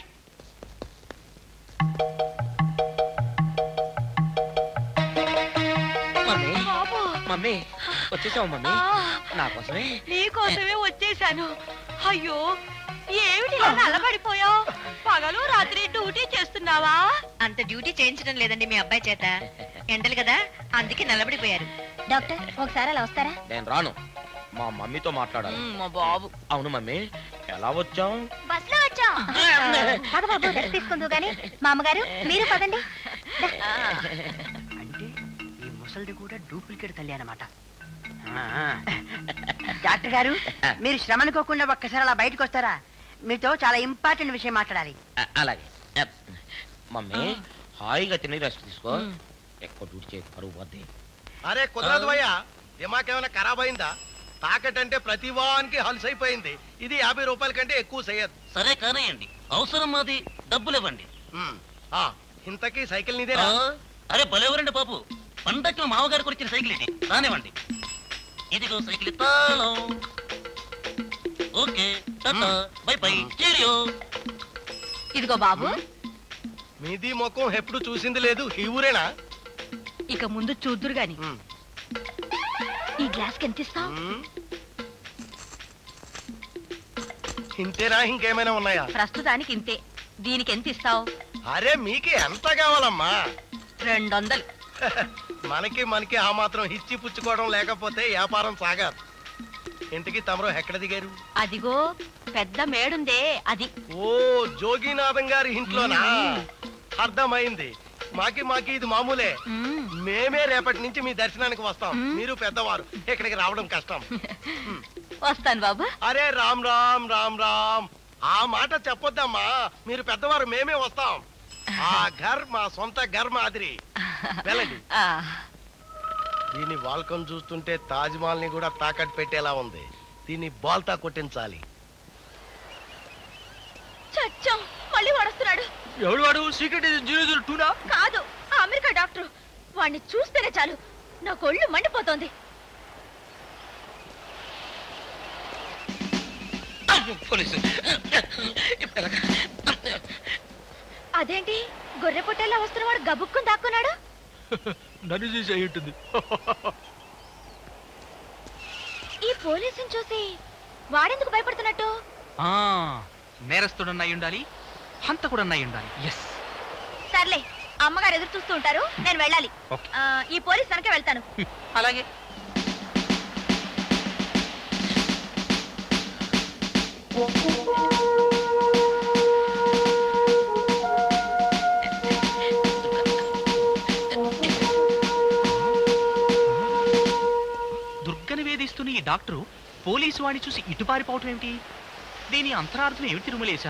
మమ్మీ మమ్మీ వచ్చేసావు మమ్మీ నా కోసమే నీకోసమే వచ్చేసాను అయ్యో ఏమిటి ఇలా నల్లబడిపోయావు పగలు రాత్రి డ్యూటీ చేస్తున్నావా అంత డ్యూటీ చేయించడం లేదండి మీ అబ్బాయి చేత ఎండలు కదా అందుకే నల్లబడిపోయారు డాక్టర్ ఒకసారి అలా వస్తారా నేను రాను మా మమ్మీతో మాట్లాడాలి మా బాబు అవును మమ్మీ ఎలా వచ్చావు బస్ లో వచ్చాం పద బాబు రెస్ట్ తీసుకుందు గాని మా అమ్మగారు మీరు పదండి అంటే ఈ ముసలిది కూడా డూప్లికేట్ తల్లి అన్నమాట ఆ, ఆ. డాక్టర్ గారు మీరు శ్రమ అనుకోకుండా ఒక్కసారి అలా బయటకు వస్తారా మీతో చాలా ఇంపార్టెంట్ విషయం మాట్లాడాలి అ- అలాగే అ, మమ్మీ హాయిగా తిని రెస్ట్ తీసుకో ఎక్కువ డ్యూటీ చేయకు పరువు పోద్ది అరే కుదరదు అయ్యా దిమాకేమైనా ఖరాబ్ అయిందా తాకట్ అంటే ప్రతి వానికి హల్స్ అయిపోయింది ఇది యాభై రూపాయల కంటే ఎక్కువ చేయదు సరే కానియండి అవసరం మాది డబ్బులు ఇవ్వండి ఆ ఇంతకీ సైకిల్ నీదేనా ఆ, అరే భలేవరండి బాబు పండక్కి మా మామగారికి వచ్చిన సైకిల్ ఇది రానివ్వండి ఇదిగో సైకిల్ తాళం okay tata bye bye cheerio ఇదిగో బాబు మీది ముఖం ఎప్పుడు చూసింది లేదు ఈ ఊరేనా ఇక ముందు చూద్దురు గాని ఈ గ్లాస్ కి ఎంత ఇస్తావు ఇంతేనా ఇంకేమైనా ఉన్నాయా ప్రస్తుతానికి ఇంతే దీనికి ఎంత ఇస్తావు అరే మీకు ఎంత కావాలమ్మా రెండు వందలు మనకి మనకి ఆ మాత్రం ఇచ్చి పుచ్చుకోవడం లేకపోతే వ్యాపారం సాగాదు ఇంతకీ తమరు ఎక్కడ దిగారు అదిగో పెద్ద మేడుందే అది ఓ జోగినాథం గారి ఇంట్లోనా అర్థమైంది మాకి మాకి ఇది మామూలే మేమే రేపటి నుంచి మీ దర్శనానికి వస్తాం మీరు పెద్దవారు ఇక్కడికి రావడం కష్టం వస్తాను బాబు అరే రామ్ రామ్ రామ్ రామ్ ఆ మాట చెప్పొద్దమ్మా మీరు పెద్దవారు మేమే వస్తాం ఆ ఘర్ మా సొంత ఘర్ మాదిరి వెళ్ళండి దీని వాల్కం చూస్తుంటే తాజ్ మహల్ ని కూడా తాకట్టు పెట్టేలా ఉంది దీన్ని బాల్తా కొట్టించాలి చచ్చాం మళ్ళీ వస్తున్నాడు ఎవడు వాడు సీక్రెట్ జీరో జీరో టూనా కాదు ఆ అమెరికా డాక్టర్ వాణ్ణి చూస్తేనే చాలు నా కొళ్ళు మండిపోతోంది పోలీసు అదేంటి గొర్రె పొట్టేలా వస్తున్నవాడు గబుక్కుని దాక్కున్నాడు నన్ను చూసి అయి ఉంటుంది ఈ పోలీసుని చూసి వాడెందుకు భయపడుతున్నట్టు ఆ, నేరస్తుడన్నై ఉండాలి హంతకుడన్నై ఉండాలి ఎస్ సర్లే అమ్మగారు ఎదురు చూస్తూ ఉంటారు నేను వెళ్ళాలి ఓకే. ఆ, ఈ పోలీస్ వెనక వెళ్తాను అలాగే దుర్గని వేధిస్తున్న ఈ డాక్టరు పోలీసు వాడిని చూసి ఇటు పారిపోవటం ఏమిటి దీని అంతరార్థం ఏమిటి తిరుమలేశా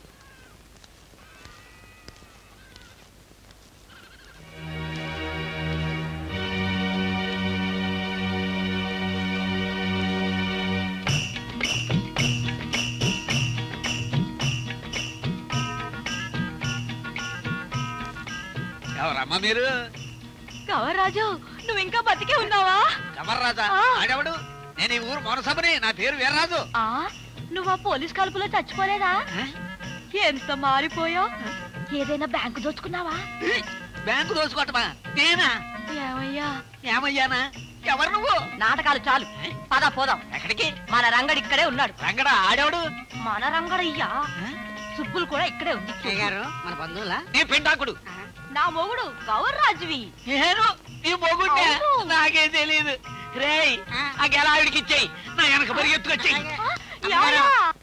ఎవరమ్మా మీరు రాజు నువ్వు ఇంకా బతికే ఉన్నావా ఎవరు రాజా ఆ. ఆడెవడు నేను ఈ ఊరు మొనసబని నా పేరు వీర్రాజు ఆ నువ్వు ఆ పోలీస్ కలుపులో చచ్చిపోలేదా ఎంత మారిపోయావు ఏదైనా బ్యాంకు దోచుకున్నావా బ్యాంకు దోచుకోవటమా నేనా ఏమయ్యా ఏమయ్యానా ఎవరు నువ్వు నాటకాలు చాలు పద పోదాం ఎక్కడికి మన రంగడు ఇక్కడే ఉన్నాడు రంగడా ఆడెవడు మన రంగడయ్యా సుబ్బులు కూడా ఇక్కడే ఉంది గారు మన బంధువులా నీ పిండాకుడు నా మొగుడు గౌర్రాజువి నేను నీ మొగుడ్డే అవును. నాకేం తెలియదు రేయ్ ఆ గెలావిడికి ఇచ్చేయి నా వెనక పరిగెత్తుకొచ్చేయి యాయా.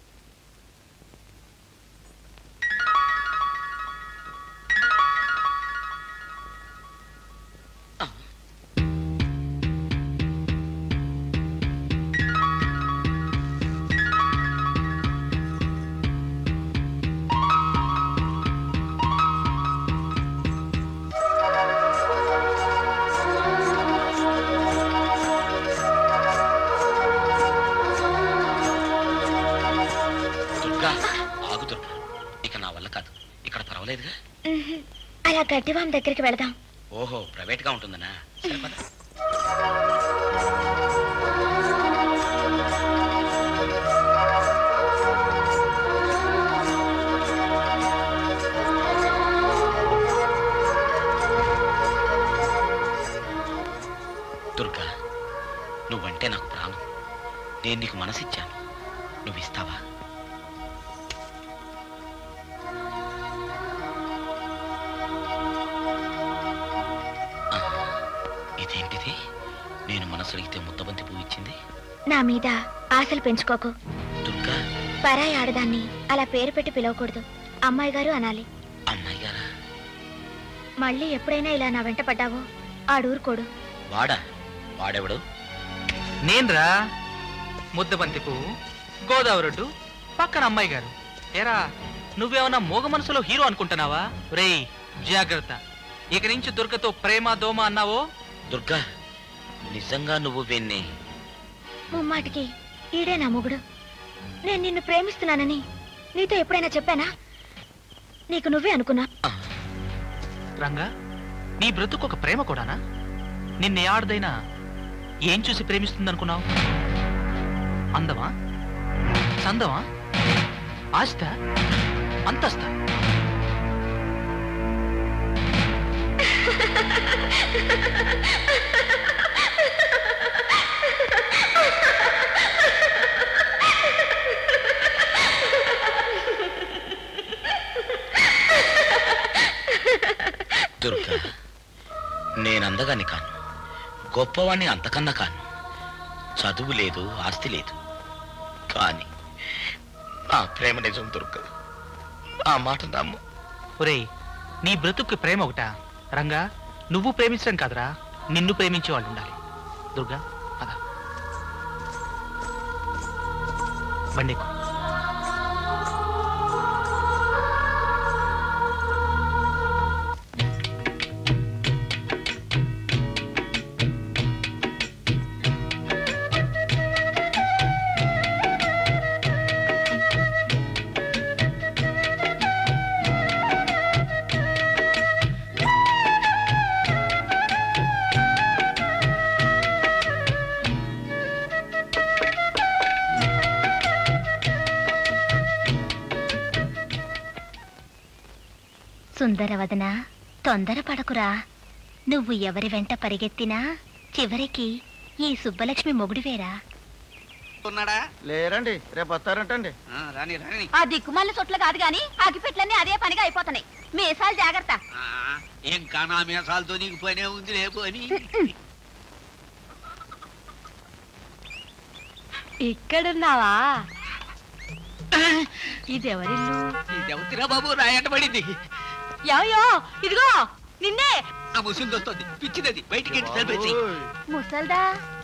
దుర్గా ఆగు దుర్గా ఇక నా వల్ల కాదు ఇక్కడ పర్వాలేదుగా అలా గడ్డివాం దగ్గరికి వెళదాం ఓహో ప్రైవేట్ గా ఉంటుందనా సరే పద. దుర్గా నువ్వంటే నాకు ప్రాణం నేను నీకు మనసిచ్చాను నువ్వు ఇస్తావా ఆ, ఇదేంటిది నేను మనసు అడిగితే ముద్దబంతి పువ్వు ఇచ్చింది నా మీద ఆశలు పెంచుకోకు దుర్గా పరాయి ఆడదాన్ని అలా పేరు పెట్టి పిలవకూడదు అమ్మాయి గారు అనాలి అమ్మాయి గారా మళ్ళీ ఎప్పుడైనా ఇలా నా వెంట పడ్డావో ఆడూరుకోడు వాడా వాడెవడు నేన్రా ముద్దబంతి పువ్వు గోదావరొడ్డు పక్కన అమ్మాయి గారు ఏరా నువ్వేమన్నా మూగ మనసులో హీరో అనుకుంటున్నావా రేయ్ జాగ్రత్త ఇక నుంచి దుర్గతో ప్రేమ దోమ అన్నావో దుర్గా నిజంగా నువ్వు వీణ్ణి ముమ్మాటికి ఈడే నా మొగుడు నేను నిన్ను ప్రేమిస్తున్నానని నీతో ఎప్పుడైనా చెప్పానా నీకు నువ్వే అనుకున్నా రంగా నీ బ్రతుకు ఒక ప్రేమ కూడానా నిన్నే ఆడదైనా ఏం చూసి ప్రేమిస్తుందనుకున్నావు అందమా చందమా ఆస్త అంతస్తా దుర్గా నేను అందగాని కాను గొప్పవాణ్ణి అంతకన్నా కాను చదువు లేదు ఆస్తి లేదు కానీ నా ప్రేమ నిజం దుర్గా ఆ మాట నమ్ము ఒరేయ్ నీ బ్రతుక్కి ప్రేమ ఒకటా రంగా నువ్వు ప్రేమించడం కాదురా నిన్ను ప్రేమించే వాళ్ళు ఉండాలి దుర్గా పద బండికు సుందరవదన తొందరపడకురా నువ్వు ఎవరి వెంట పరిగెత్తినా చివరికి ఈ సుబ్బలక్ష్మి మొగుడివేరా ఉన్నాడా లేరండి రేపు వస్తారంటండి రాని రాని ఆ దిక్కుమాల చోట్ల కాదు గాని అగిపెట్లన్నీ అదే పనిగా అయిపోతున్నాయి మీసాలు జాగ్రత్త ఏం కానా మీసాలతో నీకు పనే ఉంది రేపు అని ఇక్కడున్నావా ఇదెవరిల్లు ఇదెవతిరా బాబు రాయంట పడింది యాయో ఇదిగో నిన్నే ఆ ముసుగు వస్తుంది పిచ్చినది బయటికి వెళ్ళి తలపేసి ముసల్దా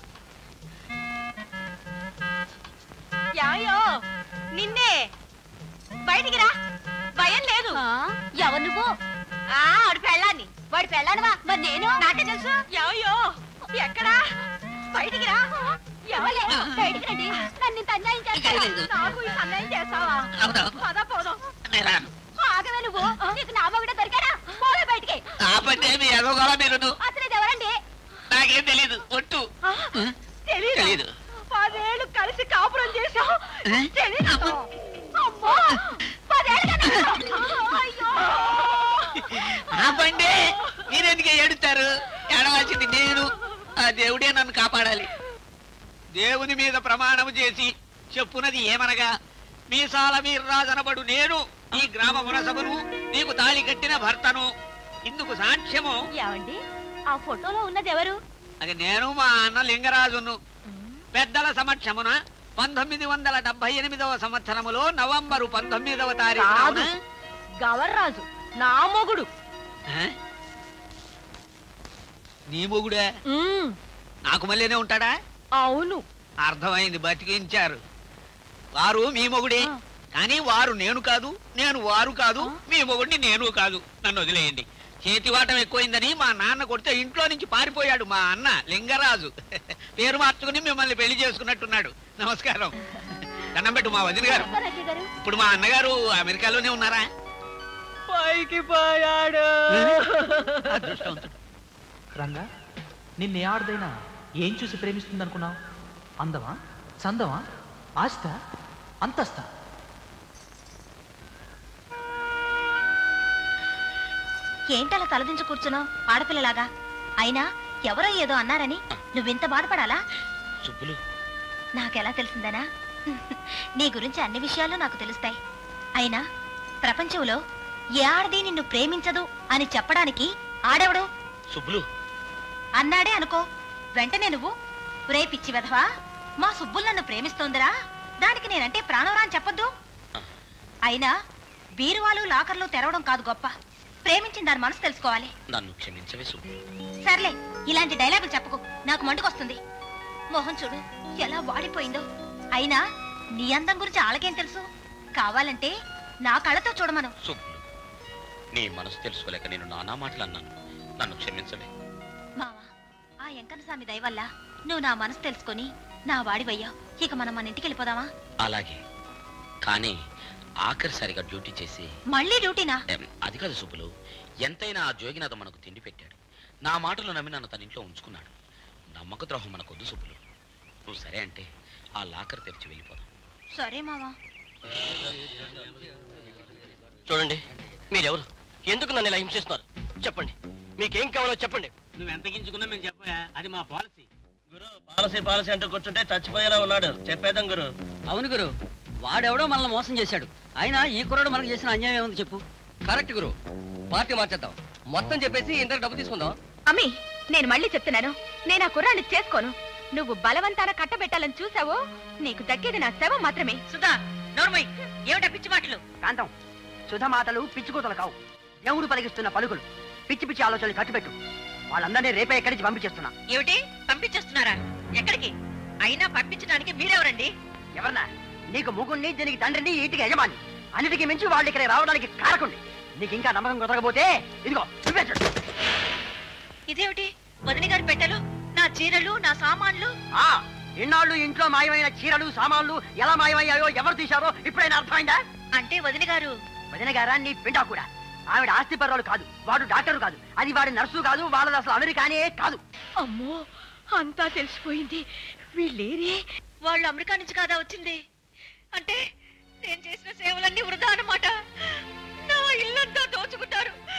యాయో నిన్నే బయటికి రా భయం లేదు ఎవరు నువ్వు ఆ వాడి పెళ్ళాన్ని వాడి పెళ్ళానివా మరి నేను నాకే తెలుసు యాయో ఎక్కడా బయటికి రా ఎవలే బయటికి రండి నన్ను ఇంత అన్యాయం చేస్తావా నాకు ఇంత అన్యాయం చేస్తావా పద పోదాం ఆగవే నువ్వు నీకు నా మగుడే దొరికాడా పోవే బయటికి ఆపంటే మీ ఎదవగల మీరు అసలు ఇది ఎవరండి నాకేం తెలీదు ఒట్టు తెలీదు తెలీదు పదేళ్ళు కలిసి కాపురం చేసాం తెలీదు అమ్మో పదేళ్ళు అయ్యో ఆపండి మీరెందుకు ఏడుస్తారు ఏడవలసింది నేను ఆ దేవుడే నన్ను కాపాడాలి దేవుని మీద ప్రమాణం చేసి చెప్పునది ఏమనగా మీసాల వీర్రాజనబడు నేను ఈ గ్రామ మునసభను నీకు తాళి కట్టిన భర్తను ఇందుకు సాక్ష్యము ఏమండి ఆ ఫోటోలో ఉన్నది ఎవరు అది నేను మా అన్న లింగరాజును పెద్దల సమక్షమున పంతొమ్మిది వందల డెబ్బై ఎనిమిదవ సంవత్సరములో నవంబరు పంతొమ్మిదవ తారీఖు కాదు. గవర్రాజు నా మొగుడు నీ మొగుడే నాకు మళ్ళీనే ఉంటాడా అవును అర్థమైంది బతికించారు వారు మీ మొగుడే కానీ వారు నేను కాదు నేను వారు కాదు మీ మొగుడిని నేను కాదు నన్ను వదిలేయండి చేతివాటం ఎక్కువైందని మా నాన్న కొడితే ఇంట్లో నుంచి పారిపోయాడు మా అన్న లింగరాజు పేరు మార్చుకుని మిమ్మల్ని పెళ్లి చేసుకున్నట్టున్నాడు నమస్కారం దండం పెట్టు మా వదిన గారు ఇప్పుడు మా అన్నగారు అమెరికాలోనే ఉన్నారా పైకి పోయాడు రంగా నిన్నే ఆడదైనా ఏం చూసి ప్రేమిస్తుంది అనుకున్నావు అందమా చందమా ఆస్త అంతస్తా ఏంటలా తలదించి కూర్చున్నావు ఆడపిల్లలాగా అయినా ఎవరో ఏదో అన్నారని నువ్వింత బాధపడాలా సుబ్బులు నాకెలా తెలిసిందనా నీ గురించి అన్ని విషయాలు నాకు తెలుస్తాయి అయినా ప్రపంచంలో ఏ ఆడది నిన్ను ప్రేమించదు అని చెప్పడానికి ఆడెవడు సుబ్బులు అన్నాడే అనుకో వెంటనే నువ్వు రే పిచ్చి వెధవా మా సుబ్బులు నన్ను ప్రేమిస్తోందిరా దానికి నేనంటే ప్రాణవరా అని చెప్పొద్దు అయినా బీరువాలు లాకర్లు తెరవడం కాదు గొప్ప ప్రేమించిన దాని మనసు తెలుసుకోవాలి నన్ను క్షమించవే సుబ్బు సర్లే ఇలాంటి డైలాగులు చెప్పకు నాకు మండుకొస్తుంది మోహన్ చూడు ఎలా వాడిపోయిందో అయినా నీ అందం గురించి ఆళ్ళకేం తెలుసు కావాలంటే నా కళ్ళతో చూడమను సుబ్బులు నీ మనసు తెలుసుకోలేక నేను నానా మాటలు అన్నాను నన్ను క్షమించవే మావా ఆ ఎంకన్న స్వామి దయ వల్ల నువ్వు నా మనసు తెలుసుకొని నా వాడివయ్యావు ఇక మనం మన ఇంటికి వెళ్ళిపోదామా అలాగే కానీ ఆఖరిసారిగా డ్యూటీ చేసి మళ్ళీ డ్యూటీనా ఎం, అది కాదు సుబ్బులు ఎంతైనా ఆ జోగినాథ మనకు తిండి పెట్టాడు నా మాటలు నమ్మి నన్ను తన ఇంట్లో ఉంచుకున్నాడు నమ్మక ద్రోహం మనకొద్దు సుబ్బులు నువ్వు సరే అంటే ఆ లాకర్ తెరిచి వెళ్ళిపోదాం సరే మావా చూడండి మీరెవరు ఎందుకు నన్ను ఇలా హింసిస్తున్నారు చెప్పండి మీకేం కావాలో చెప్పండి నువ్వు ఎంత గించుకున్నా మేము చెప్పా అది మా పాలసీ పాలసీ పాలసీ అంటూ కూర్చుంటే చచ్చిపోయేలా ఉన్నాడు చెప్పేద్దాం గురు అవును గురు వాడెవడో మనల్ని మోసం చేశాడు అయినా ఈ కుర్రాడు మనకు చేసిన అన్యాయం ఏముంది చెప్పు కరెక్ట్ గురు పార్టీ మార్చేద్దాం మొత్తం చెప్పేసి ఇంత డబ్బు తీసుకుందాం అమ్మి నేను మళ్ళీ చెప్తున్నాను నేను ఆ కుర్రాన్ని చేసుకోను నువ్వు బలవంతాన కట్టబెట్టాలని చూసావో నీకు దక్కేది నా శవం మాత్రమే సుధా నోర్మై ఏమిటా పిచ్చి మాటలు కాంతం సుధ మాటలు పిచ్చి కూతలు కావు దేవుడు పలికిస్తున్న పలుకులు పిచ్చి పిచ్చి ఆలోచనలు కట్టుబెట్టు వాళ్ళందరినీ రేపే ఎక్కడి నుంచి పంపించేస్తున్నా ఏమిటి పంపించేస్తున్నారా ఎక్కడికి అయినా పంపించడానికి మీరెవరండి ఎవరన్నా నీకు ముగుణ్ణి దీనికి తండ్రిని ఈ ఇంటికి యజమాని అన్నిటికీ మించి వాళ్ళు ఇక్కడ రావడానికి కారకుండి నీకు ఇంకా నమ్మకం కుదరకపోతే ఇదిగో నువ్వే చూడు. ఇదేమిటి వదిన గారి పెట్టెలు నా చీరలు నా సామాన్లు ఆ ఇన్నాళ్ళు ఇంట్లో మాయమైన చీరలు సామాన్లు ఎలా మాయమయ్యాయో ఎవరు తీశారో ఇప్పుడైనా అర్థమైందా అంటే వదిన గారు వదిన గారా నీ పిండా కూడా ఆవిడ ఆస్తి పర్వాలు కాదు వాడు డాక్టర్ కాదు అది వాడి నర్సు కాదు వాళ్ళది అసలు అమెరికానే కాదు అమ్మో అంతా తెలిసిపోయింది వీళ్ళేరే వాళ్ళు అమెరికా నుంచి కాదా వచ్చింది అంటే నేను చేసిన సేవలన్నీ వృధా అన్నమాట నా ఇల్లంతా దోచుకుంటారు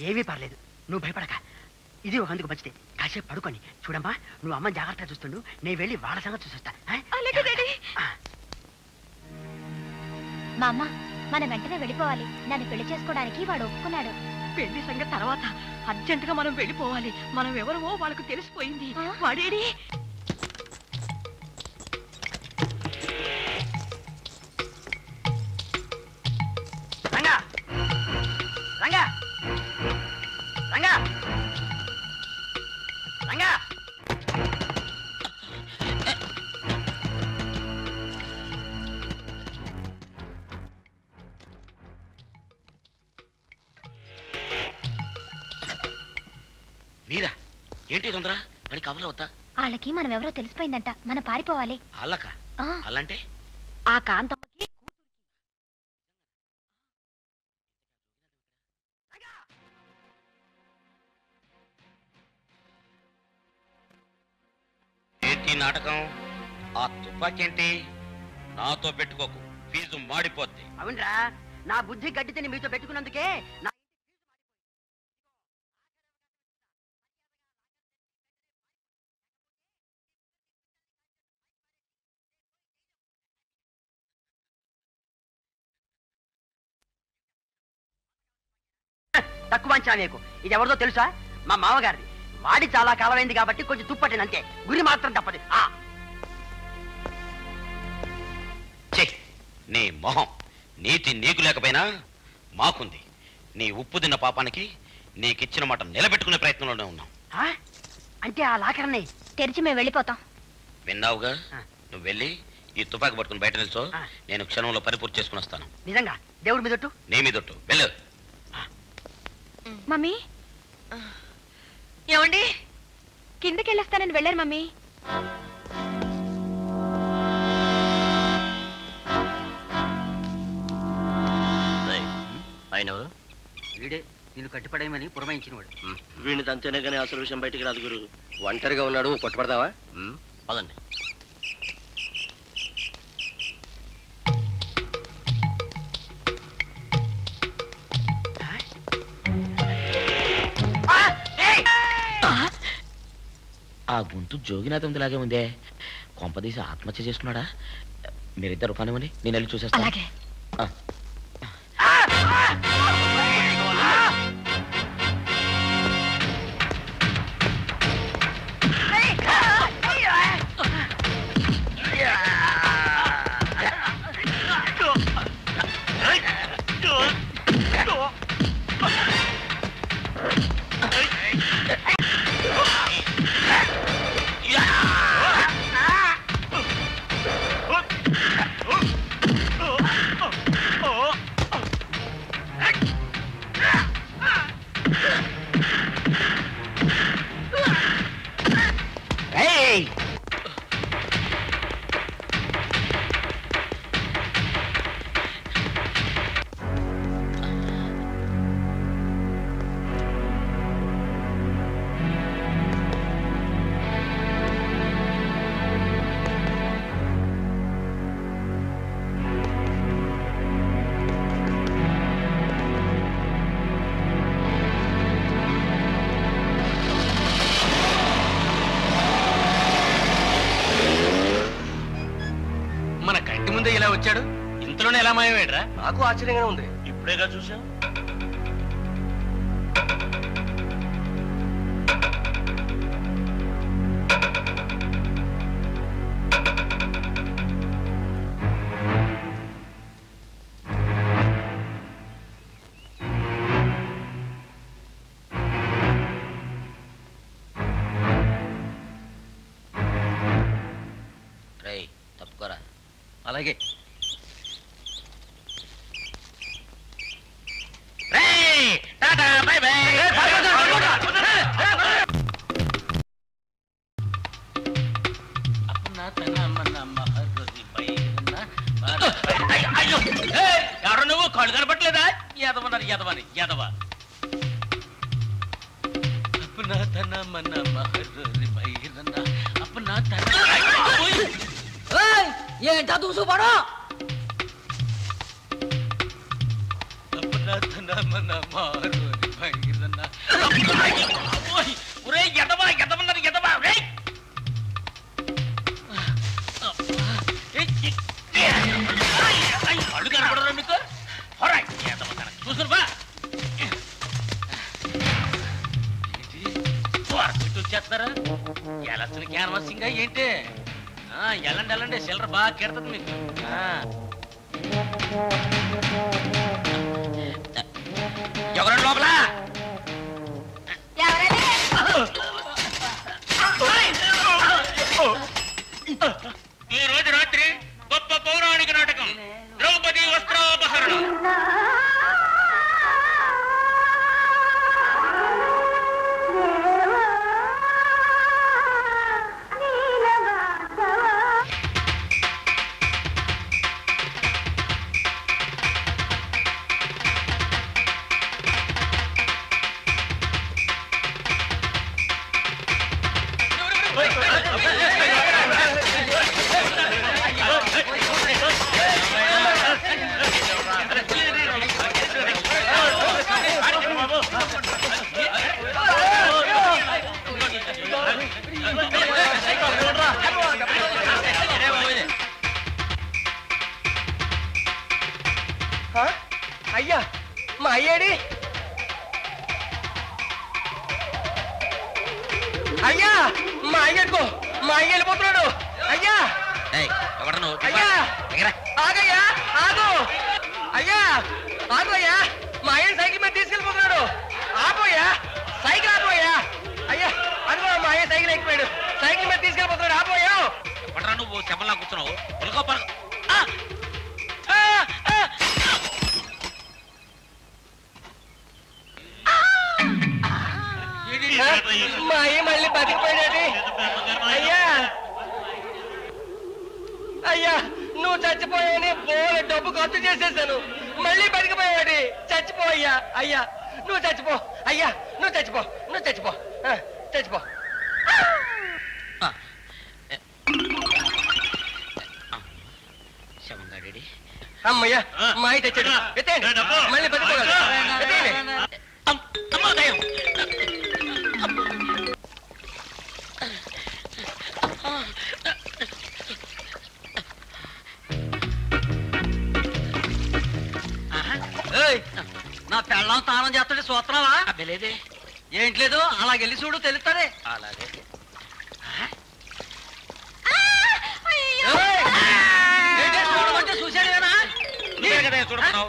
ఏమీ పర్లేదు నువ్వు భయపడక ఇది ఒక అందుకు మంచిది కాసేపు పడుకొని చూడమ్మా నువ్వు అమ్మ జాగ్రత్తగా చూస్తుండు నేను వెళ్ళి వాళ్ళ సంగతి చూసొస్తా ఆ? మా అమ్మ మనం వెంటనే వెళ్ళిపోవాలి నన్ను పెళ్లి చేసుకోవడానికి వాడు ఒప్పుకున్నాడు పెళ్లి సంగతి తర్వాత అర్జెంట్ గా మనం వెళ్ళిపోవాలి మనం ఎవరమో వాళ్ళకు తెలిసిపోయింది వాడేడి రంగా రంగా రంగా రంగా వీరా ఏంటి తొందర మరి కవల వద్దా వాళ్ళకి మనం ఎవరో తెలిసిపోయిందంట మనం పారిపోవాలి అల్లక ఆ, అల్లంటే ఆ కాంతమ్మకి ఏంటి నాటకం ఆ తుపాకీ ఏంటి నాతో పెట్టుకోకు ఫీజు మాడిపోద్ది అవునరా నా బుద్ధి గడ్డితేని మీతో పెట్టుకున్నందుకే నా తక్కువ అంచనా నీకు ఇది ఎవరిదో తెలుసా మా మామగారిది వాడి చాలా కాలమైంది కాబట్టి కొంచెం తుప్పటిని అంతే గురి మాత్రం తప్పదు ఆ ఛే నీ మొహం నీతి నీకు లేకపోయినా మాకుంది నీ ఉప్పు తిన్న పాపానికి నీకిచ్చిన మాట నిలబెట్టుకునే ప్రయత్నంలోనే ఉన్నాం ఆ? అంటే ఆ లాకర్ని తెరిచి మేము వెళ్ళిపోతాం విన్నావుగా నువ్వు వెళ్ళి ఈ తుపాకి పట్టుకుని బయట నిల్చో నేను క్షణంలో పరిపూర్తి చేసుకుని వస్తాను నిజంగా దేవుడి మీదట్టు నీ మీదొట్టు వెళ్ళు మమ్మీ ఏమండి కిందకి వెళ్ళొస్తానని వెళ్ళారు మమ్మీ ఆయన ఎవరు వీడే నేను కట్టిపడేయమని పురమాయించినవాడు వీడిని తంతేనే కానీ అసలు విషయం బయటికి రాదు గురు ఒంటరిగా ఉన్నాడు కొట్టబడదావా పదండి ఆ గొంతు జోగినాథంలాగే ఉందే కొంపదీసి ఆత్మహత్య చేసుకున్నాడా మీరిద్దరు కానివ్వండి నేను వెళ్ళి చూసేస్తాను అలాగే ఆ. ఏయ్! మన కంటి ముందే ఇలా వచ్చాడు ఇంతలోనే ఎలా మాయమేడ్రా నాకు ఆశ్చర్యంగానే ఉంది ఇప్పుడేగా చూసాం రై తప్పుకోరా అలాగే టాటా బై బై అయ్యో ఎవరు నువ్వు కళ్ళు కనపట్లేదా ఎదవన్నారు ఎదవని ఎదవ అప్పునా తన మన మహర్రి బైరన్న అప్పునా తన ఏంటా దూసుపడో అప్పునా తన మన మహర్రి బైరన్న ఒరే ఎదవా ఎదవన్నారు ఎదవా రేయ్ అడుగు కనపడరా మీకు హొరా ఎదవ కన చూసుకుని బా వరకు వచ్చేస్తారా ఎలసిన క్యాన్వాసింగ్ ఏంటి ఆ, ఎల్లండి ఎల్లండి సిల్లర్ బాగా కెడుతుంది మీకు ఆ. ఎవరండి లోపల ఈ రోజు రాత్రి గొప్ప పౌరాణిక నాటకం ద్రౌపది వస్త్రాపహరణం అయ్యా మా అయ్యాడి అయ్యా మా అయ్యకు మా అయ్య వెళ్ళిపోతున్నాడు అయ్యా ఎవరు నువ్వు అయ్యా ఆగయ్యా ఆగు అయ్యా ఆగయ్యా మా అయ్య సైకిల్ మీద తీసుకెళ్ళిపోతున్నాడు ఆపోయా సైకిల్ ఆపోయా అయ్యా అదిగో మా అయ్య సైకిల్ ఎక్కిపోయాడు సైకిల్ మీద తీసుకెళ్ళిపోతున్నాడు ఆపోయా ఎవడరా నువ్వు శవంలా కూర్చున్నావు పలుకో పలుకో మా అయ్య మళ్ళీ బతికిపోయినది అయ్యా అయ్యా నువ్వు చచ్చిపోయావని బోల డబ్బు ఖర్చు చేసేసాను మళ్ళీ బతికిపోయాడు చచ్చిపో అయ్యా అయ్యా నువ్వు చచ్చిపో అయ్యా నువ్వు చచ్చిపో నువ్వు చచ్చిపో ఆ, చచ్చిపో శవంగాడి అమ్మయ్యా మా అయ్య తెచ్చాడు ఎత్తేయండి మళ్ళీ బతికిపోగలడు ఎత్తేయండి అమ్మా దయ్యం ఏయ్, నా పెళ్ళం స్నానం చేస్తుంటే సూత్రమా లేదే ఏంటి లేదు అలాగెళ్ళి చూడు తెలుస్తారే అలాగే ఏంటి చూడమంటే చూశాడేనా నువ్వే కదా చూడమన్నావు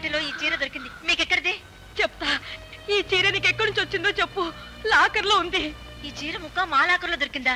పెట్టెలో ఈ చీర దొరికింది మీకెక్కడిది చెప్తా ఈ చీర నీకు ఎక్కడి నుంచి వచ్చిందో చెప్పు లాకర్లో ఉంది ఈ చీర ముక్క మా లాకర్లో దొరికిందా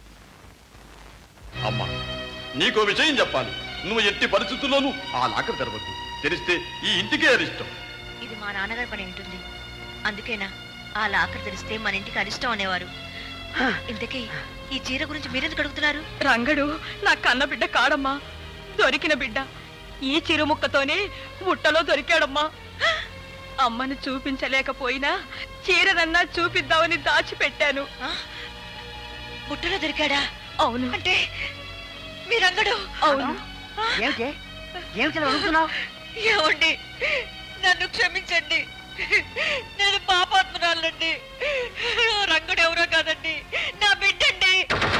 అమ్మా నీకో విషయం చెప్పాలి నువ్వు ఎట్టి పరిస్థితుల్లోనూ ఆ లాకర్ తెరవద్దు తెలిస్తే ఈ ఇంటికే అరిష్టం ఇది మా నాన్నగారి పని ఉంటుంది అందుకేనా ఆ లాకర్ తెరిస్తే మన ఇంటికి అరిష్టం అనేవారు ఇంతకీ ఈ చీర గురించి మీరెందుకు అడుగుతున్నారు రంగడు నా కన్న బిడ్డ కాడమ్మా దొరికిన బిడ్డ ఈ చిరుముక్కతోనే బుట్టలో దొరికాడమ్మా అమ్మని చూపించలేకపోయినా చీరనన్నా చూపిద్దామని దాచిపెట్టాను బుట్టలో దొరికాడా అవును అంటే మీ రంగడు అవును ఏమిటి ఏమిటి ఇలా అడుగుతున్నావు ఏమండి నన్ను క్షమించండి నేను పాపాత్మరాలండి రంగుడు ఎవరో కాదండి నా బిడ్డండి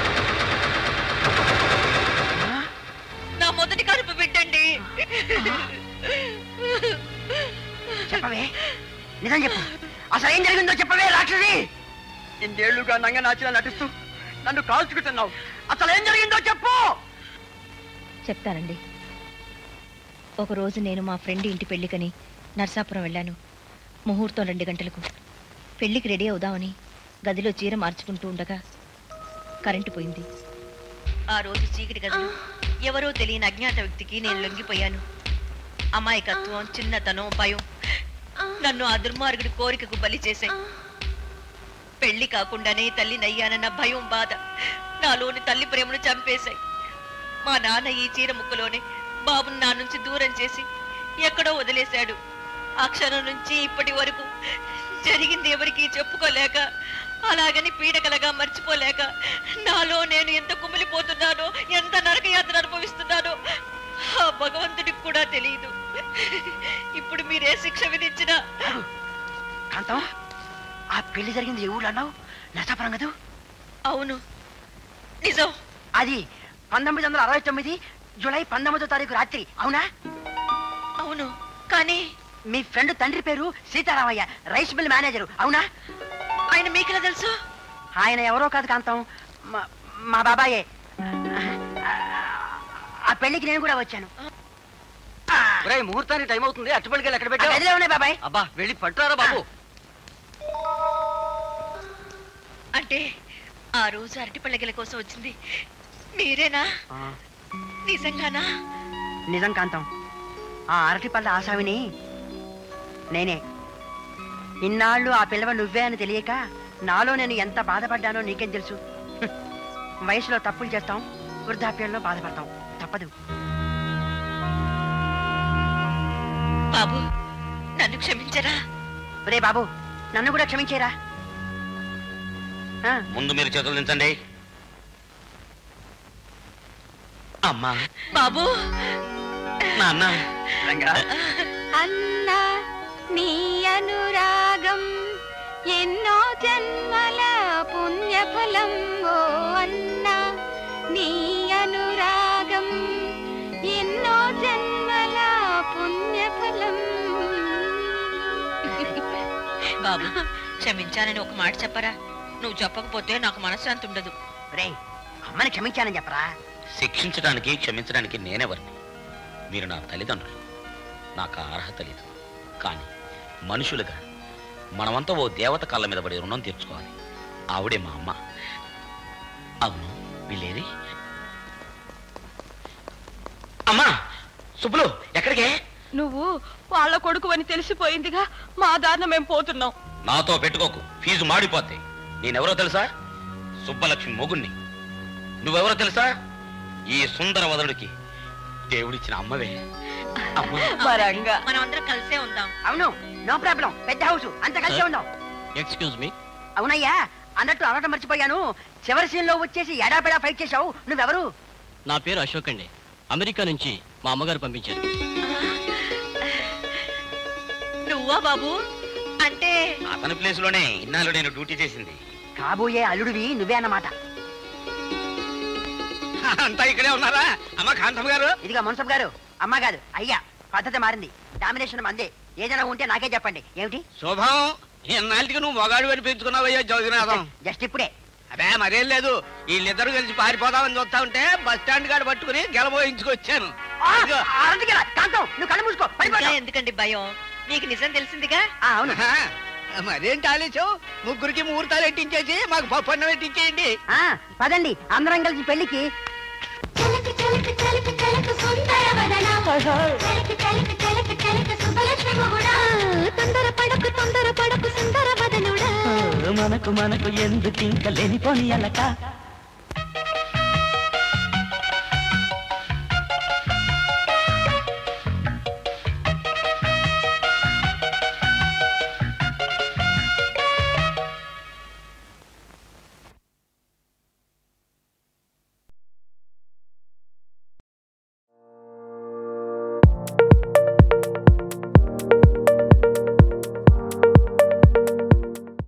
నా మొదటి కడుపు బిడ్డండి చెప్పవే నిజం చెప్పు అసలు ఏం జరిగిందో చెప్పవే రాక్షసి ఇన్నేళ్లుగా నంగ నాచిలా నటిస్తూ నన్ను కాల్చుకుంటున్నావు అసలు ఏం జరిగిందో చెప్పు చెప్తానండి ఒకరోజు నేను మా ఫ్రెండ్ ఇంటి పెళ్లికని నర్సాపురం వెళ్ళాను ముహూర్తం రెండు గంటలకు పెళ్లికి రెడీ అవుదామని గదిలో చీర మార్చుకుంటూ ఉండగా కరెంటు పోయింది ఆ రోజు చీకటి గదిలో ఎవరో తెలియని అజ్ఞాత వ్యక్తికి నేను లొంగిపోయాను అమాయకత్వం చిన్నతనం భయం నన్ను ఆ దుర్మార్గుడి కోరికకు బలి చేశాయి పెళ్లి కాకుండానే తల్లి నయ్యానన్న భయం బాధ నాలోని తల్లి ప్రేమను చంపేశాయి మా నాన్న ఈ చీర ముక్కలోనే బాబుని నా నుంచి దూరం చేసి ఎక్కడో వదిలేశాడు ఆ క్షణం నుంచి ఇప్పటి వరకు జరిగింది ఎవరికి చెప్పుకోలేక అలాగని పీడకలగా మర్చిపోలేక నాలో నేను ఎంత కుమిలిపోతున్నానో ఎంత నరకయాత్ర అనుభవిస్తున్నానో ఆ భగవంతుడికి కూడా తెలియదు ఇప్పుడు మీరే శిక్ష విధించినా కాంతం ఆ పెళ్లి జరిగింది ఏ ఊళ్ళో అన్నావు నరసాపురం కదూ అవును నిజం అది పంతొమ్మిది వందల అరవై తొమ్మిది జూలై పంతొమ్మిదో తారీఖు రాత్రి అవునా అవును కానీ మీ ఫ్రెండ్ తండ్రి పేరు సీతారామయ్య రైస్ మిల్ మేనేజరు అవునా ఆయన మీకెలా తెలుసు ఆయన ఎవరో కాదు కాంతం మా- మా బాబాయే ఆ పెళ్లికి నేను కూడా వచ్చాను ఒరేయ్ ముహూర్తానికి టైం అవుతుంది అట్టుపడికి ఎక్కడ ఆ గదిలో ఉన్నాయి బాబాయ్ అబ్బా వెళ్ళి పట్టురారా బాబు అంటే ఆ రోజు అరటిపళ్ళ కోసం వచ్చింది మీరేనా నిజంగానా నిజం కాంతం ఆ అరటి పళ్ళ ఆసామిని నేనే ఇన్నాళ్ళు ఆ పిల్లవ నువ్వే అని తెలియక నాలో నేను ఎంత బాధపడ్డానో నీకేం తెలుసు హ్మ్. వయసులో తప్పులు చేస్తాం వృద్ధాప్యంలో బాధపడతాం తప్పదు బాబు నన్ను క్షమించరా రే బాబు నన్ను కూడా క్షమించేరా ముందు మీరు చేతులు దించండి అమ్మా బాబు నాన్న అన్నా నీ అనురాగం ఎన్నో జన్మల పుణ్యఫలం ఓ అన్నా నీ అనురాగం ఎన్నో జన్మల పుణ్యఫలం బాబు క్షమించానని ఒక మాట చెప్పరా నువ్వు చెప్పకపోతే నాకు మనశ్శాంతి ఉండదు రే అమ్మని క్షమించానని చెప్పరా శిక్షించడానికి క్షమించడానికి నేనెవరిని మీరు నా తల్లిదండ్రులు నాకు ఆ అర్హత లేదు కానీ మనుషులుగా మనమంతా ఓ దేవత కళ్ళ మీద పడి రుణం తీర్చుకోవాలి ఆవిడే మా అమ్మ అవును వీళ్ళేది అమ్మా సుబ్బులు ఎక్కడికే నువ్వు వాళ్ళ కొడుకు అని తెలిసిపోయిందిగా మా దారిన మేము పోతున్నాం నాతో పెట్టుకోకు ఫీజు మాడిపోద్ది నేనెవరో తెలుసా సుబ్బలక్ష్మి మొగుణ్ణి నువ్వెవరో తెలుసా ఈ సుందర వదలుడికి దేవుడిచ్చిన అమ్మవే అమ్మ మరంగా మనం అందరం కలిసే ఉందాం అవును నో ప్రాబ్లం పెద్ద హౌస్ అంత కలిసే ఉందాం ఎక్స్క్యూజ్ మీ అవునయ్యా అన్నట్టు అనటం మర్చిపోయాను చివరి సీన్ లో వచ్చేసి ఎడాపెడా ఫైట్ చేశావు నువ్వెవరు నా పేరు అశోక్ అండి అమెరికా నుంచి మా అమ్మగారు పంపించారు నువ్వా బాబు అంటే అతని ప్లేస్ లోనే ఇన్నాళ్ళు నేను డ్యూటీ చేసింది కాబోయే అల్లుడివి నువ్వే అన్నమాట అంతా ఇక్కడే ఉన్నారా అమ్మ కాంతమ్మ గారు ఇదిగా మున్సబ్ గారు అమ్మ కాదు అయ్యా పద్ధతి మారింది డామినేషన్ మందే ఏదైనా ఉంటే నాకే చెప్పండి ఏమిటి శుభం ఎన్నాళ్ళకి నువ్వు మొగాడు అని పెంచుకున్నావయ్యా జోగినాథం జస్ట్ ఇప్పుడే అదే మరేం లేదు వీళ్ళిద్దరు కలిసి పారిపోదామని చూస్తా ఉంటే బస్ స్టాండ్ కాడ పట్టుకుని గెలబోయించుకొచ్చాను కాంతం నువ్వు కళ్ళు మూసుకో ఇంకా ఎందుకండి భయం నీకు నిజం తెలిసిందిగా అవును మరేంటి ఆలస్యం ముగ్గురికి ముహూర్తాలు ఎట్టించేసి మాకు పప్పు అన్నం పెట్టించేయండి ఆ, పదండి అందరం కలిసి పెళ్లికి తొందర పడకు తొందర పడకు సుందర వదనుడా మనకు మనకు ఎందుకు ఇంక లేనిపోని అలక